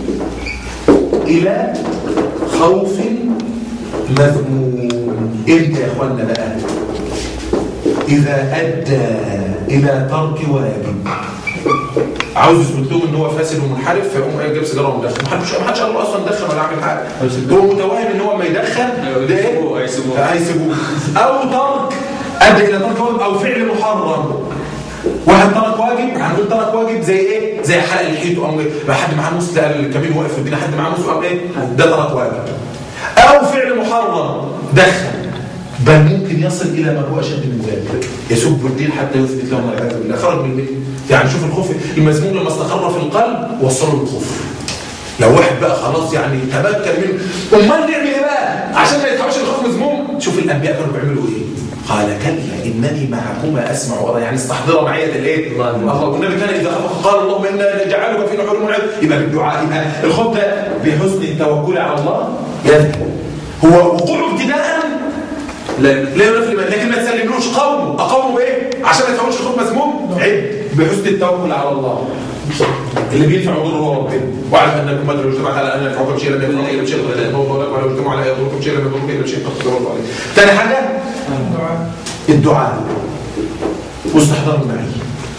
الى خوف مذموم امتى يا اخوانا بقى إذا أدى إلى ترك واجب عاوز يثبت لهم ان هو فاسد ومنحرف فيقوم قايل جاب سيجاره ومدخن محدش محدش قال له اصلا دخن ولا عامل حاجه هو متوهم ان هو ما يدخن ده ايه هيسيبوه او ترك ادى الى ترك واجب او فعل محرم واحد ترك واجب هنقول ترك واجب زي ايه زي حلق لحيته او حد معاه نص لقى الكمين واقف في الدنيا حد معاه نص قام ايه ده ترك واجب او فعل محرم دخن بل ممكن يصل الى ما هو اشد من ذلك يسب الدين حتى يثبت لهم العياذ بالله خرج من البيت يعني شوف الخوف المذموم لما استقر في القلب وصله للكفر لو واحد بقى خلاص يعني تمكن منه امال نعمل ايه بقى عشان ما يتحولش الخوف مذموم شوف الانبياء كانوا بيعملوا ايه قال كلا انني معكما اسمع وارى يعني استحضر معيه الايه الله والنبي كان اذا خاف قال اللهم انا نجعلك في نحور منعم يبقى بالدعاء يبقى الخوف ده بحسن التوكل على الله يذهب هو وقوعه ابتداء لا لا ينافي الايمان لكن ما تسلملوش قومه اقومه بايه عشان ما يتحولش الخوف مذموم عد بحسن التوكل على الله اللي بينفع ويضر هو ربنا واعلم انكم ما تدرون اجتمعت على ان ينفعكم شيء لم يكن الا بشيء قد الله لكم ولو اجتمعوا على ان يضركم شيء لم يضركم الا بشيء قد الله عليه ثاني حاجه الدعاء واستحضار المعيه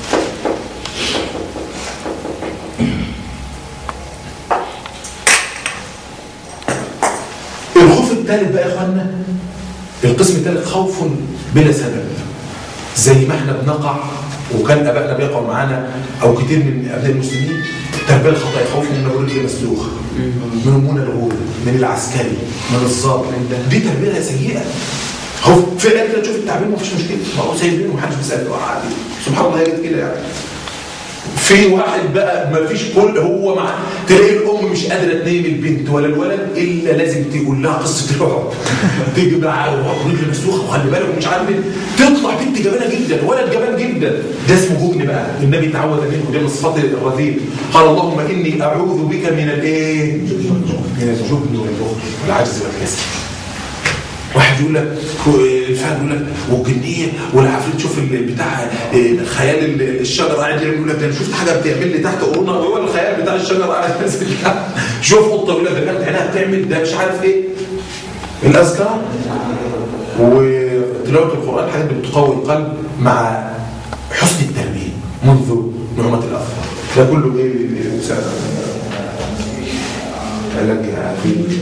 الخوف الثالث بقى يا اخوانا القسم الثالث خوف بلا سبب زي ما احنا بنقع وكان ابائنا بيقعوا معانا او كتير من ابناء المسلمين تربيه الخطا خوف من الرجل مسلوخ من امون الغول من العسكري من الضابط دي تربيه سيئه خوف فعلا كده تشوف التعبير ما فيش مشكله ما هو سايبينه ومحدش بيسال عادي سبحان الله هي جت كده يعني في واحد بقى ما فيش كل هو مع تلاقي الام مش ومش قادره تنام البنت ولا الولد الا لازم تقول لها قصه الرعب تيجي بقى ورجل مسلوخه وخلي بالك ومش عارف ايه تطلع بنت جبانه جدا ولد جبان جدا ده اسمه جبن بقى النبي تعوذ منه ده من صفات الرذيل قال اللهم اني اعوذ بك من الايه؟ من الجبن والبخل والعجز والكسل واحد يقول لك الفهم يقول لك والجنيه والعفريت شوف ال- بتاع آه، خيال ال- الشجره قاعد يقول لك ده انا شفت حاجه بتعمل لي تحت قرونه هو الخيال بتاع الشجره قاعد ينزل تحت. شوف قطه يقول لك ده كانت عينها بتعمل ده مش عارف ايه الاذكار وتلاوه القران حاجات بتقوي القلب مع حسن التربيه منذ نعمه الاطفال ده كله ايه مساعده علاج عفيف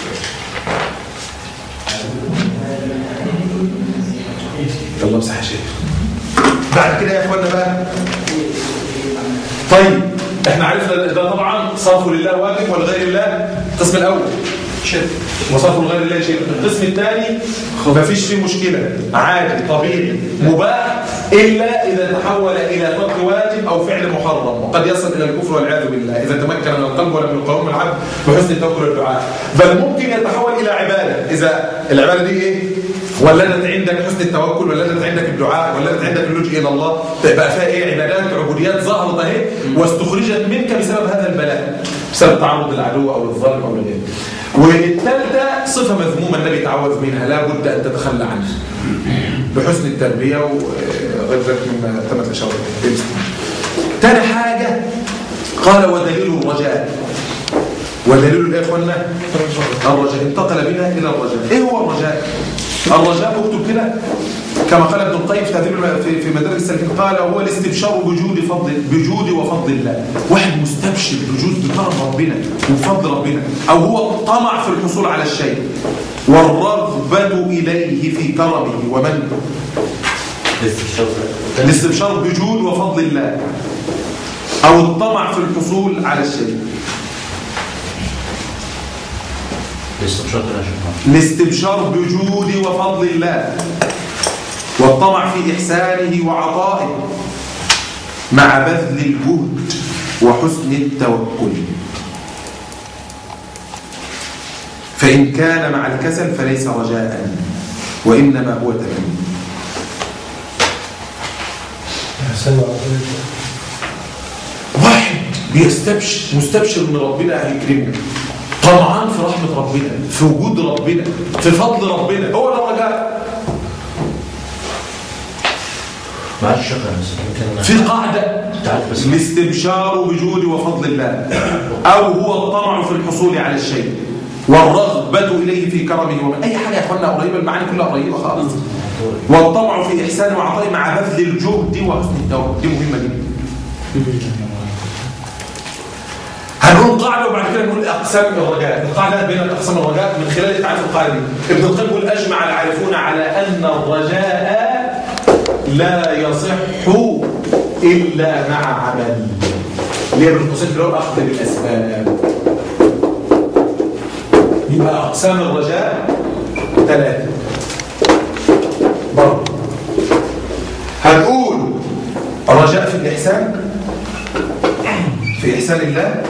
يلا امسح يا شيخ بعد كده يا اخوانا بقى طيب احنا عرفنا ده طبعا صرفه لله واجب ولغير الله القسم الاول شرك وصرفه لغير الله شرك القسم الثاني مفيش فيه مشكله عادي طبيعي مباح الا اذا تحول الى ترك واجب او فعل محرم وقد يصل الى الكفر والعياذ بالله اذا تمكن من القلب ولم يقاوم العبد بحسن التوكل والدعاء بل ممكن يتحول الى عباده اذا العباده دي ايه ولدت عندك حسن التوكل ولدت عندك الدعاء ولدت عندك اللجوء الى الله بقى فيها ايه عبادات عبوديات ظهرت اهي واستخرجت منك بسبب هذا البلاء بسبب تعرض العدو او الظالم او الغير والثالثه صفه مذمومه النبي تعوذ منها لا بد ان تتخلى عنها بحسن التربيه وغير ذلك مما تمت الاشاره اليه ثاني حاجه قال ودليل الرجاء ودليل ايه يا اخوانا الرجاء انتقل بنا الى الرجاء ايه هو الرجاء الرجاء اكتب كده كما قال ابن القيم في تهذيب الم- في في مدارس السالكين قال هو الاستبشار بجود فضل بجود وفضل الله واحد مستبشر بجود بكرم ربنا وفضل ربنا او هو طمع في الحصول على الشيء والرغبة إليه في كرمه ومن الاستبشار بجود وفضل الله أو الطمع في الحصول على الشيء الاستبشار ده يا شيخ الاستبشار بجود وفضل الله والطمع في إحسانه وعطائه مع بذل الجهد وحسن التوكل فإن كان مع الكسل فليس رجاء وإنما هو تمني واحد بيستبشر مستبشر من ربنا هيكرمه طمعان في رحمة ربنا في وجود ربنا في فضل ربنا هو ده الرجاء معلش شكرا بس يمكن في قاعدة تعرف بس الاستبشار بجود وفضل الله أو هو الطمع في الحصول على الشيء والرغبة إليه في كرمه ومن أي حاجة يا أخوانا قريبة المعاني كلها قريبة خالص والطمع في إحسان وعطائه مع بذل الجهد وحسن التوكل دي مهمة جدا هنقول قاعدة وبعد كده نقول أقسام الرجاء القاعدة بين أقسام الرجاء من خلال تعريف القاعدة دي ابن القيم يقول أجمع العارفون على أن الرجاء لا يصح إلا مع عمل اللي هي ابن قوسين في الأول أخذ بالأسباب يبقى أقسام الرجاء ثلاثة برضه هنقول الرجاء في الإحسان في إحسان الله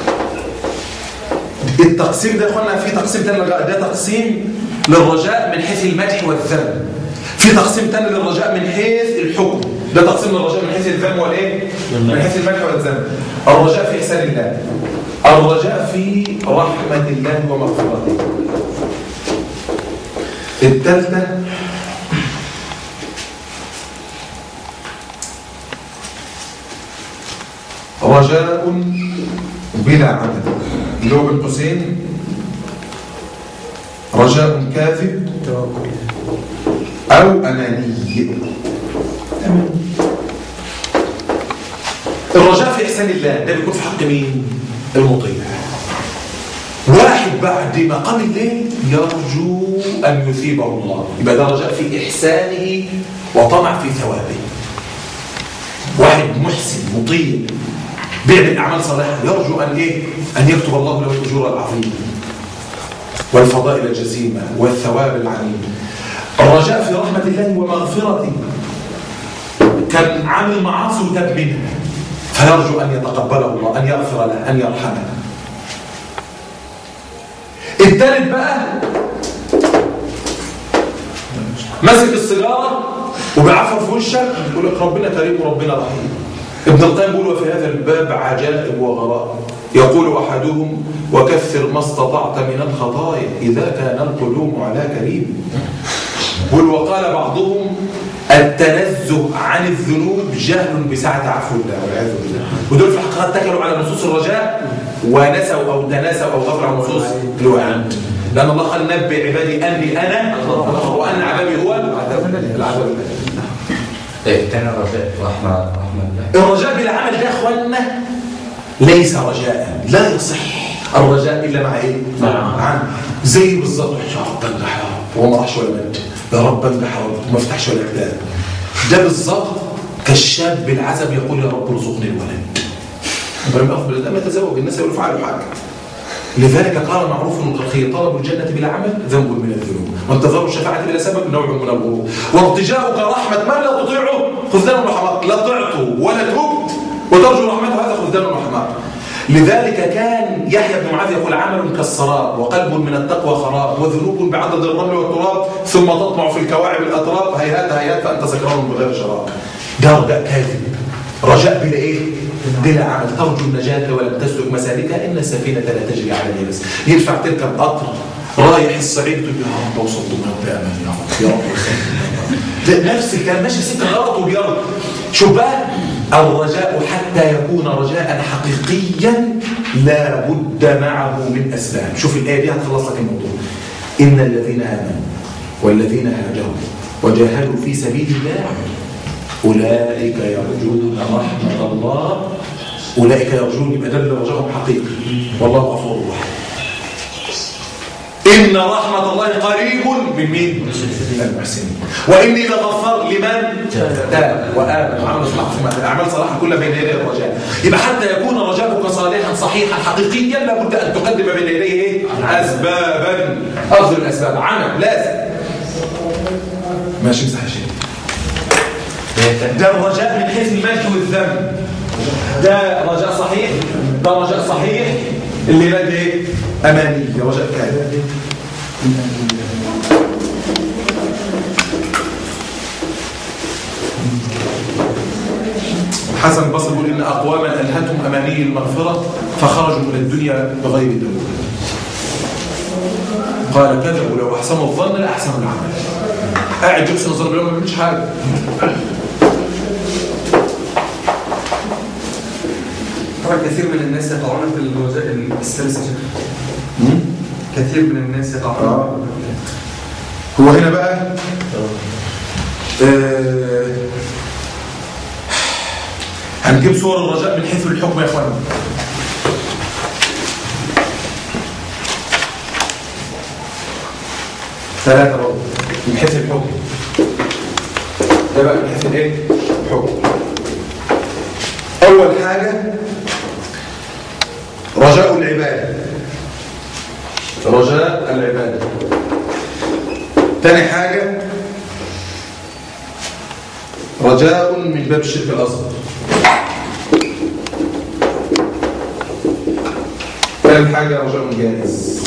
التقسيم ده يا اخوانا في تقسيم تاني للرجاء ده تقسيم للرجاء من حيث المدح والذم في تقسيم تاني للرجاء من حيث الحكم ده تقسيم للرجاء من حيث الذم والايه من حيث المدح والذم الرجاء في احسان الله الرجاء في رحمه الله ومغفرته الثالثه رجاء بلا عمل اللي هو بن قوسين رجاء كاذب او اماني الرجاء في احسان الله ده بيكون في حق مين المطيع واحد بعد مقام الليل يرجو ان يثيبه الله يبقى ده رجاء في احسانه وطمع في ثوابه واحد محسن مطيع بيعمل اعمال صالحه يرجو ان ايه ان يكتب الله له الاجور العظيمه والفضائل الجسيمه والثواب العظيم الرجاء في رحمه الله ومغفرته كان عامل معاصي وتاب منها فيرجو ان يتقبله الله ان يغفر له ان يرحمه التالت بقى ماسك السيجاره وبيعفر في وشك يقول لك ربنا كريم وربنا رحيم ابن القيم بيقول وفي هذا الباب عجائب وغرائب يقول احدهم وكثر ما استطعت من الخطايا اذا كان القدوم على كريم بل وقال بعضهم التنزه عن الذنوب جهل بسعة عفو الله والعياذ بالله ودول في الحقيقة اتكلوا على نصوص الرجاء ونسوا أو تناسوا أو غفلوا عن نصوص الوعد لأن الله قال نبئ عبادي أني أنا وأن عذابي هو العذاب الأليم إيه، تاني الرجاء رحمة رحمة الله الرجاء بلا عمل ده يا اخوانا ليس رجاء لا يصح الرجاء الا مع ايه؟ مع عمل زي بالظبط يا رب انجح يا رب هو ما راحش ولا مد يا رب انجح يا رب وما فتحش ولا كتاب ده بالظبط كالشاب بالعزب يقول يا رب ارزقني الولد ابراهيم افضل لما يتزوج الناس يقولوا فعلوا حاجه لذلك قال معروف الخير طلب الجنة بلا عمل ذنب من الذنوب وانتظار الشفاعة بلا سبب نوع من الغرور وارتجاؤك رحمة من لا تطيعه خذلان وحماق لا طعته ولا تبت وترجو رحمته هذا خذلان وحماق لذلك كان يحيى بن معاذ يقول عمل كالسراب وقلب من التقوى خراب وذنوب بعدد الرمل والتراب ثم تطمع في الكواعب الأتراب هيهات هيهات فأنت سكران بغير شراب ده رجاء كاذب رجاء بلا ايه بلا عمل ترجو النجاة ولم تسلك مسالكها إن السفينة لا تجري على اليابس ينفع تركب قطر رايح الصعيد تقول يا رب وصلت بأمان يا رب يا رب وصلت لا، نفس الكلام ماشي سكة غلط وبيرد شوف بقى الرجاء حتى يكون رجاء حقيقيا لا بد معه من أسباب شوف الآية دي هتخلص لك الموضوع إن الذين آمنوا والذين هاجروا وجاهدوا في سبيل الله أولئك يرجون رحمة الله أولئك يرجون يبقى ده اللي رجاهم حقيقي والله غفور رحيم إن رحمة الله قريب من مين؟ من المحسنين وإني لغفار لمن تاب وآمن وعمل صلاح في الأعمال صلاحا كلها بين يدي الرجاء يبقى حتى يكون رجاؤك صالحا صحيحا حقيقيا لابد أن تقدم بين يديه إيه؟ أسبابا أفضل الأسباب عمل لازم ماشي امسح يا شيخ ده الرجاء من حيث المجد والذم ده رجاء صحيح ده رجاء صحيح اللي بقى ايه اماني رجاء كاذب حسن البصري يقول ان اقواما الهتهم اماني المغفره فخرجوا من الدنيا بغير دليل قال كذبوا لو احسنوا الظن لاحسنوا العمل قاعد يحسن الظن بالله ما بيعملش حاجه طبعا كثير من الناس يقعون في الوظائف السلسة كثير من الناس يقعون هو هنا بقى آه هنجيب صور الرجاء من حيث الحكم يا اخوانا ثلاثة برضه من حيث الحكم ده بقى من حيث الايه؟ الحكم أول حاجة رجاء العبادة رجاء العبادة تاني حاجة رجاء من باب الشرك الأصغر ثالث حاجة رجاء جائز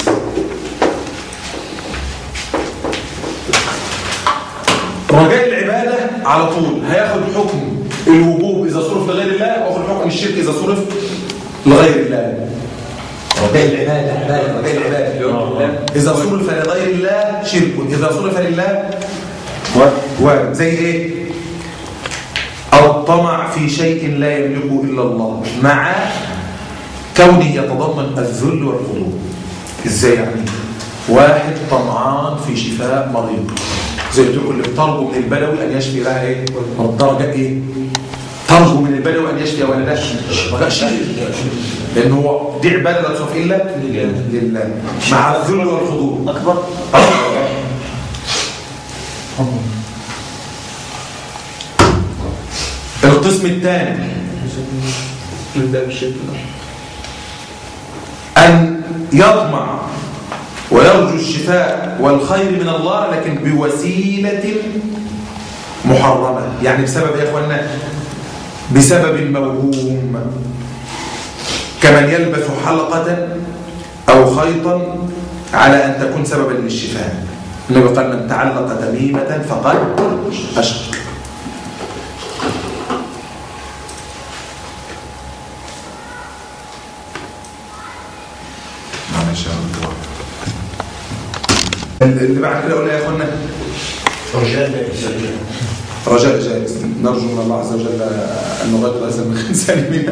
رجاء العبادة على طول هياخد حكم الوجوب إذا صرف لغير الله وياخد حكم الشرك إذا صرف لغير الله رجاء العبادة عبادة رجاء العبادة إذا صرف لغير الله شرك إذا صرف لله واجب زي إيه الطمع في شيء لا يملكه إلا الله مع كونه يتضمن الذل والخضوع إزاي يعني واحد طمعان في شفاء مريض زي تقول اللي بترجو من البلوي أن يشفي لها إيه الدرجة إيه ترجو من البلوي أن يشفي ولدها رجاء شرك لأن هو دي عبادة لا تصرف إلا لله مع الذل والخضوع أكبر القسم الثاني من باب الشرك أن يطمع ويرجو الشفاء والخير من الله لكن بوسيلة محرمة يعني بسبب يا أخوانا بسبب موهوم كمن يلبس حلقة أو خيطا على أن تكون سببا للشفاء النبي قال من تعلق تميمة فقد أشرك معلش يا رب. اللي بعد كده قلنا يا اخوانا رجال رجاء جائز نرجو من الله عز وجل أن نغادر هذا المكان سالمين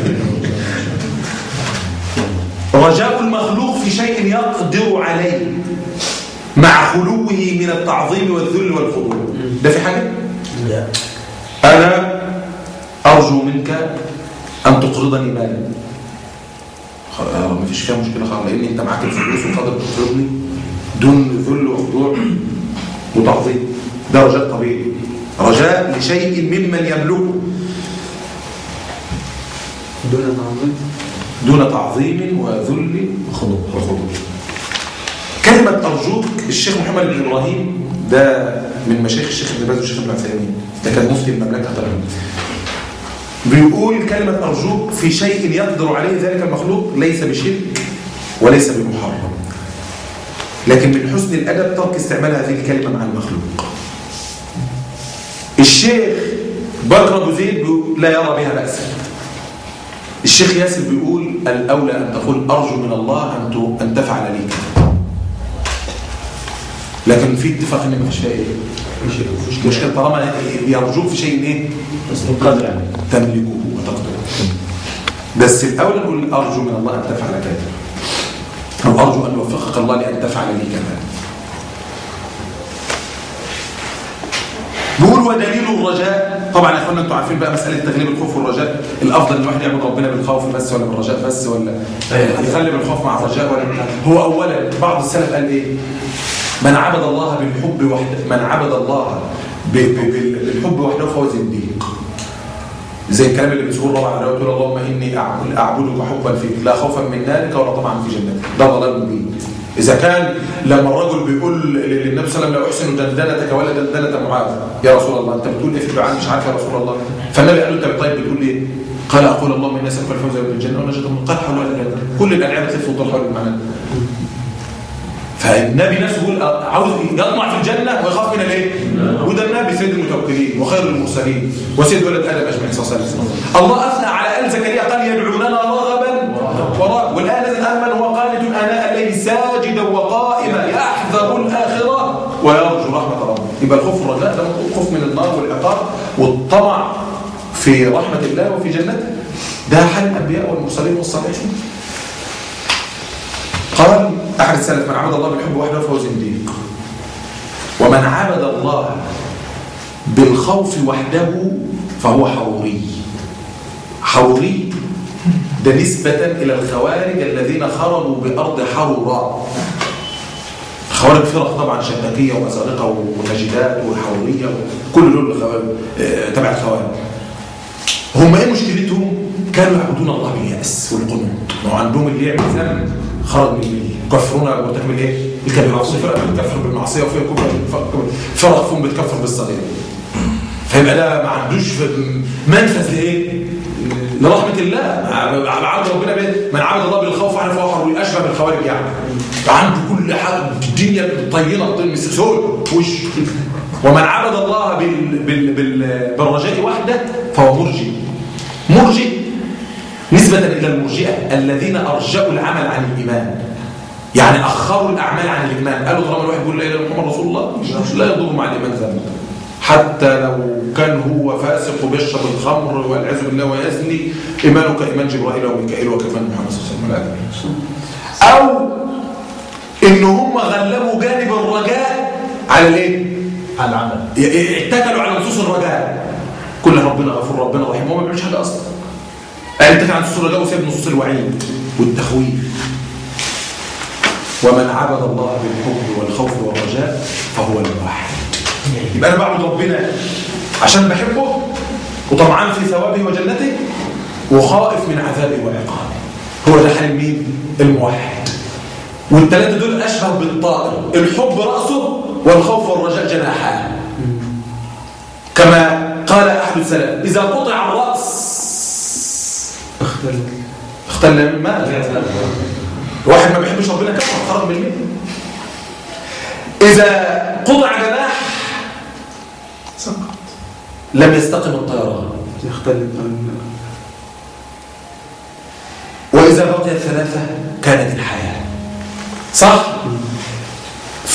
رجاء المخلوق في شيء يقدر عليه مع خلوه من التعظيم والذل والخضوع ده في حاجة؟ لا أنا أرجو منك أن تقرضني مالا ما فيش فيها مشكلة خالص لأن أنت معاك الفلوس وقادر تقرضني دون ذل وخضوع وتعظيم ده رجاء طبيعي رجاء لشيء ممن يملكه دون تعظيم دون تعظيم وذل خضوع وخضوع كلمة أرجوك الشيخ محمد بن إبراهيم ده من مشايخ الشيخ ابن باز والشيخ ابن عثيمين ده كان مفتي المملكة طبعا بيقول كلمة أرجوك في شيء يقدر عليه ذلك المخلوق ليس بشرك وليس بمحرم لكن من حسن الأدب ترك استعمال هذه الكلمة مع المخلوق الشيخ بكر أبو زيد بيقول لا يرى بها بأسا الشيخ ياسر بيقول الأولى أن تقول أرجو من الله أن ت- أن تفعل لي كذا لكن في اتفاق ان مفيش فيها ايه مش مشكله طالما يرجوك في شيء ايه قدر عليه تملكه وتقدره بس الاول نقول ارجو من الله ان تفعل كذا او ارجو ان يوفقك الله لان تفعل لي كذا نقول ودليل الرجاء طبعا يا اخوانا انتوا عارفين بقى مساله تغليب الخوف والرجاء الافضل ان الواحد يعبد ربنا بالخوف بس ولا بالرجاء بس ولا يغلب الخوف مع الرجاء ولا هو اولا بعض السلف قال ايه من عبد الله بالحب وحده من عبد الله ب- ب- بال- بالحب وحده فهو زنديق زي الكلام اللي بيقول الله عليه وسلم اللهم اني أعبد- اعبدك حبا فيك لا خوفا من نارك ولا طمعا في جنتك ده ضلال مبين اذا كان لما الرجل بيقول للنبي صلى الله عليه وسلم لا احسن دندنتك ولا دندنه معاذ يا رسول الله انت بتقول ايه في الدعاء مش عارف يا رسول الله فالنبي قال له انت طيب بتقول ايه قال اقول اللهم اني اسالك الفوز بالجنه والنجاه من قال حول ولا قوه كل الالعاب تلف وتدور حول المعنى فالنبي نفسه يقول عاوز يطمع في الجنة ويخاف من الايه؟ وده النبي سيد المتوكلين وخير المرسلين وسيد ولد آدم أجمعين صلى الله عليه وسلم الله أثنى على آل زكريا قال يدعوننا رغبا ورهبا والآن نزل آمن هو قانت آناء الليل ساجدا وقائما يحذر الآخرة ويرجو رحمة ربه يبقى الخوف والرجاء ده مطلوب خوف من النار والعقاب والطمع في رحمة الله وفي جنته ده حال الأنبياء والمرسلين والصالحين قال أحد السلف من عبد الله بالحب وحده فهو زنديق ومن عبد الله بالخوف وحده فهو حروري حروري ده نسبة إلى الخوارج الذين خرجوا بأرض حروراء خوارج فرق طبعا شبكية وأزارقة ونجدات وحرورية كل دول خوارج آه، تبع الخوارج هم ايه مشكلتهم كانوا يعبدون الله باليأس والقنوط لو عندهم اللي يعمل ذنب خرج من المله يكفرون مرتكب الايه الكبيره وفي فرق بتكفر بالمعصيه وفي كبر فرق فيهم بتكفر بالصغيره فيبقى ده ما عندوش منفذ لايه لرحمه الله على عبد ربنا بيه من عبد الله بالخوف عنه فهو حر اشبه بالخوارج يعني عنده كل حاجه الدنيا طينه طين سول وش ومن عبد الله بال بال بال بالرجاء وحده فهو مرجئ مرجئ نسبة إلى المرجئة الذين أرجأوا العمل عن الإيمان يعني أخروا الأعمال عن الإيمان قالوا طالما الواحد يقول لا إله إلا محمد رسول الله لا يضر مع الإيمان ذنب حتى لو كان هو فاسق وبيشرب الخمر والعياذ بالله ويزني إيمانه كإيمان جبرائيل وميكائيل وكمان محمد صلى الله عليه وسلم أو إن هم غلبوا جانب الرجاء على الإيه؟ على العمل اتكلوا على نصوص الرجاء كل ربنا غفور ربنا رحيم هو ما بيعملش حاجه اصلا اتكل على نصوص الرجاء وساب نصوص الوعيد والتخويف ومن عبد الله بالحب والخوف والرجاء فهو الواحد يبقى انا بعبد ربنا عشان بحبه وطمعان في ثوابه وجنته وخائف من عذابه وعقابه هو ده حال مين الموحد والثلاثه دول اشبه بالطائر الحب راسه والخوف والرجاء جناحان كما قال أحد السلف إذا قطع الرأس اختل اختل ما واحد ما بيحبش يحبش ربنا كفر خرج من المله اذا قطع جناح سقط لم يستقم الطيران يختلف عن وإذا بقيت ثلاثة كانت الحياة صح؟ ف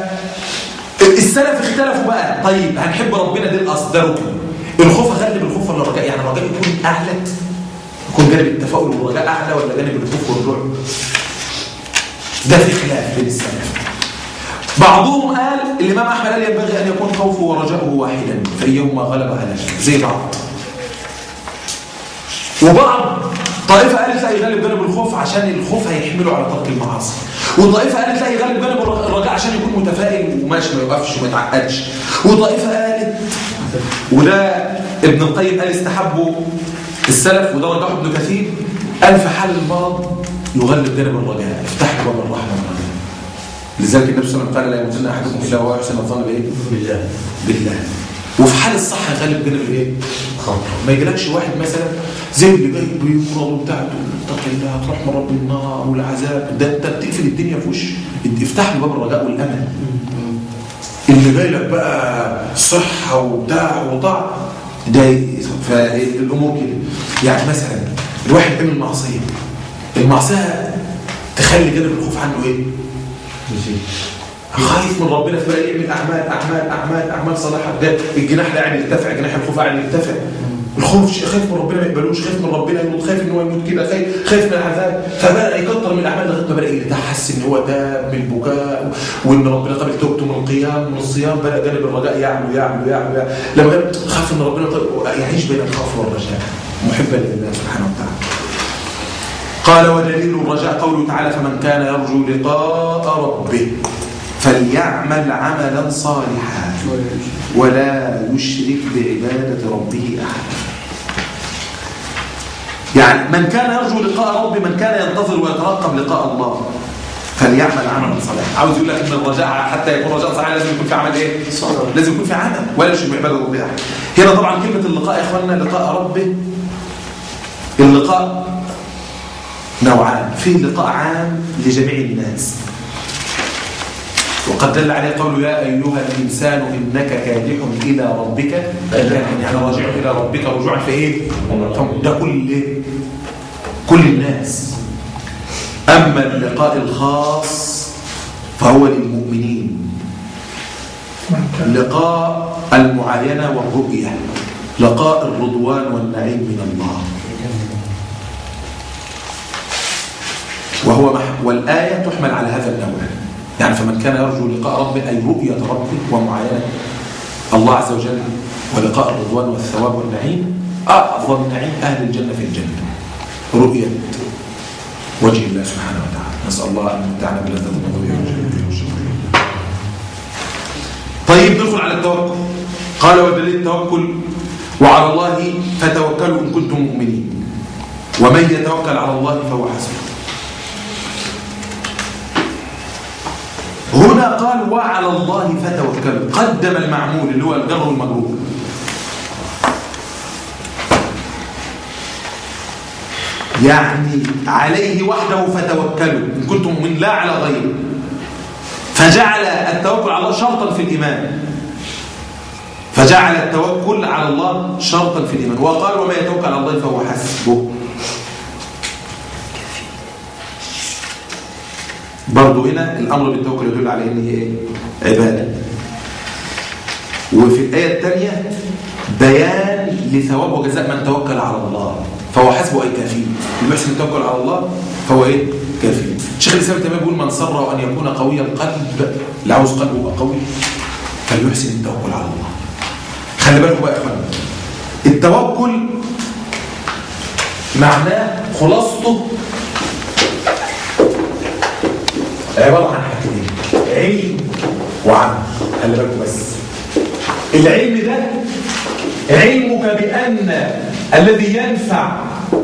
السلف اختلفوا بقى طيب هنحب ربنا دي الأصل ده ركن الخوف أغلب الخوف ولا الرجاء يعني الرجاء يكون أعلى يكون جانب التفاؤل والرجاء أعلى ولا جانب الخوف والرعب ده في خلاف بين السلف بعضهم قال الإمام أحمد قال ينبغي أن يكون خوفه ورجاؤه واحدا فأيهما غلب على زي بعض وبعض طائفة قالت لا يغلب جانب الخوف عشان الخوف هيحمله على ترك المعاصي وطائفة قالت لا يغلب جانب الرجاء عشان يكون متفائل وماشي ما يوقفش وما يتعقدش وطائفة قالت وده ابن القيم قال استحبوا السلف وده رجحه ابن كثير قال في حال المرض يغلب جانب الرجاء افتح له باب الرحمة والرجاء لذلك النبي صلى الله عليه وسلم قال لا يموتن احدكم الا وهو يحسن الظن بايه؟ بالله بالله وفي حال الصح يغلب جانب الايه؟ الخطر ما يجيلكش واحد مثلا زي اللي جاي بيمرض وبتاع تقول له اتق الله هتروح من رب النار والعذاب ده انت بتقفل الدنيا في وشه افتح له باب الرجاء والامل اللي جاي لك بقى صحه وبتاع وضع ده فالامور كده يعني مثلا الواحد بيعمل معصيه المعصيه تخلي جانب الخوف عنه ايه؟ خايف من ربنا فبقى يعمل اعمال اعمال اعمال اعمال صالحه ده الجناح لا يعني يرتفع جناح الخوف يعني يرتفع الخوف شيء خايف من ربنا ما يقبلوش خايف من ربنا يموت خايف ان هو يموت كده خايف خايف من العذاب فبدا يكتر من الاعمال لغايه ما بدا يرتاح حس ان هو تاب من البكاء وان ربنا قبل توبته من القيام من الصيام بدا جانب الرجاء يعلو يعلو يعلو, يعلو. لما جاب خاف ان ربنا يعيش بين الخوف والرجاء محبا لله سبحانه وتعالى قال ودليل الرجاء قوله تعالى فمن كان يرجو لقاء ربه فليعمل عملا صالحا ولا يشرك بعبادة ربه أحدا يعني من كان يرجو لقاء ربه من كان ينتظر ويترقب لقاء الله فليعمل عملا صالحا عاوز يقول لك ان الرجاء حتى يكون رجاء صالح لازم يكون في عمل ايه لازم يكون في عمل ولا يشرك بعبادة ربه أحدا هنا طبعا كلمة اللقاء يا اخواننا لقاء ربه اللقاء نوعان في لقاء عام لجميع الناس وقد دل عليه قوله يا أيها الإنسان إنك كادح إلى ربك يعني راجع إلى ربك رجوعا في إيه؟ ده كل إيه؟ كل الناس أما اللقاء الخاص فهو للمؤمنين لقاء المعاينة والرؤية لقاء الرضوان والنعيم من الله وهو مح... والآية تحمل على هذا النوع يعني فمن كان يرجو لقاء ربه أي رؤية ربه ومعاينة الله عز وجل ولقاء الرضوان والثواب والنعيم أعظم نعيم أهل الجنة في الجنة رؤية وجه الله سبحانه وتعالى نسأل الله أن يمتعنا بلذة النظر طيب ندخل على التوكل قال ودليل التوكل وعلى الله فتوكلوا إن كنتم مؤمنين ومن يتوكل على الله فهو حسبه هنا قال وعلى الله فتوكلوا قدم المعمول اللي هو الجر والمجرور يعني عليه وحده فتوكلوا إن كنتم من لا على غيره فجعل التوكل على الله شرطا في الإيمان فجعل التوكل على الله شرطا في الإيمان وقال وما يتوكل على الله فهو حسبه برضو هنا الأمر بالتوكل يدل على أن هي إيه؟ عبادة وفي الآية الثانية بيان لثواب وجزاء من توكل على الله فهو حسبه أي كافي المحسن التوكل على الله فهو إيه؟ كافي الشيخ الإسلام تمام يقول من سره أن يكون قوي القلب اللي عاوز قلبه يبقى قوي فليحسن التوكل على الله خلي بالكم بقى يا اخوانا التوكل معناه خلاصته عبارة عن حاجتين علم وعمل خلي بالكم بس العلم ده علمك بأن الذي ينفع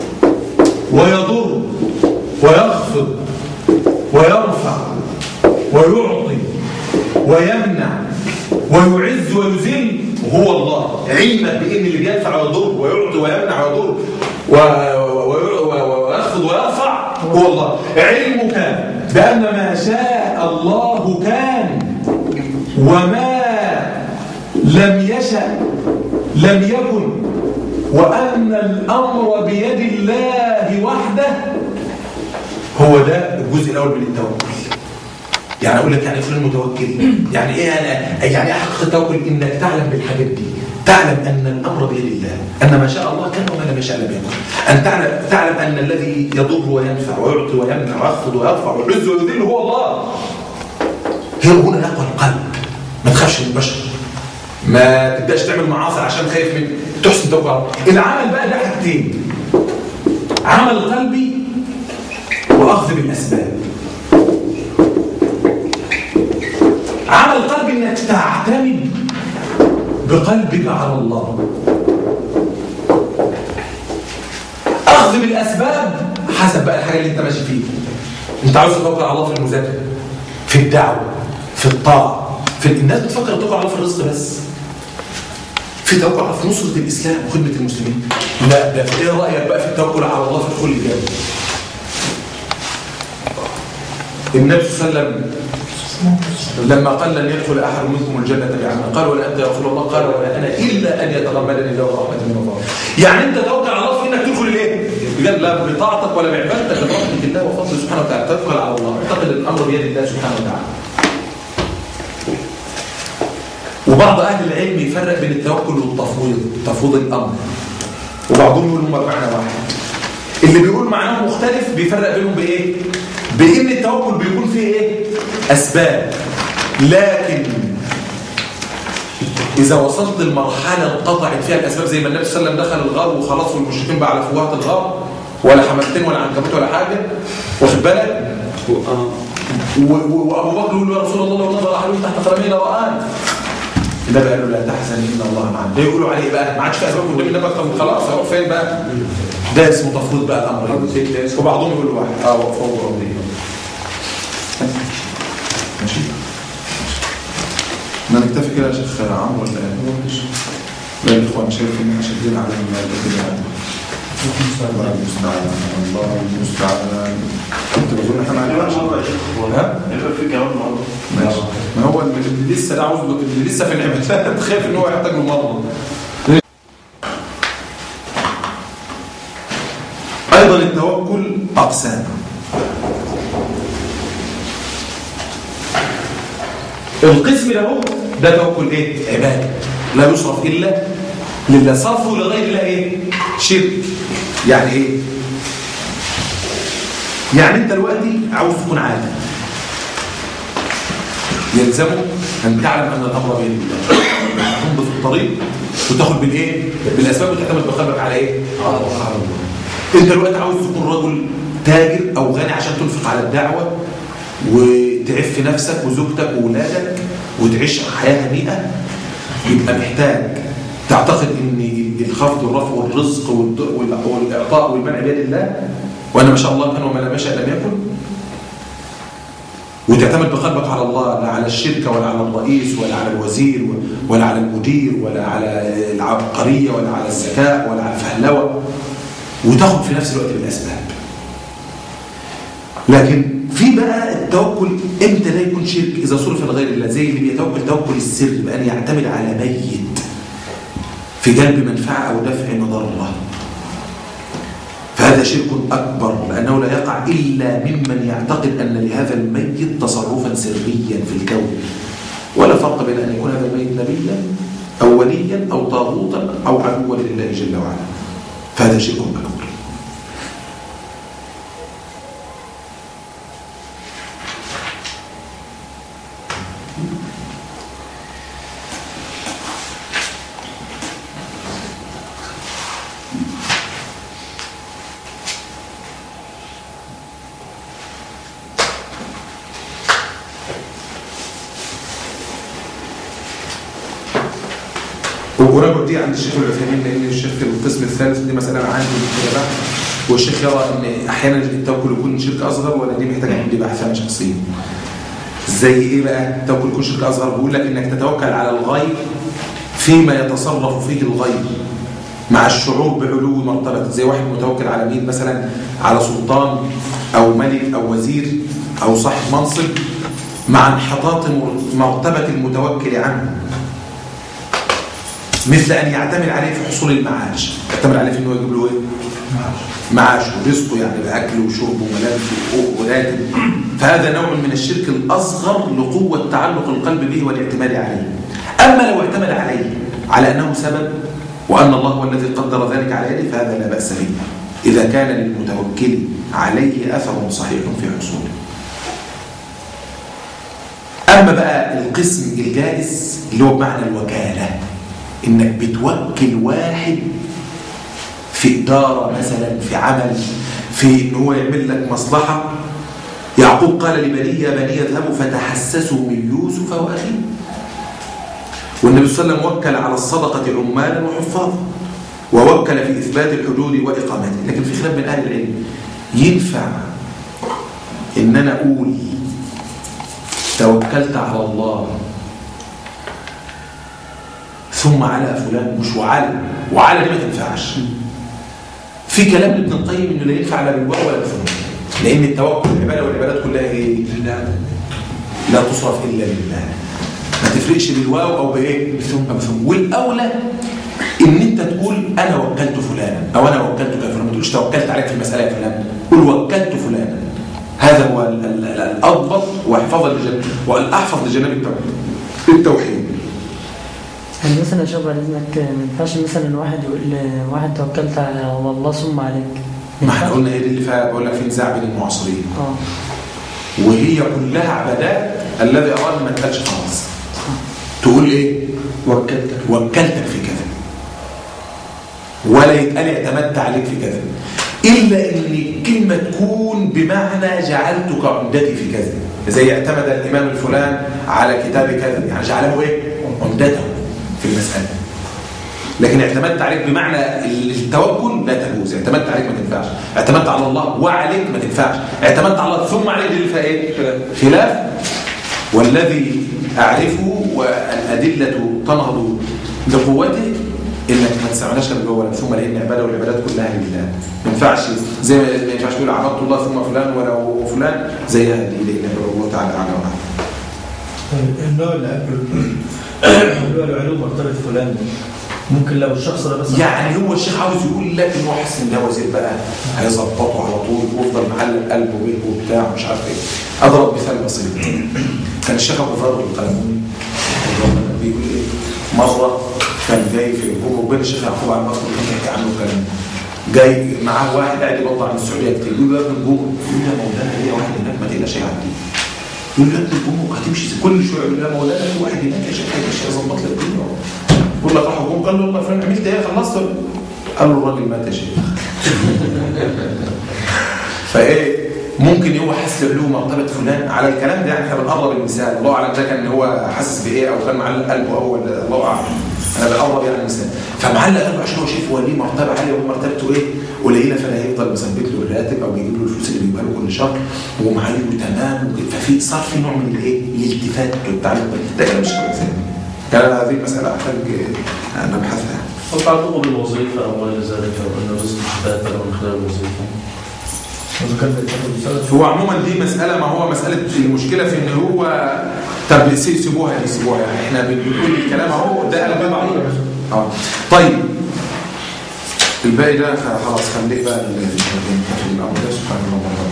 ويضر ويخفض ويرفع ويعطي ويمنع ويعز ويذل هو الله علمك بأن اللي بينفع ويضر ويعطي ويمنع ويضر ويخفض ويرفع هو الله علمك بأن ما شاء الله كان وما لم يشأ لم يكن وأن الأمر بيد الله وحده هو ده الجزء الأول من التوكل يعني أقول لك يعني فلان متوكل يعني إيه أنا يعني إيه حقيقة التوكل إنك تعلم بالحاجات دي تعلم أن الأمر بيد الله أن ما شاء الله كان وما لم يشاء لم يكن أن تعلم, تعلم أن الذي يضر وينفع ويعطي ويمنع ويخفض ويرفع ويعز ويذل هو الله هي هنا نقوى القلب ما تخافش من البشر ما تبداش تعمل معاصي عشان خايف من تحسن توكل على الله العمل بقى ده حاجتين عمل قلبي واخذ بالاسباب عمل قلبي انك تعتمد بقلبك على الله اخذ بالاسباب حسب بقى الحاجه اللي انت ماشي فيها انت عاوز تتوكل على الله في المذاكره في الدعوه في الطاعه في الناس بتفكر تتوكل على الله في الرزق بس في توكل على في نصرة الإسلام وخدمة المسلمين لا ده في إيه رأيك بقى في التوكل على الله في دخول الجنة النبي صلى الله عليه وسلم لما قال لن يدخل أحد منكم الجنة بعمل قال ولا أنت يا رسول الله قال ولا أنا إلا أن يتغمدني الله رحمة من الله يعني أنت توكل على الله في إنك تدخل الإيه؟ قال لا بطاعتك ولا بعبادتك برحمة الله وفضله سبحانه وتعالى توكل على الله اعتقد الأمر بيد الله سبحانه وتعالى وبعض أهل العلم يفرق بين التوكل والتفويض تفويض الأمر وبعضهم يقول هم معنى واحد اللي بيقول معناه مختلف بيفرق بينهم بإيه؟ بإن التوكل بيكون فيه إيه؟ أسباب لكن إذا وصلت للمرحلة انقطعت فيها الأسباب زي ما النبي صلى الله عليه وسلم دخل الغار وخلاص والمشركين بقى على فوهة الغار ولا حملتين ولا عنكبوت ولا حاجة واخد بالك؟ وأبو بكر يقول له يا رسول الله لو نظر أحدهم تحت قدمي لرآني النبي قال له لا تحزن ان الله معنا ده يقولوا عليه بقى ما عادش في اسباب قدام النبي اكتر من خلاص هروح فين بقى ده اسمه تفويض بقى الامر وبعضهم يقول واحد اه وفوق ربي ماشي ما نكتفي كده يا شيخ عمرو ولا ايه لا يا اخوان شايفين شايفين على المال الله المستعان الله المستعان انت بتقول احنا ما ها في كلام النهارده ماشي ما هو اللي لسه ده عاوز اللي لسه في العبادات خايف ان هو يحتاج له مرض ايضا التوكل اقسام القسم له ده توكل ايه عباده لا يصرف الا لله صرفه لغير الله ايه شرك يعني ايه يعني انت دلوقتي عاوز تكون عالم يلزمه ان تعلم ان الامر بيد الله تمضي في الطريق وتاخد بالايه بالاسباب وتعتمد بقلبك على ايه على الله انت دلوقتي عاوز تكون رجل تاجر او غني عشان تنفق على الدعوه وتعف نفسك وزوجتك واولادك وتعيش حياه هنيئه يبقى محتاج تعتقد ان الخفض والرفع والرزق والاعطاء والمنع بيد الله وان ما شاء الله كان وما لم يشاء لم يكن وتعتمد بقلبك على الله لا على الشركة ولا على الرئيس ولا على الوزير ولا على المدير ولا على العبقرية ولا على الذكاء ولا على الفهلوة وتاخد في نفس الوقت بالأسباب لكن في بقى التوكل امتى لا يكون شرك إذا صرف لغير الله زي اللي بيتوكل توكل السر بأن يعتمد على ميت في جلب منفعة أو دفع مضرة فهذا شرك أكبر لأنه لا يقع إلا ممن يعتقد أن لهذا الميت تصرفا سريا في الكون ولا فرق بين أن يكون هذا الميت نبيا أو وليا أو طاغوتا أو عدوا لله جل وعلا فهذا شرك أكبر ونرجع دي عند الشيخ العثيمين لان الشيخ في القسم الثالث دي مساله انا عندي كده بحث والشيخ يرى ان احيانا التوكل يكون شرك اصغر ولا دي محتاجه عندي بحث انا شخصيا زي ايه بقى التوكل يكون شرك اصغر بيقول لك انك تتوكل على الغيب فيما يتصرف فيه الغيب مع الشعور بعلو مرتبته زي واحد متوكل على مين مثلا على سلطان او ملك او وزير أو صاحب منصب مع انحطاط مرتبة المتوكل عنه مثل أن يعتمد عليه في حصول المعاش يعتمد عليه في أنه يجيب له إيه؟ معاش ورزقه يعني بأكل وشرب وملابس وراتب فهذا نوع من الشرك الأصغر لقوة تعلق القلب به والاعتماد عليه أما لو اعتمد عليه على أنه سبب وأن الله هو الذي قدر ذلك على يده فهذا لا بأس به إذا كان للمتوكل عليه أثر صحيح في حصوله أما بقى القسم الجائز اللي هو بمعنى الوكالة إنك بتوكل واحد في إدارة مثلا في عمل في إن هو يعمل لك مصلحة يعقوب قال لبني يا بني اذهبوا فتحسسوا من يوسف وأخيه والنبي صلى الله عليه وسلم وكل على الصدقة عمالا وحفاظا ووكل في إثبات الحدود وإقامته لكن في خلاف من أهل العلم ينفع إن أنا أقول توكلت على الله ثم على فلان مش وعلى وعلى دي ما تنفعش في كلام لابن القيم انه لا ينفع لا بالواو ولا بالفعل لان التوكل العباده والعبادات كلها ايه لا تصرف الا لله ما تفرقش بالواو او بايه بثم بثم والاولى ان انت تقول انا وكلت فلانا او انا وكلت فلانا ما تقولش توكلت عليك في المساله يا فلان قل وكلت فلانا هذا هو ال- ال- ال- الاضبط واحفظا لجنب والاحفظ لجناب التوحيد التوحيد يعني مثلا شوف بعد اذنك ما ينفعش مثلا واحد يقول واحد توكلت على الله ثم عليك ما احنا قلنا هي دي اللي فيها بقول لك في نزاع بين المعاصرين اه وهي كلها عبادات الذي اراد ما تقالش خلاص تقول ايه وكلتك وكلتك في كذا ولا يتقال اعتمدت عليك في كذا الا ان الكلمه تكون بمعنى جعلتك عمدتي في كذا زي اعتمد الامام الفلان على كتاب كذا يعني جعله ايه عمدته في المساله لكن اعتمدت عليك بمعنى التوكل لا تجوز اعتمدت عليك ما تنفعش اعتمدت على الله وعليك ما تنفعش اعتمدت على الله ثم عليك دي اللي فيها ايه خلاف والذي اعرفه والادله تنهض لقوته انك ما تستعملهاش غير جوه ثم لان العباده والعبادات كلها لله ما ينفعش زي ما ما ينفعش تقول عبدت الله ثم فلان ولا فلان زي هذه لان الله تعالى اعلى واعلم النوع اللي قبله اللي هو العلوم مرتبط فلان ده. ممكن لو الشخص ده بس يعني هو الشيخ عاوز يقول لك ان هو حاسس ان ده وزير بقى هيظبطه على طول ويفضل معلق قلبه بيه وبتاع مش عارف ايه اضرب مثال بسيط كان الشيخ ابو فرد القلموني بيقول ايه مره كان جاي في هو وبين الشيخ يعقوب على المصري كان يحكي عنه كلام جاي معاه واحد قاعد يبطل عن السعوديه كتير يقول له يا ابن الجمهور يقول له يا مولانا ليه واحد هناك ما تقلقش يعدي يقول له يا ابن الجمهور هتمشي زي- كل شويه يقول له يا مولانا في واحد هناك يا شيخ هيمشي يظبط لك الدنيا يقول لك راح الجمهور قال له والله فلان عملت ايه خلصت ولا؟ قال له الراجل مات يا شيخ فايه ممكن هو حاسس بعلو مرتبه فلان على الكلام ده يعني احنا بنقرب المثال الله اعلم ده كان هو حاسس بايه او كان معلق قلبه هو ولا الله اعلم انا بقرب يعني المثال فمعلق قلبه عشان هو شايف هو ليه مرتبه عاليه ومرتبته ايه قليله فلا هيفضل مثبت له الراتب او بيجيب له الفلوس اللي بيجيبها له كل شهر ومعلمه تمام ففي صار في نوع من الايه الالتفات والتعلق ده كلام مش كويس يعني. كان أنا هذه المساله احتاج آه، نبحثها يعني. هل تعلقه بالوظيفة أو غير ذلك أو أن الرزق يتأثر من خلال الوظيفة؟ إذا كان بيتاخد بسبب هو عموما دي مسألة ما هو مسألة المشكلة في ان هو طب سي- سيبوها دي سيبوها يعني احنا بنقول الكلام اهو ده قلب بعض اه طيب الباقي ده خلاص خليه بقى ال- في الامر ده سبحان الله